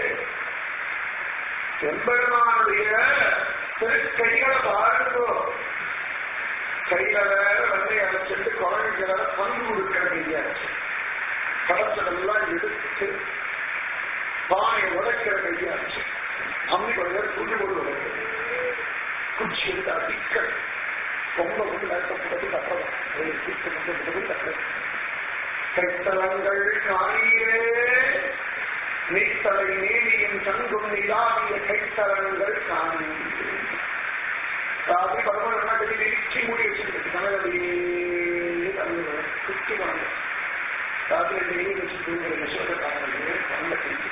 செம்பெருமானுடைய திருக்கைகளை பாருங்கோ கையில வேற வந்து அழைச்சிட்டு குழந்தைகள பங்கு கொடுக்கிற கையாச்சு கடத்தலெல்லாம் எடுத்து பானை உடைக்கிற கையாச்சு அம்மி கொஞ்சம் துண்டு கொண்டு உடைக்கிறது குச்சி எடுத்து அடிக்கிறது ரொம்ப கொண்டு நடத்தப்பட்டது தப்பது கைத்தலங்கள் காணீரே நீத்தலை நீதியின் தங்கும் நிலாவிய கைத்தலங்கள் காணீரே ராவி பரமன் கட்டி நெருக்கி மூடி வச்சிருக்கு தமிழடியே தமிழ் குத்தி வாங்க ராத்திரி டெய்லி வச்சு தூங்குற யசோத காரணம் கண்ட கட்டி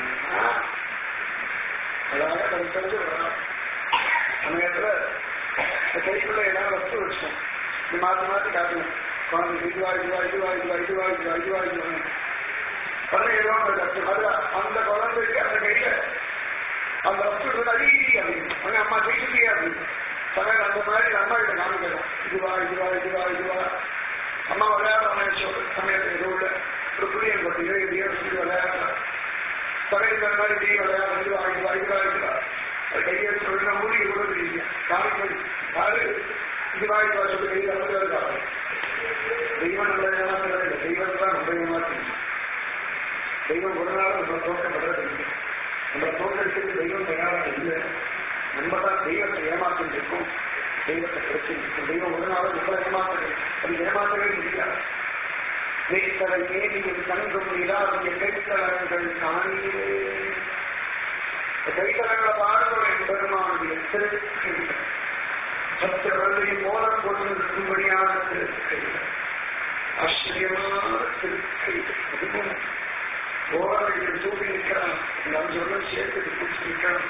அதாவது அது தெரிஞ்சு சமயத்துல கைக்குள்ள ஏதாவது வச்சு வச்சோம் இது மாத்தி மாத்தி காட்டணும் குழந்தை இதுவா இதுவா இதுவா இதுவா இதுவா இதுவா இதுவா இதுவா குழந்தை ஏதோ அது அந்த குழந்தைக்கு அந்த கையில அந்த வச்சு அடி அப்படின்னு அம்மா ஜெயிச்சுட்டியா அப்படின்னு சமயம் அந்த மாதிரி அம்மா கிட்ட காமிக்கணும் இதுவா இதுவா இதுவா இதுவா அம்மா விளையாட சமயத்தில் ஏதோ உள்ள ஒரு புதிய பட்டியோ இதையோ சொல்லி விளையாடுறா சமயத்தில் அந்த மாதிரி நீ விளையாட இதுவா இதுவா இதுவா இதுவா அது கையை சொல்ல மூடி இவ்வளவு தெரியல காமிக்கல் யாரு இதுவா இதுவா சொல்லி கையில் வந்து இருக்காங்க தெய்வம் நல்ல ஏமாத்துறது தெய்வம் தான் ரொம்ப ஏமாத்துறது தெய்வம் ஒரு நாள் நம்ம தோற்றப்படுறது இல்லை நம்ம தோற்றத்துக்கு தெய்வம் தயாராக இல்லை நம்ம தான் தெய்வத்தை ஏமாற்றிட்டு இருக்கோம் தெய்வத்தை கிடைச்சிருக்கும் தெய்வம் ஒரு நாள் நம்ம ஏமாத்துறது அது ஏமாற்றவே முடியாது கைத்தலை ஏனியும் தங்கும் இல்லாத கைத்தலங்கள் காணீரே கைத்தலங்களை பாடுவோம் என்பெருமானுடைய திருக்கைகள் பத்து குழந்தையும் மோதம் கொண்டு இருக்கும்படியான திருக்கைகள் ஆச்சரியமான திருக்கைகள் அதுவும் ஓரங்கள் தூக்கி நிற்கிறான் இந்த அஞ்சு வருடம் சேர்த்து பிடிச்சி நிற்கிறான்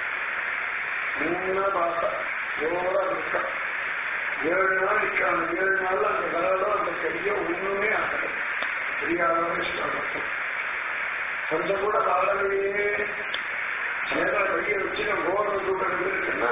மூணா பார்த்தா ஓரா நிற்கிறான் ஏழு நாள் நிற்கிறான் ஏழு நாள்ல அந்த கலரோ அந்த செடியோ ஒண்ணுமே ஆகல தெரியாதவங்க இஷ்டம் கொஞ்சம் கூட வாழவே நேரம் வெளியே வச்சு நம்ம ஓரம் தூக்கம் இருக்குன்னா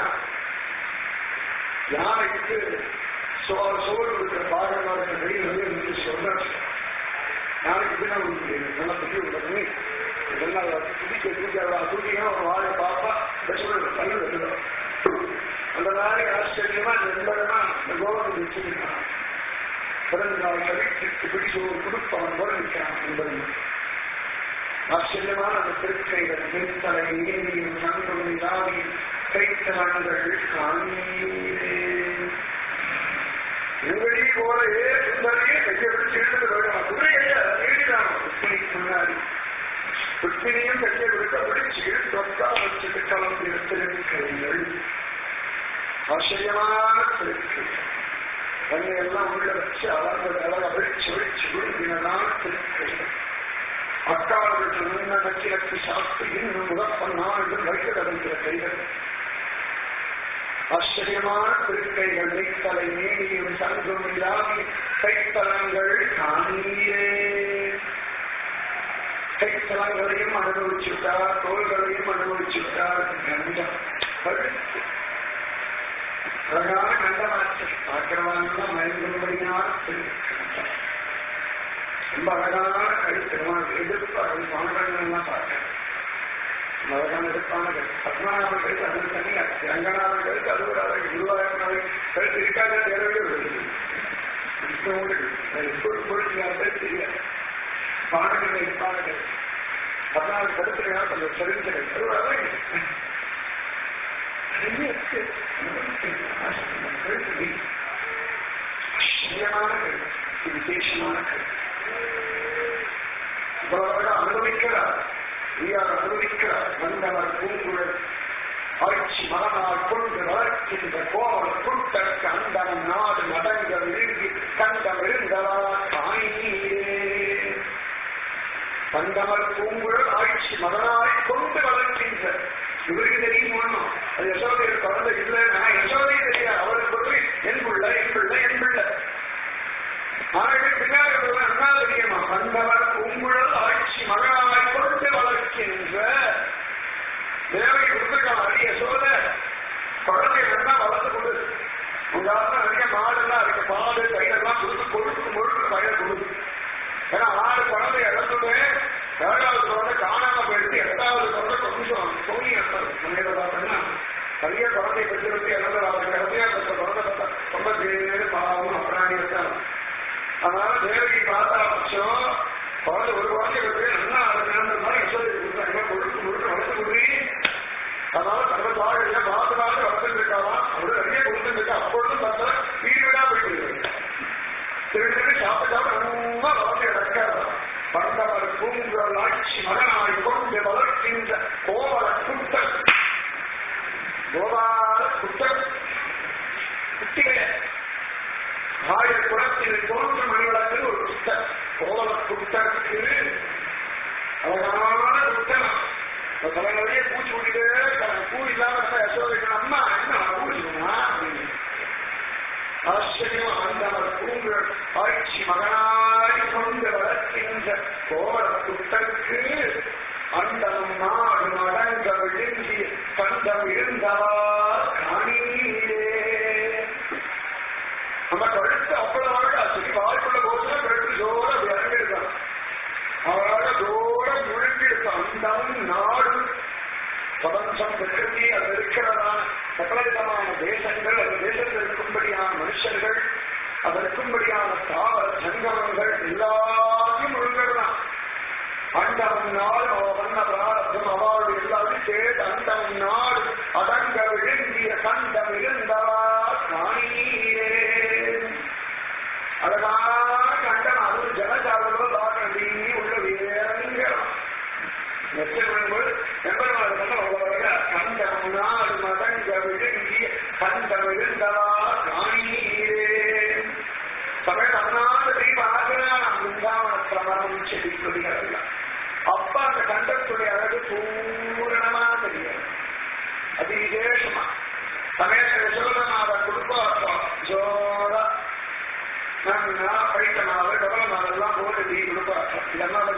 யானைக்கு சோறு சோறு இருக்கிற பாகமாக இருக்கிற வெளியில் வந்து இருந்து சொல்றேன் நாளைக்கு பின்ன நல்லா புத்தி விடுறது இதெல்லாம் துடிக்க தூக்கி தூக்கினா ஒரு வாழை பாப்பா சொல்றது பல்லு வந்துடும் அந்த மாதிரி ஆச்சரியமா நிர்பயமா இந்த கோபத்தை வச்சிருக்கான் பிறந்த நாள் கவிக்கு பிடிச்சு ஒரு குடுப்பவன் போல நிற்கிறான் என்பது ஆச்சரியமான அந்த திருக்கைகள் திருத்தலை நீதியும் சங்கம் இதாவி கைத்தலங்கள் காணீரே இவழி போலவே சுந்தரியே கையை பிடிச்சு இழுத்து வேணும் குதிரைய நீடிதான் ருக்மிணிக்கு முன்னாடி ருக்மிணியும் கையை விடுக்க பிடிச்சு தொட்டா வச்சுட்டு கிளம்பின திருக்கைகள் ஆச்சரியமான திருக்கைகள் தன்னை எல்லாம் உள்ள வச்சு அவர்கள் அழக விழிச்சு விழிச்சு விழுங்கினதான் திருக்கைகள் அக்காலத்துக்கு முன்ன நச்சிலக்கு சாஸ்திரி இன்னும் முதற்பன்னாள் வைக்க கடந்திர கைகள் ஆச்சரியமான திருக்கைகள் மெய்த்தலை மேனியும் சங்கும் இல்லாமி கைத்தலங்கள் காணீரே கைத்தலங்களையும் அனுபவிச்சுட்டார் தோள்களையும் அனுபவிச்சுட்டார் கண்டம் கழுத்து அழகான கண்டமாச்சு பார்க்கிறவங்க மயங்கும்படியான திருக்கண்டம் ரொம்ப அழகான கழுத்து எதிர்ப்பு அழகு பாண்டங்கள்லாம் பார்க்கிறேன் நரகன் எடுப்பான பத்மநாபன் கழுத்து அது தனியா ரங்கநாதன் கழுத்து அது ஒரு அழகு குருவாயூர் கழுத்து இருக்காத தேவையே வருது விஷ்ணுவுக்கு தெரியாது பாடங்களை பாடங்கள் பதினாலு கருத்துலையா கொஞ்சம் சரிஞ்சது அது ஒரு அழகு நிறைய இருக்கு. கழுத்து ஆச்சரியமான கருத்து விசேஷமான கருத்து இவ்வளவு அனுபவிக்கிறார் நீயார் அனுபவிக்கிறார் வந்தவர் பூங்குழல் ஆட்சி மகனால் கொண்டு வளர்க்கின்ற கோவல் குட்டற்கு அந்தம் நாடு நடங்க விரும்பி கண்டம் இருந்தவா காணீரே தந்தவர் பூங்குழல் ஆட்சி மகனாய் கொண்டு வளர்க்கின்ற இவருக்கு தெரியும் ஒண்ணும் அது யசோதையில் குழந்தை இல்லை நான் யசோதை தெரியாது அவருக்கு சொல்லி என் பிள்ளை என் பிள்ளை என் பிள்ளை ஆனால் பின்னாடி என்ன தெரியுமா வந்தவர் பூங்குழல் ஆட்சி மகனாய் கொண்டு வளர்க்கின்ற தேவை கொடுத்துருக்கான் அரிய சோத குழந்தை வேணா வளர்த்து கொடு உதாரணம் நிறைய மாடெல்லாம் இருக்கு பாடு கையெல்லாம் கொடுத்து கொழுப்பு முழுக்க பயிர் கொடு ஏன்னா ஆறு குழந்தை இறந்துமே ஏழாவது குழந்தை காணாம போயிடுது எட்டாவது குழந்தை கொஞ்சம் தோணி பார்த்தீங்கன்னா நிறைய குழந்தை பெற்றிருந்து இறந்தது அவர் கடைசியா பெற்ற குழந்தை பார்த்தா ரொம்ப பேரு பாவம் அப்புறாணி இருக்காங்க அதனால தேவகி பார்த்தா பட்சம் குழந்தை ஒரு குழந்தை வந்து நல்லா நேர்ந்த மாதிரி யசோதை கொடுத்தாங்க கொழுப்பு முழுக்க வளர்த்து கொடுறி அதனால தன்னை தாழ பார்த்து பார்த்து வளர்த்துட்டு இருக்காதான் அவரு நிறைய கொடுத்துட்டு இருக்கா அப்பொழுதும் பார்த்தா வீடு வீடா போயிட்டு இருக்கு திருட்டு சாப்பிட்டாலும் ரொம்ப வளர்ந்து நடக்காது பண்டவர் பூங்குழல் ஆட்சி மகனாய் கொண்டு வளர்க்கின்ற கோவல குட்டல் கோபால குட்டல் குட்டிகளே ஆயிரம் குளத்தில் தோன்று மணிவளத்தில் ஒரு குட்டல் கோவல குட்டருக்கு அழகான குட்டம் தலை நிறைய பூச்சி விட்டுட்டே இருக்காங்க பூ இல்லாம இருந்தா யசோதைக்கு அம்மா என்ன பூச்சிமா அப்படின்னு ஆச்சரியம் ஆண்டவர் பூங்குழல் ஆட்சி மகனாய் கொண்டு வளர்க்கின்ற கோவல குட்டருக்கு அண்டமும் நாடு அடங்க விழுங்கி கண்டம் இருந்தவா காணீரே நம்ம கழுத்து அவ்வளவு அழகா சொல்லி வாய்ப்புள்ள போதும் கழுத்து ஜோர இறங்கிருக்கான் அவராக ஜோர முழுங்கிருக்கு அண்டம் நாடு பிரபஞ்சம் பிரகிருதி அது இருக்கிறதான சகலவிதமான தேசங்கள் அந்த தேசத்தில் இருக்கும்படியான மனுஷர்கள் அது இருக்கும்படியான தாவர சங்கமங்கள் எல்லாத்தையும் முழுங்கலாம் அண்டம் நாள் வண்ண பிராரத்தம் அவளுடைய எல்லாரும் சேர்த்து அண்டம் நாள் அடங்க விழுங்கிய கண்டம் இருந்தவா காணீரே அழகான கண்டம் அது ஜனஜாதகம் பார்க்கணும் உள்ள வேறங்கிறோம் கண்டம் நாள் மதங்க விழுங்கிய கண்டம் இருந்தவா காணீரே சமயம் அண்ணாந்த தீபாகிறான் பிருந்தாவனத்தில் செடி கொடிகள் அப்ப அந்த கண்டத்துடைய அழகு பூரணமா தெரியும் அது விசேஷமா சமயத்தை யசோதனாத குடும்பம் ஜோரா நல்லா பைத்தனாவை டபலனாவெல்லாம் போட்டு நீ கொடுப்பாட்டம் இதெல்லாம்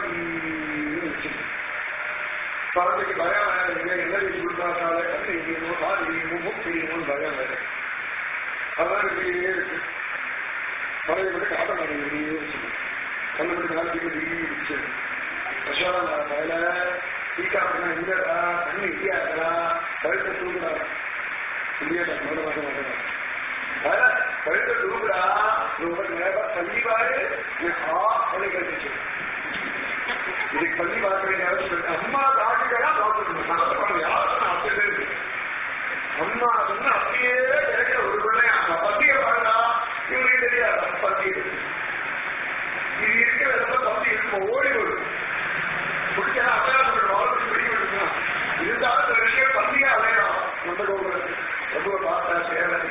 குழந்தைக்கு பயம் வேறு என்ன வீட்டு கொடுப்பாட்டால கண்ணு இடியணும் கால் இடியணும் மூக்கு இடியணும் பயம் வேறு அதெல்லாம் இப்படியே இருக்கு பழைய மட்டும் காட்ட மாட்டேங்குது கண்ணு மட்டும் நாளைக்கு இடிச்சு யசோதா மேல டீக்காப்புனா இல்லடா கண்ணு இடியாதா கழுத்தை தூக்குடா இல்லையா மூட மாட்ட மாட்டேன் கழுத்தை தூக்குடா ரொம்ப நேரம் பள்ளி பாரு ஆ பள்ளி கழிச்சு இதுக்கு பள்ளி பார்க்க வேண்டிய அவசியம் அம்மா காட்டுகளா பார்க்கணும் யாரும் அப்படியே இருக்கு அம்மா சொன்னா அப்படியே கிடைக்கிற ஒரு பிள்ளை அந்த பத்திய பாருடா இவங்களுக்கு தெரியாது பத்தி இருக்கு இது இருக்கிற இடத்துல பத்தி இருக்கும் ஓடி வரும் பிடிச்சா அபியாசம் வாழ்க்கை பிடிக்க இருக்கும் இருந்தாலும் சில விஷயம் பத்தியே அலையலாம் நம்ம கோபுரத்து ரொம்ப பார்த்தா சேவை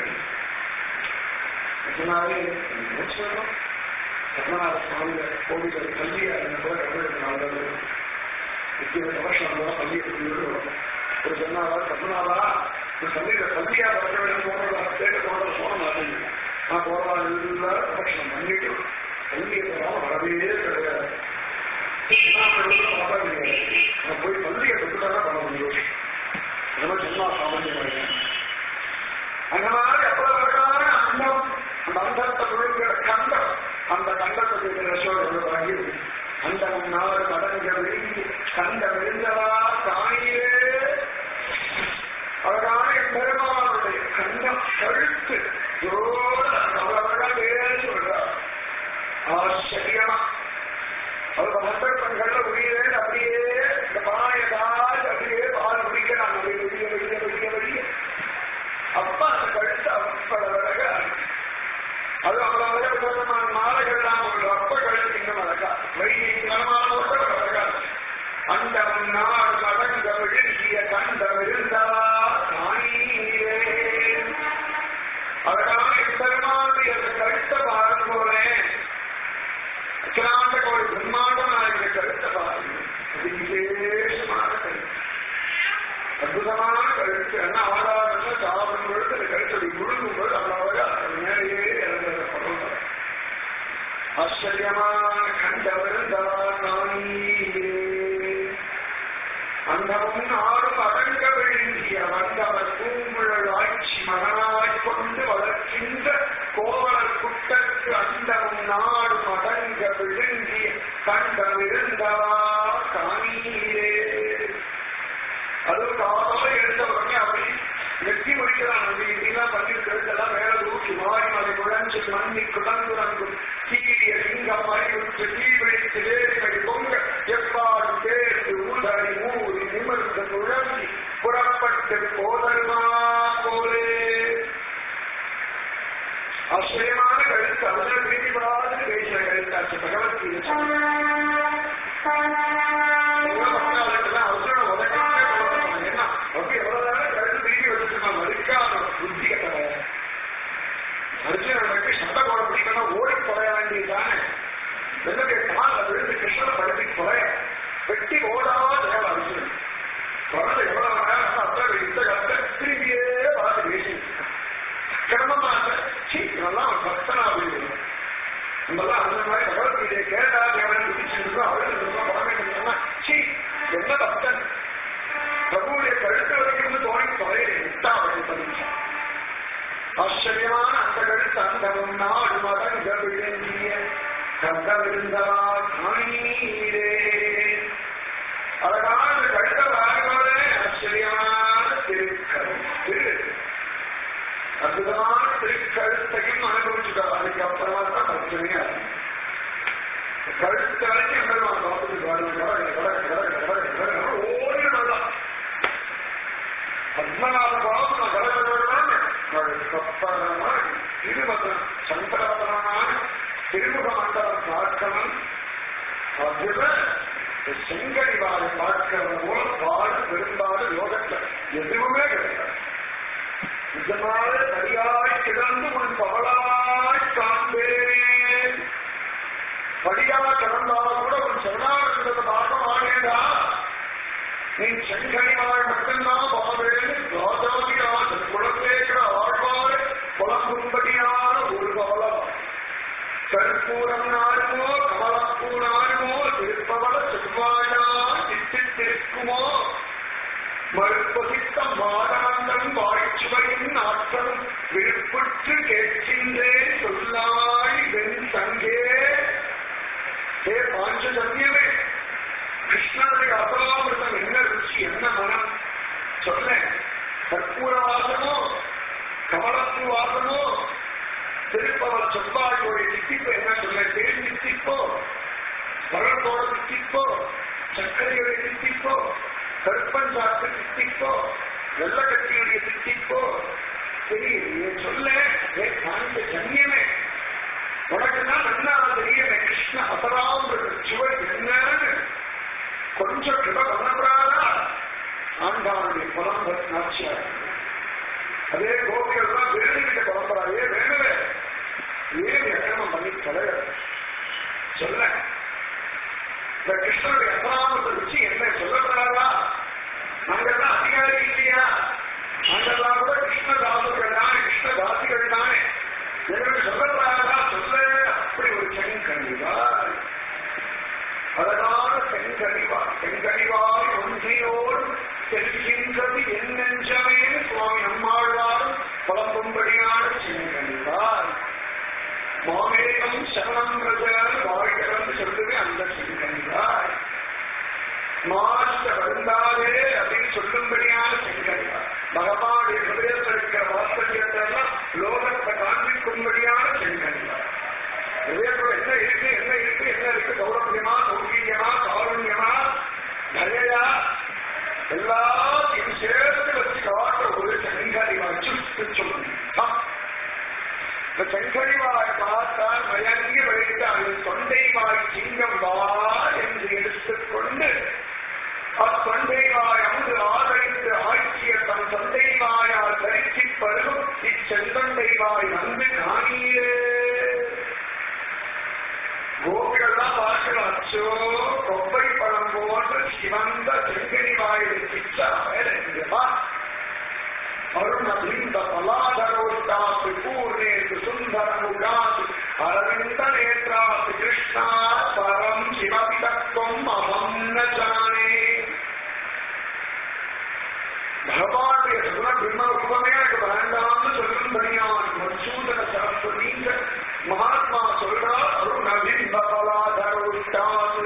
நிஜமாவே சொல்லணும் பத்மநாப சுவாமிய கோவில்கள் கல்வியா என்ன கூட கடவுளுக்கு நல்லது இருபது வருஷம் தான் பள்ளியை வரும் ஒரு சொன்னாவா பத்மநாபா இந்த பள்ளியில கல்வியா பறக்க வேண்டும் போடுறதா கேட்க போடுறத போன மாட்டேங்க நான் போறவா எல்லாம் பிரதட்சணம் பண்ணிட்டு கல்வியை போறாம வரவே கிடையாது நான் போய் பள்ளியை பெற்றுதான் பண்ண முடியும் நம்ம சொன்னா சாமானியமாக அந்த மாதிரி எவ்வளவு அழகான அண்டம் அந்த அண்டத்தை விழுங்கிற கண்டம் அந்த கண்டத்துக்கு யசோட வாங்கி அண்டம் நாடு மடங்க விழுங்கி கண்டம் விழுந்தவா காணியே ஆச்சரியமா அவர் சந்தர்ப்பங்கள்ல உயிரே அப்படியே இந்த பாயதால் அப்படியே பால் குடிக்கிறாங்க வெளிய வெளிய வெளிய வெளிய வெளிய அப்பா அந்த கழுத்து அப்பட அழகா அது அவ்வளவு விதமான மாலைகள்லாம் உள்ள அப்ப கழுத்து இன்னும் அழகா வைத்தியமானோட அழகா அண்டம் நாள் மடங்க விழுங்கிய கண்ட விழுந்தா காணீரே அழகான பெருமானுடைய அந்த கழுத்த பாருங்க போறேன் அகிலாண்ட கோடி பிரம்மாண்டமான இந்த கழுத்த பாருங்க அது விசேஷமான கழுத்து அற்புதமான கழுத்து என்ன ஆதாரம்னா சாப்பிடும் பொழுது அந்த கழுத்தடி முழுங்கும் பொழுது அவ்வளவு அது மேலேயே இறந்தது பகவான் ஆச்சரியமான கண்டவருந்தானீரே அந்தமும் நாடும் அடங்க விழுங்கிய வந்தவர் பூங்குழல் ஆட்சி மகனாய்க் கொண்டு வளர்க்கின்ற கோவலர் குட்டற்கு அந்தமும் நாடும் அடங்க விழுங்கிய கண்டவிருந்தா காணீரே அதுவும் காலால எடுத்த உடனே அப்படி வெட்டி முடிக்கிறான் அது இப்படிலாம் பண்ணிருக்கிறதெல்லாம் மேல தூக்கி மாறி மலை குழஞ்சு மண்ணி குடங்குரங்கும் கீழிய சிங்கம் மறிவுற்று தீவிழித்து வேறுபடி பொங்க எவ்வாறு தேர்ந்து ஊதறி ஊறி நிமிர்ந்து நுழம்பி புறப்பட்டு போதருமா போலே ஆச்சரியமான கருத்து அதுல திரும்பிவிடாது பேசுற கருத்தாச்சு பகவத்கீதை அவசரம் உதக்காம என்ன அப்படி எவ்வளவு நேரம் கருத்து திரும்பி வச்சுருக்கான் மறுக்காம புத்தி கட்டல அர்ஜுனனுக்கு சண்டை போட பிடிக்கணும் ஓடி தொலைய வேண்டியதுதானே வெள்ளடைய காலில் விழுந்து கிருஷ்ணனை படுத்தி தொலைய வெட்டி ஓடாத தேவை அர்ஜுனன் குழந்தை எவ்வளவு நேரம் அத்தனை இந்த காலத்தை திரும்பியே பார்த்து பேசிட்டு கிரமமா சீக்கிரம்லாம் பக்தனா அப்படின்னு நம்மலாம் அந்த மாதிரி பகவத்கீதையை கேட்டா தேவன் குதிச்சிருக்கோம் அழுதுருக்கோம் பரமேஸ்வரன் சீ என்ன பக்தன் பிரபுடைய கழுத்து வரைக்கும் தோணி தொலையை விட்டா அவரை பதிச்சான் ஆச்சரியமான அந்த கழுத்து அந்தமும் நாடு மதங்க விழுங்கிய கந்தவிருந்தா காணீரே அழகான அந்த கழுத்த வாரியோட ஆச்சரியமான திருக்கழுத்து அற்புதமான திருக்கழுத்தையும் அனுபவிச்சுட்டார் அதுக்கு அப்புறமா தான் பிரச்சனையா கழுத்து வரைக்கும் எம்பெருமான் பார்த்துட்டு ஓடிடலாம் பத்மநாப பாபு நான் கடற்கரை கப்பரமான திருமதம் சங்கரபரமான திருமுக மண்டலம் பார்க்கணும் அதுல செங்கடிவாரை பார்க்கிறது மூலம் பாடு பெரும்பாடு யோகத்தில் எதுவுமே கிடையாது இதனால சரியாய் கிடந்து உன் பவளாய் காண்பேன் படியா கிடந்தால் கூட உன் சரணாகத்தை பார்க்க மாட்டேடா நீ செங்கனிவாய் மட்டும்தான் பாவேன் ராஜாதிராஜ குலத்தேக்கிற ஆழ்வார் புலம்பும்படியான ஒரு பவளம் கற்பூரம் நாடுமோ கமலப்பூ நாடுமோ திருப்பவள செவ்வாயா திட்டித்திருக்குமோ மறுப்பொசித்த மாதவந்தம் வாழ்ச்சுவையின் ஆற்றலும் விருப்புற்று கேட்கின்றேன் சொல்லாய் வெண் தங்கே ஹே பாஞ்சஜன்யமே கிருஷ்ணனுடைய அபராமிருதம் என்ன ருச்சி என்ன மனம் சொல்ல கற்பூர வாசமோ கமலப்பூ வாசமோ திருப்பவர் செவ்வாயோடைய தித்திப்பு என்ன சொல்ல தேன் தித்திப்போ வரத்தோட தித்திப்போ சர்க்கரையுடைய தித்திப்போ கருப்பன் சாத்து தித்திப்போ வெள்ளக்கட்டியுடைய தித்திப்போ சரி நீ சொல்ல ஏ காந்த ஜன்யமே உனக்கு தான் நல்லா தெரியல கிருஷ்ண அபராமிருத சுவை என்னன்னு கொஞ்சம் கிட பண்ணப்படாதா ஆண்டாளுடைய புலம்ப நாச்சியார் அதே கோபிகள் தான் வேணுகிட்ட புலம்புறாரு ஏன் வேணுவே ஏன் வியக்கணம் பண்ணி தொலைய சொல்ல இந்த கிருஷ்ணனுடைய அபராமத்தை வச்சு என்ன சொல்லப்படாதா நாங்கெல்லாம் அதிகாரி இல்லையா நாங்கெல்லாம் கூட கிருஷ்ண தாசுகள் தானே கிருஷ்ண தாசிகள் தானே எங்களுக்கு சொல்லப்படாதா சொல்ல அப்படி ஒரு செங்கனிவாய் அழகான செங்கனிவாய் செங்கனிவாய் ஒன்றியோடு செல்கின்றது என் நெஞ்சமே சுவாமி நம்மாழ்வாரும் புலம்பும்படியான செங்கனிவாய் மாமேகம் சரணம் பிரஜால் வாழ்கிறன்னு சொல்லுவே அந்த செங்கனிவாய் மாற்ற வருந்தாதே அப்படின்னு சொல்லும்படியான செங்கனிவாய் பகவானுடைய ஹிருதயத்தில் இருக்கிற வாத்சல்யத்தை எல்லாம் லோகத்தை காண்பிக்கும்படியான செங்கனிவாய் ஹிருதயத்தில் என்ன என்ன இருக்கு என்ன இருக்கு என்ன இருக்கு சௌரபியமா சௌகீயமா காருண்யமா தயையா எல்லாத்தையும் சேர்த்து வச்சு காட்டுற ஒரு செங்கரிவா சுட்டு சொல்லு இந்த செங்கரிவாய் பார்த்தால் மயங்கி வைத்து அது தொண்டை வாய் சிங்கம் வா என்று எடுத்துக்கொண்டு அத்தொண்டை வாய் அமுது ஆதரித்து ஆட்சிய தன் தொண்டை வாயால் தரிசி பருகும் இச்செந்தொண்டை வாய் வந்து காணியே கோபிகள்லாம் பார்க்கலாம் அச்சோ கொப்பை பழம் போன்ற சிவந்த செங்கனி வாயில் பிச்சா வேலைமா அருணபிந்த பலாதரோட்டாசு பூர்ணேசு சுந்தரமுகாசு அரவிந்த நேத்ராசு கிருஷ்ணா பரம் சிவபிதத்துவம் அகம் ந ஜானே பகவானுடைய சுகுண பிரம்ம ரூபமே எனக்கு வேண்டாம்னு சொல்லும் தனியான் மசூதன சரஸ்வதிங்க மகாத்மா சொல்றார் அருணபிந்த பலாதரோட்டாசு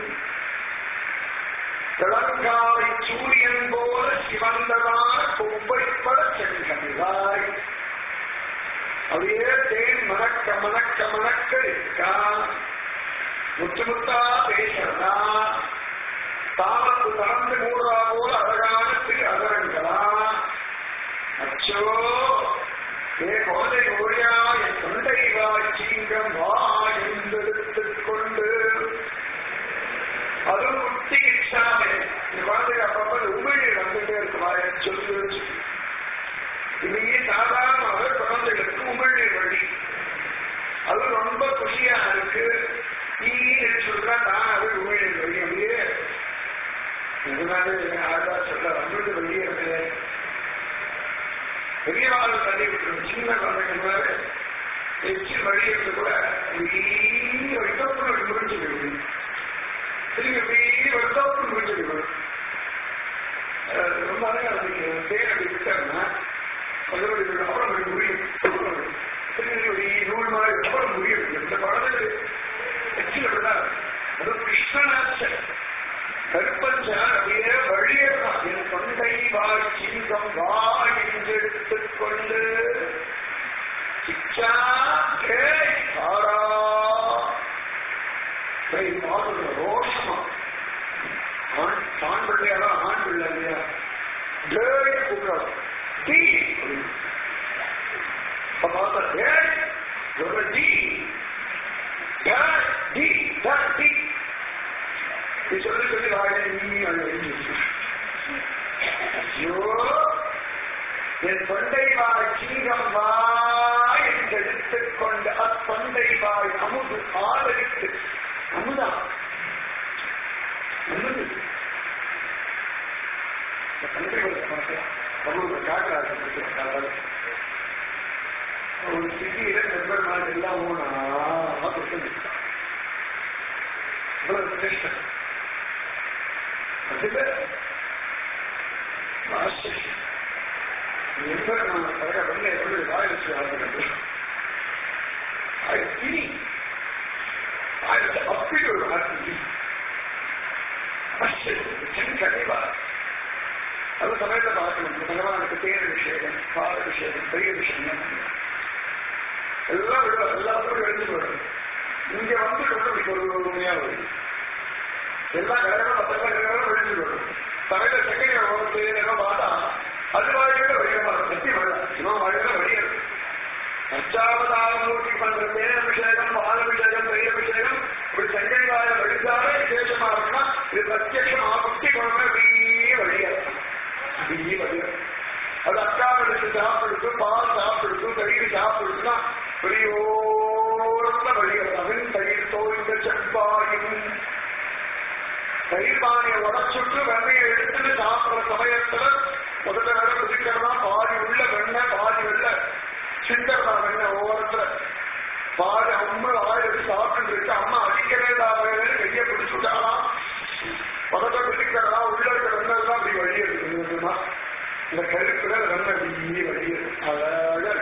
கிழங்காவை சூரியன் போல சிவந்ததான கொப்பைப்பட சென்றாய் அப்படியே தேன் மணக்க மணக்க மணக்க இருக்கா முத்து முத்தா பேசுறதா தாமத்து தளர்ந்து மூடுறா போல அழகான திரு அதரங்களா அச்சோ ஏ கோதை ஓடியா என் தொண்டை வாய்ச்சிங்கம் வா என்றெடுத்துக் கொண்டு அதுவும் குட்டி இச்சாமே இந்த குழந்தைங்க அப்பப்ப உமிழி வந்துட்டே இருக்கு வாய சொல்லி வச்சு இன்னைக்கு சாதாரணமாக குழந்தைகளுக்கு உமிழி வழி அது ரொம்ப குஷியா இருக்கு நீங்க சொல்றா தான் அது உமிழி வழி அப்படியே இதனால ஆதா சொல்ல அமிழ்ந்து வெளியே இருக்கு பெரிய வாழ் தள்ளி விட்டுரும் சின்ன குழந்தைங்க மேல எச்சில் வழி இருந்து கூட நீங்க வைத்தப்படும் முடிஞ்சு போயிடுது திரும்பி அப்படியே வருஷம் முடிஞ்சது ரொம்ப அழகா இருக்கு தேன் அப்படி விட்டாருன்னா கொஞ்சம் அப்புறம் அப்படி முடியும் திரும்பி ஒரு நூல் மாதிரி அப்புறம் முடியும் இந்த குழந்தை எச்சில் அப்படிதான் அது கிருஷ்ணனாச்ச கருப்பஞ்சான் அப்படியே வழியேறான் என் தொண்டை வாய் சிங்கம் வா என்று எடுத்துக்கொண்டு சிச்சா கே ஆரா சரி பாடுற ரோஷமா ஆண் ஆண் பிள்ளையாரா ஆண் பிள்ளை இல்லையா டேய் கூப்பிடுறாரு டீ பார்த்தா டேய் ஒரு டீ டேய் டீ டேய் டீ நீ சொல்லி சொல்லி வாழ நீ ஐயோ என் தொண்டை வாய் சீரம் வாய் என்று எடுத்துக்கொண்டு அத்தொண்டை வாய் அமுது ஆதரித்து அமுதா அமுது ஒரு சிட்டியில நண்பர் நாள் எல்லாம் ஓனா இவ்வளவு சிரேஷ்டம் அதுல ஆச்சரியம் நண்பர் நம்ம தவிர வெள்ளை எப்படி வாய் வச்சு ஆகிறது அது அப்படி ஒரு வார்த்தை கண்டிப்பா அது சமயத்தை பார்க்கணும் பகவானுக்கு தேர் விஷயம் கால விஷயம் பெரிய விஷயம் எல்லாம் விட எல்லாத்துக்கும் எழுந்து வரும் இங்க வந்து ரொம்ப ஒரு உண்மையா வரும் எல்லா கடைகளும் மற்ற கடைகளும் எழுந்து வரும் தலையில செகண்ட் வந்து என்ன பார்த்தா அது வாழ்க்கையில வழியமா சக்தி வரலாம் இவன் வாழ்க்கையில வழியாது அச்சாவதாரமூர்த்தி பண்ற தேனபிஷேகம் பாலபிஷேகம் பெரிய அபிஷேகம் இப்படி செங்கல் வாய வழிசாலே விசேஷமா இருக்குன்னா இது பிரத்யட்சம் ஆபத்தி குழந்தை அப்படியே வழியாது அப்படியே வழியாது அது அக்காவெடுத்து சாப்பிடுத்து பால் சாப்பிடுத்து தயிர் சாப்பிடுத்துனா பெரியோர்ந்த வழியாது அதன் தயிர் தோய்ந்த செவ்வாயும் தயிர் பானையை உடச்சுட்டு வெண்ணையை எடுத்துட்டு சாப்பிடுற சமயத்துல முதல்ல வேற குதிக்கிறதா பாதி உள்ள வெண்ணெய் பாதி வெள்ள சிந்தர்னா வெண்ணெய் ஓரத்துல பாதி அம்மா ஆயிரத்தி சாப்பிட்டு இருக்கு அம்மா அடிக்கவே தான் கையை பிடிச்சுட்டாலாம் முதல்ல குதிக்கிறதா உள்ள இருக்க வெண்ணெய் எல்லாம் அப்படி வழியே இருக்கு இந்த கருப்புல வெண்ணெய் அப்படியே வழியே அழகா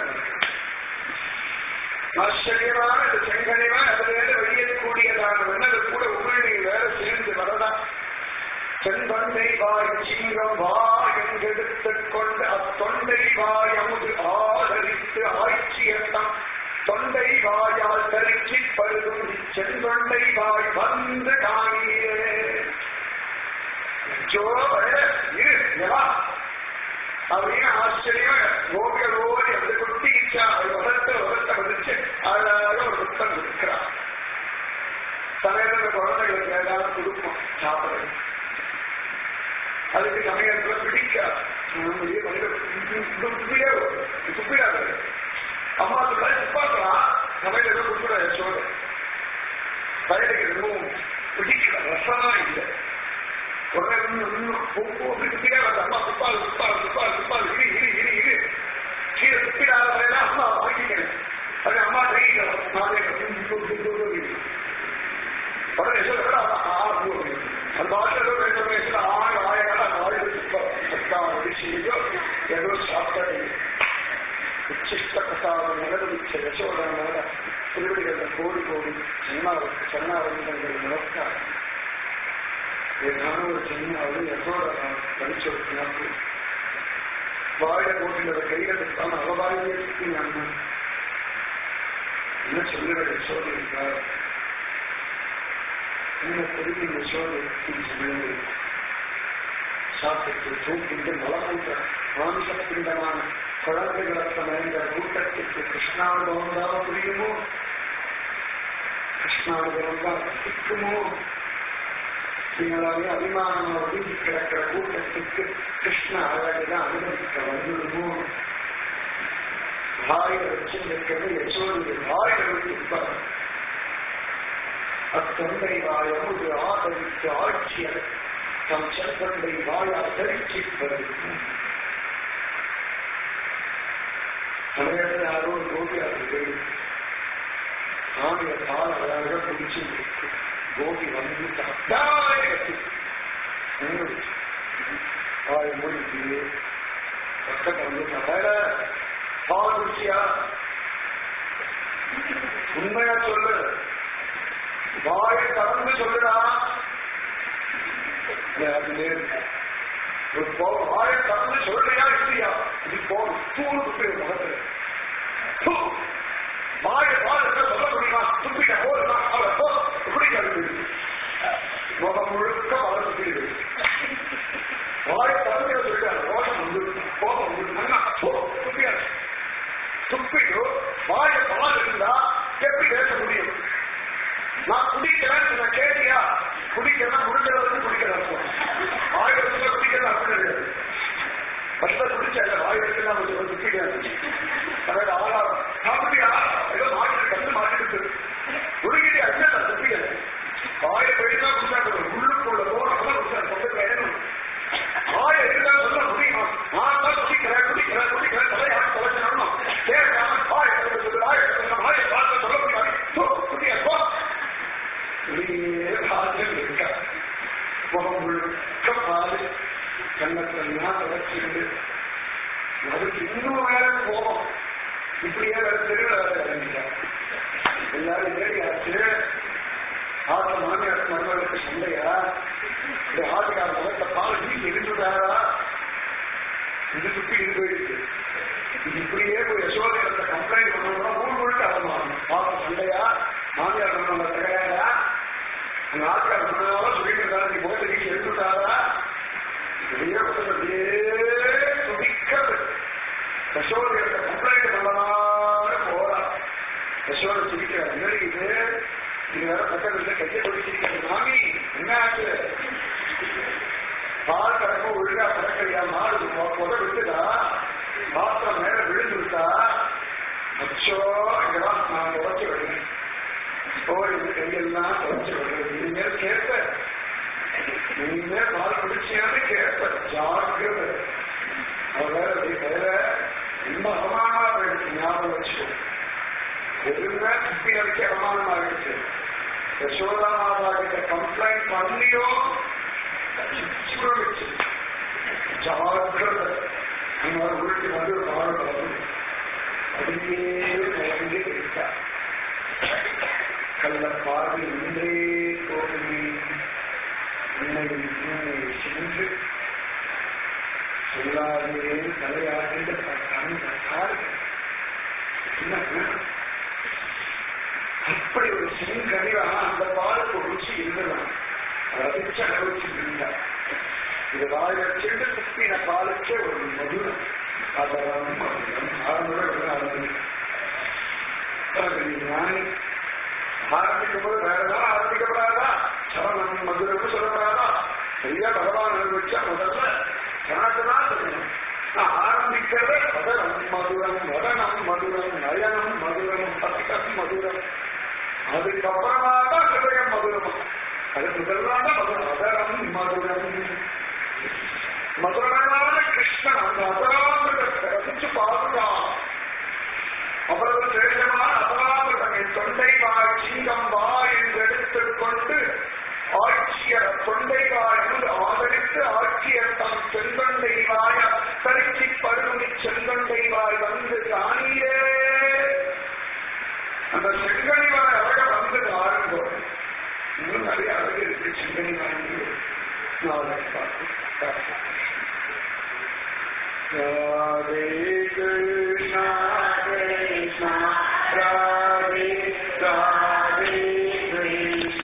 ஆச்சரியமான இந்த செங்கனிவா அதிலிருந்து வெளியேறக்கூடியதான வெண்ணது கூட உமிழ்நீர் வேற சேர்ந்து வரதா செந்தொண்டை வாய் சிங்கம் வாய் என்றெடுத்துக் கொண்டு அத்தொண்டை வாய் அமுது ஆதரித்து ஆட்சியத்தம் தொண்டை வாயால் தரி தரிச்சி பழுதும் செங்கொண்டை வாய் வந்து காணியே ஜோ இரு எவா அப்படின்னு ஆச்சரியம் கோபிகளோடு எப்படி குட்டிச்சா உதட்ட உதட்ட வந்துச்சு அழகாக ஒரு புத்தம் இருக்கிறார் சமயத்துல குழந்தைகளுக்கு ஏதாவது கொடுப்போம் சாப்பிட அதுக்கு சமயத்துல பிடிக்காது நம்முடைய துப்பிடாது அம்மா சொல்ல துப்பாக்கலாம் சமையல கொடுக்குற சோறு வயலுக்கு எதுவும் பிடிக்கல ரசமா இல்லை உடனே இன்னும் துப்பிடா அம்மா துப்பாது துப்பாது துப்பாது துப்பாது இரு இரு இரு இரு கீழே துப்பிடாத வரையில அம்மா வாங்கிக்கிறேன் அது அம்மா கைக்கிறோம் நாளே உடனே சொல்ல அந்த ஆசிரியர் ரெண்டு வயசுல ஆறு ஆயிரம் ஆயிரத்தி செய்யோ ஏதோ சாப்பிட்டது உச்சிஷ்ட பிரசாதம் நிலவிச்ச யசோதனால திருவடிகளில் கோடி கோடி சொன்னாவுக்கு சொன்னாவங்கள் நமஸ்காரம் ஏதான ஒரு சின்னாவது யசோதனா படிச்சு கொடுத்தினாக்கு வாழ போட்டில கைகளுக்கான அவதாரியே அண்ணா என்ன சொல்லுற யசோதை என்றார் என்ன திரும்பி யசோதை சொல்லுவது சாப்பிட்டு தூக்கிட்டு மலமூன்ற மாம்சப்பிண்டமான குழந்தைகளுக்கு மறைந்த கூட்டத்திற்கு கிருஷ்ணானுபவம் தான் புரியுமோ கிருஷ்ணானுபவம் தான் சிக்குமோ நீங்களாவே அபிமானமா ஒதுங்கி கிடக்கிற கூட்டத்துக்கு கிருஷ்ண அழகுதான் அனுபவிக்க வந்துடுமோ வாயில வச்சிருக்கிறது யசோடைய வாயில வைத்திருப்பார் அத்தொண்டை வாயமுது ஆதரித்து ஆட்சியர் தம் செல்வந்தை வாழ தரிச்சிப்பது சமயத்தில் யாரோ ஒரு கோபியாருக்கு போய் சாமிய பால் அழகாக பிடிச்சு இருக்கு கோபி வந்து தட்டாலே கட்டி வாய மூடிக்கு பக்கத்தை வந்து தவிர பால் குடிச்சியா உண்மையா சொல்லு வாய திறந்து சொல்லுடா வாய திறந்து சொல்றியா இல்லையா இது போல் தூளுக்கு முகத்துல வாய வாழ சொல்ல முடியுமா துப்பிட்ட போதுமா அவளை போ பிடிக்காது முகம் முழுக்க வளர்ந்து வாய திறந்து சொல்லிட்டாரு ரோஷம் வந்து கோபம் வந்து அண்ணா போ துப்பியாது துப்பிட்டு வாய பால் இருந்தா எப்படி பேச முடியும் நான் குடிக்கிறேன் நான் கேட்டியா குடிக்கிறேன் முடிஞ்சது வந்து குடிக்கிறேன் ஆயிரத்துல குடிக்கிறது அப்படி கிடையாது பஸ்ல குடிச்சா இல்ல ஆயிரத்துல கொஞ்சம் துப்பிக்காது அதாவது ஆளாரம் சாப்பிட்டியா ஏதோ மாட்டு கண்டு மாட்டிட்டு குடிக்கிட்டு அண்ணா துப்பிக்கல ஆய போயிட்டா குடிச்சா உள்ளுக்குள்ள போன குடிச்சா சொந்த வேணும் ஆய இருந்தா சொல்ல முடியுமா நான் தான் குடிக்கிறேன் குடிக்கிறேன் குடிக்கிறேன் தலையா தொலைச்சணும் கேட்காம ஆய சொல்லு ஆய ஆய பார்த்து சொல்ல முடியாது குடியா போ வெளியே பாதம் இருக்க முகம் முழுக்க பாது கண்ணத்தெல்லாம் தொடச்சிருந்து அதுக்கு இன்னும் வேற போகும் இப்படியே வேற தெருவில் வேற இறங்கிட்டார் எல்லாரும் ஏறியாச்சு ஆட்ட மாமியார் மருமகளுக்கு சண்டையா இந்த ஆட்டுக்கார முகத்தை பால் வீட்டு இருந்துட்டாரா இது சுத்தி இது போயிடுச்சு இது இப்படியே போய் யசோதனத்தை கம்ப்ளைண்ட் பண்ணோம்னா ஊர் முழுக்க அவமானம் பாப்ப சண்டையா மாமியார் மருமகளை தகையாரா அந்த ஆட்கள் சொன்னதால சொல்லிட்டு இருந்தாரு நீ போய் நீங்க எடுத்துட்டாரா இப்படியே அப்படியே துடிக்கிறது யசோதையத்தை கம்ப்ளைண்ட் பண்ணலாம்னு போறா யசோதை சிரிக்கிறார் என்ன இது இது வேற பக்கத்துல கையை பிடிச்சிருக்கிறது மாமி என்ன ஆச்சு பால் கறக்க ஒழுங்கா கறக்கலையா மாடு புதை விட்டுதா பாத்திரம் மேல விழுந்து விட்டா அச்சோ இங்கெல்லாம் நான் உடச்சு விடுறேன் போய் இந்த கையெல்லாம் உடச்சு விடுறது இனிமேல் கேட்ப இனிமேல் பால் குடிச்சியான்னு கேட்ப ஜாக்கிரதை அவர் வேற வேற ரொம்ப அவமானமா போயிடுச்சு ஞாபகம் வச்சுக்கோ எதுவுமே சுத்தி அடிக்க அவமானமா இருந்துச்சு யசோதா மாதா கிட்ட கம்ப்ளைண்ட் பண்ணியோ சுச்சு ஜாக்கிரதை நம்ம உருட்டி வந்து ஒரு பாடம் அப்படியே கலந்து இருக்கா கள்ள பார்வை இன்றே கோவிலே உன்னை உன்னை சென்று சொல்லாதே தலையாகின்ற பட்டான் என்ன அப்படி அப்படி ஒரு செங்கனிவா அந்த பாலுக்கு ருச்சி இருந்ததான் ரசிச்சு அனுபவிச்சுட்டு இருந்தார் இது வாய் வச்சுட்டு துப்பின பாலுக்கே ஒரு மதுரம் அதெல்லாம் மதுரம் ஆரம்பம் ஆரம்பிக்கும் ஞானி ஆரம்பிக்கும் போது வேற ஏதாவது ஆரம்பிக்கப்படாதா சரணம் மதுரம் சொல்லப்படாதா சரியா பகவான் அனுபவிச்சா முதல்ல எனக்கு தான் சொல்லணும் நான் ஆரம்பிக்கிறத பதனம் மதுரம் வதனம் மதுரம் நயனம் மதுரம் பக்கம் மதுரம் அதுக்கப்புறமா தான் ஹிருதயம் மதுரம் அது முதல்ல தான் மதுரம் அதரம் மதுரம் மதுரமான கிருஷ்ணன் அந்த அதராமிரத்தை ரசிச்சு பாதுகான் அவ்வளவு சிரேஷ்டமான அபராதம் என் தொண்டை வாய் சிங்கம் வா என்று எடுத்துக்கொண்டு ஆட்சியர் தொண்டை வாய் என்று ஆதரித்து ஆட்சியர் தம் செந்தொண்டை வாய் அத்தரிச்சி பருமி செந்தொண்டை வாய் வந்து காணியே அந்த செங்கனி வாய் அழக வந்து ஆரம்போ இன்னும் நிறைய அழகு இருக்கு செங்கனி வாய் நாளை பார்த்து ராதே கிருஷ்ணா கிருஷ்ணா ராதே